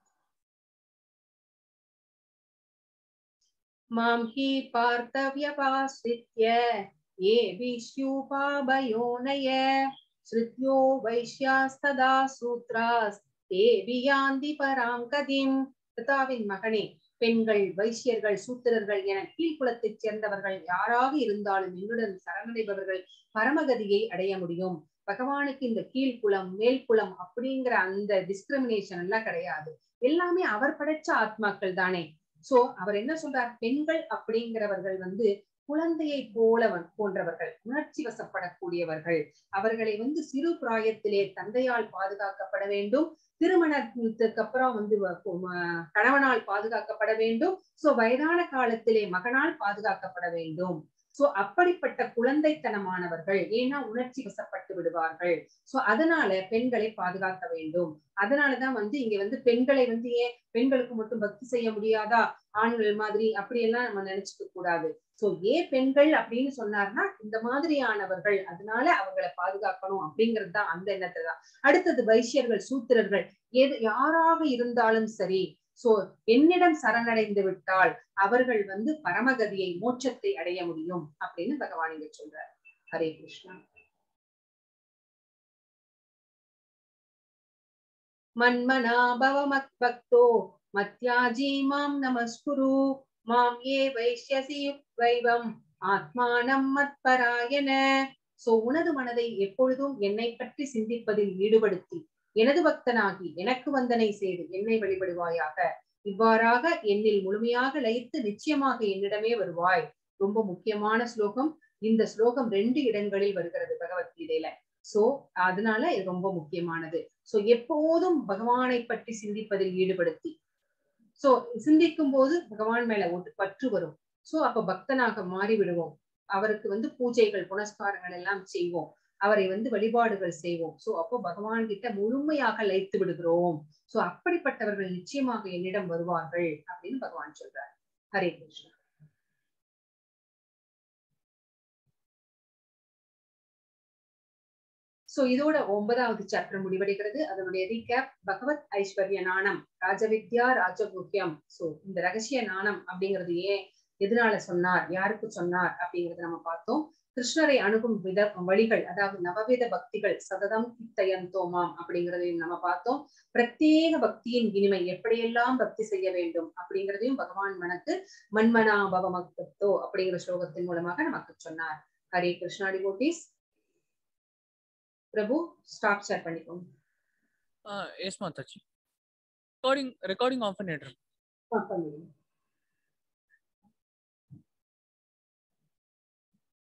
மாம் ஹி பார்த்தவ்யபாஸ்ரித்ய ஏ விஷ்யூபாபயோனய ஸ்ருத்யோ வைஷ்யாஸ்ததா சூத்ராஸ் தே வியாந்தி பராம் கதிம் பிதாவின் மகனே பெண்கள் வைசியர்கள் சூத்திரர்கள் என கீழ்குலத்தைச் சேர்ந்தவர்கள் யாராக இருந்தாலும் என்னுடன் சரணடைபவர்கள் பரமகதியை அடைய முடியும் பகவானுக்கு இந்த கீழ்குலம் மேல்குலம் அப்படிங்கிற அந்த டிஸ்கிரிமினேஷன் எல்லாம் கிடையாது எல்லாமே அவர் படைச்ச ஆத்மாக்கள் தானே சோ அவர் என்ன சொல்றார் பெண்கள் அப்படிங்கிறவர்கள் வந்து குழந்தையை போலவன் போன்றவர்கள் உணர்ச்சி வசப்படக்கூடியவர்கள் அவர்களை வந்து சிறு பிராயத்திலே தந்தையால் பாதுகாக்கப்பட வேண்டும் திருமணத்துக்கு அப்புறம் வந்து வ- ம- கணவனால் பாதுகாக்கப்பட வேண்டும் சோ வயதான காலத்திலே மகனால் பாதுகாக்கப்பட வேண்டும் சோ அப்படிப்பட்ட குழந்தைத்தனமானவர்கள் ஏன்னா உணர்ச்சி வசப்பட்டு விடுவார்கள் சோ அதனால பெண்களை பாதுகாக்க வேண்டும் அதனாலதான் வந்து இங்க வந்து பெண்களை வந்து ஏன் பெண்களுக்கு மட்டும் பக்தி செய்ய முடியாதா ஆண்கள் மாதிரி அப்படியெல்லாம் நம்ம நினைச்சுக்க கூடாது சோ ஏன் பெண்கள் அப்படின்னு சொன்னார்னா இந்த மாதிரியானவர்கள் அதனால அவங்களை பாதுகாக்கணும் அப்படிங்கிறது தான் அந்த எண்ணத்துல தான் அடுத்தது வைசியர்கள் சூத்திரர்கள் எது யாராக இருந்தாலும் சரி சோ என்னிடம் சரணடைந்து விட்டால் அவர்கள் வந்து பரமகதியை மோட்சத்தை அடைய முடியும் அப்படின்னு பகவான் இங்க சொல்றார் ஹரே கிருஷ்ணா மன்மனா பவ மத்பக்தோ மத்யாஜி மாம் நமஸ்குரு மாம் ஏ வைஷ்யசி வைவம் ஆத்மானம் மத்பராயன சோ உனது மனதை எப்பொழுதும் என்னை பற்றி சிந்திப்பதில் ஈடுபடுத்தி எனது பக்தனாகி எனக்கு வந்தனை செய்து என்னை வழிபடுவாயாக இவ்வாறாக என்னில் முழுமையாக லயித்து நிச்சயமாக என்னிடமே வருவாய் ரொம்ப முக்கியமான ஸ்லோகம் இந்த ஸ்லோகம் ரெண்டு இடங்களில் வருகிறது பகவத்கீதையில சோ அதனால இது ரொம்ப முக்கியமானது சோ எப்போதும் பகவானை பற்றி சிந்திப்பதில் ஈடுபடுத்தி சோ சிந்திக்கும் போது பகவான் மேல ஒரு பற்று வரும் சோ அப்ப பக்தனாக மாறி விடுவோம் அவருக்கு வந்து பூஜைகள் புனஸ்காரங்கள் எல்லாம் செய்வோம் அவரை வந்து வழிபாடுகள் செய்வோம் சோ அப்போ பகவான் கிட்ட முழுமையாக லயித்து விடுகிறோம் சோ அப்படிப்பட்டவர்கள் நிச்சயமாக என்னிடம் வருவார்கள் அப்படின்னு பகவான் சொல்றார் ஹரே கிருஷ்ணா சோ இதோட ஒன்பதாவது சாப்டர் முடிவடைகிறது அதனுடைய ரீகேப் பகவத் ஐஸ்வர்ய நாணம் ராஜவித்யா ராஜகுஹ்யம் சோ இந்த ரகசிய நாணம் அப்படிங்கிறது ஏன் எதனால சொன்னார் யாருக்கு சொன்னார் அப்படிங்கறத நம்ம பார்த்தோம் கிருஷ்ணரை அணுகும் வித வழிகள் அதாவது நவவித பக்திகள் சததம் கித்தயந்தோமாம் அப்படிங்கறதையும் நம்ம பார்த்தோம் பிரத்யேக பக்தியின் இனிமை எப்படியெல்லாம் பக்தி செய்ய வேண்டும் அப்படிங்கிறதையும் பகவான் மனக்கு மன்மனா பவமக்தோ அப்படிங்கிற ஸ்லோகத்தின் மூலமாக நமக்கு சொன்னார் Hare Krishna devotees Prabhu stop share பண்ணிக்கோங்க yes Mataji recording recording off பண்ணிடுறேன் ஆ, பண்ணிடுங்க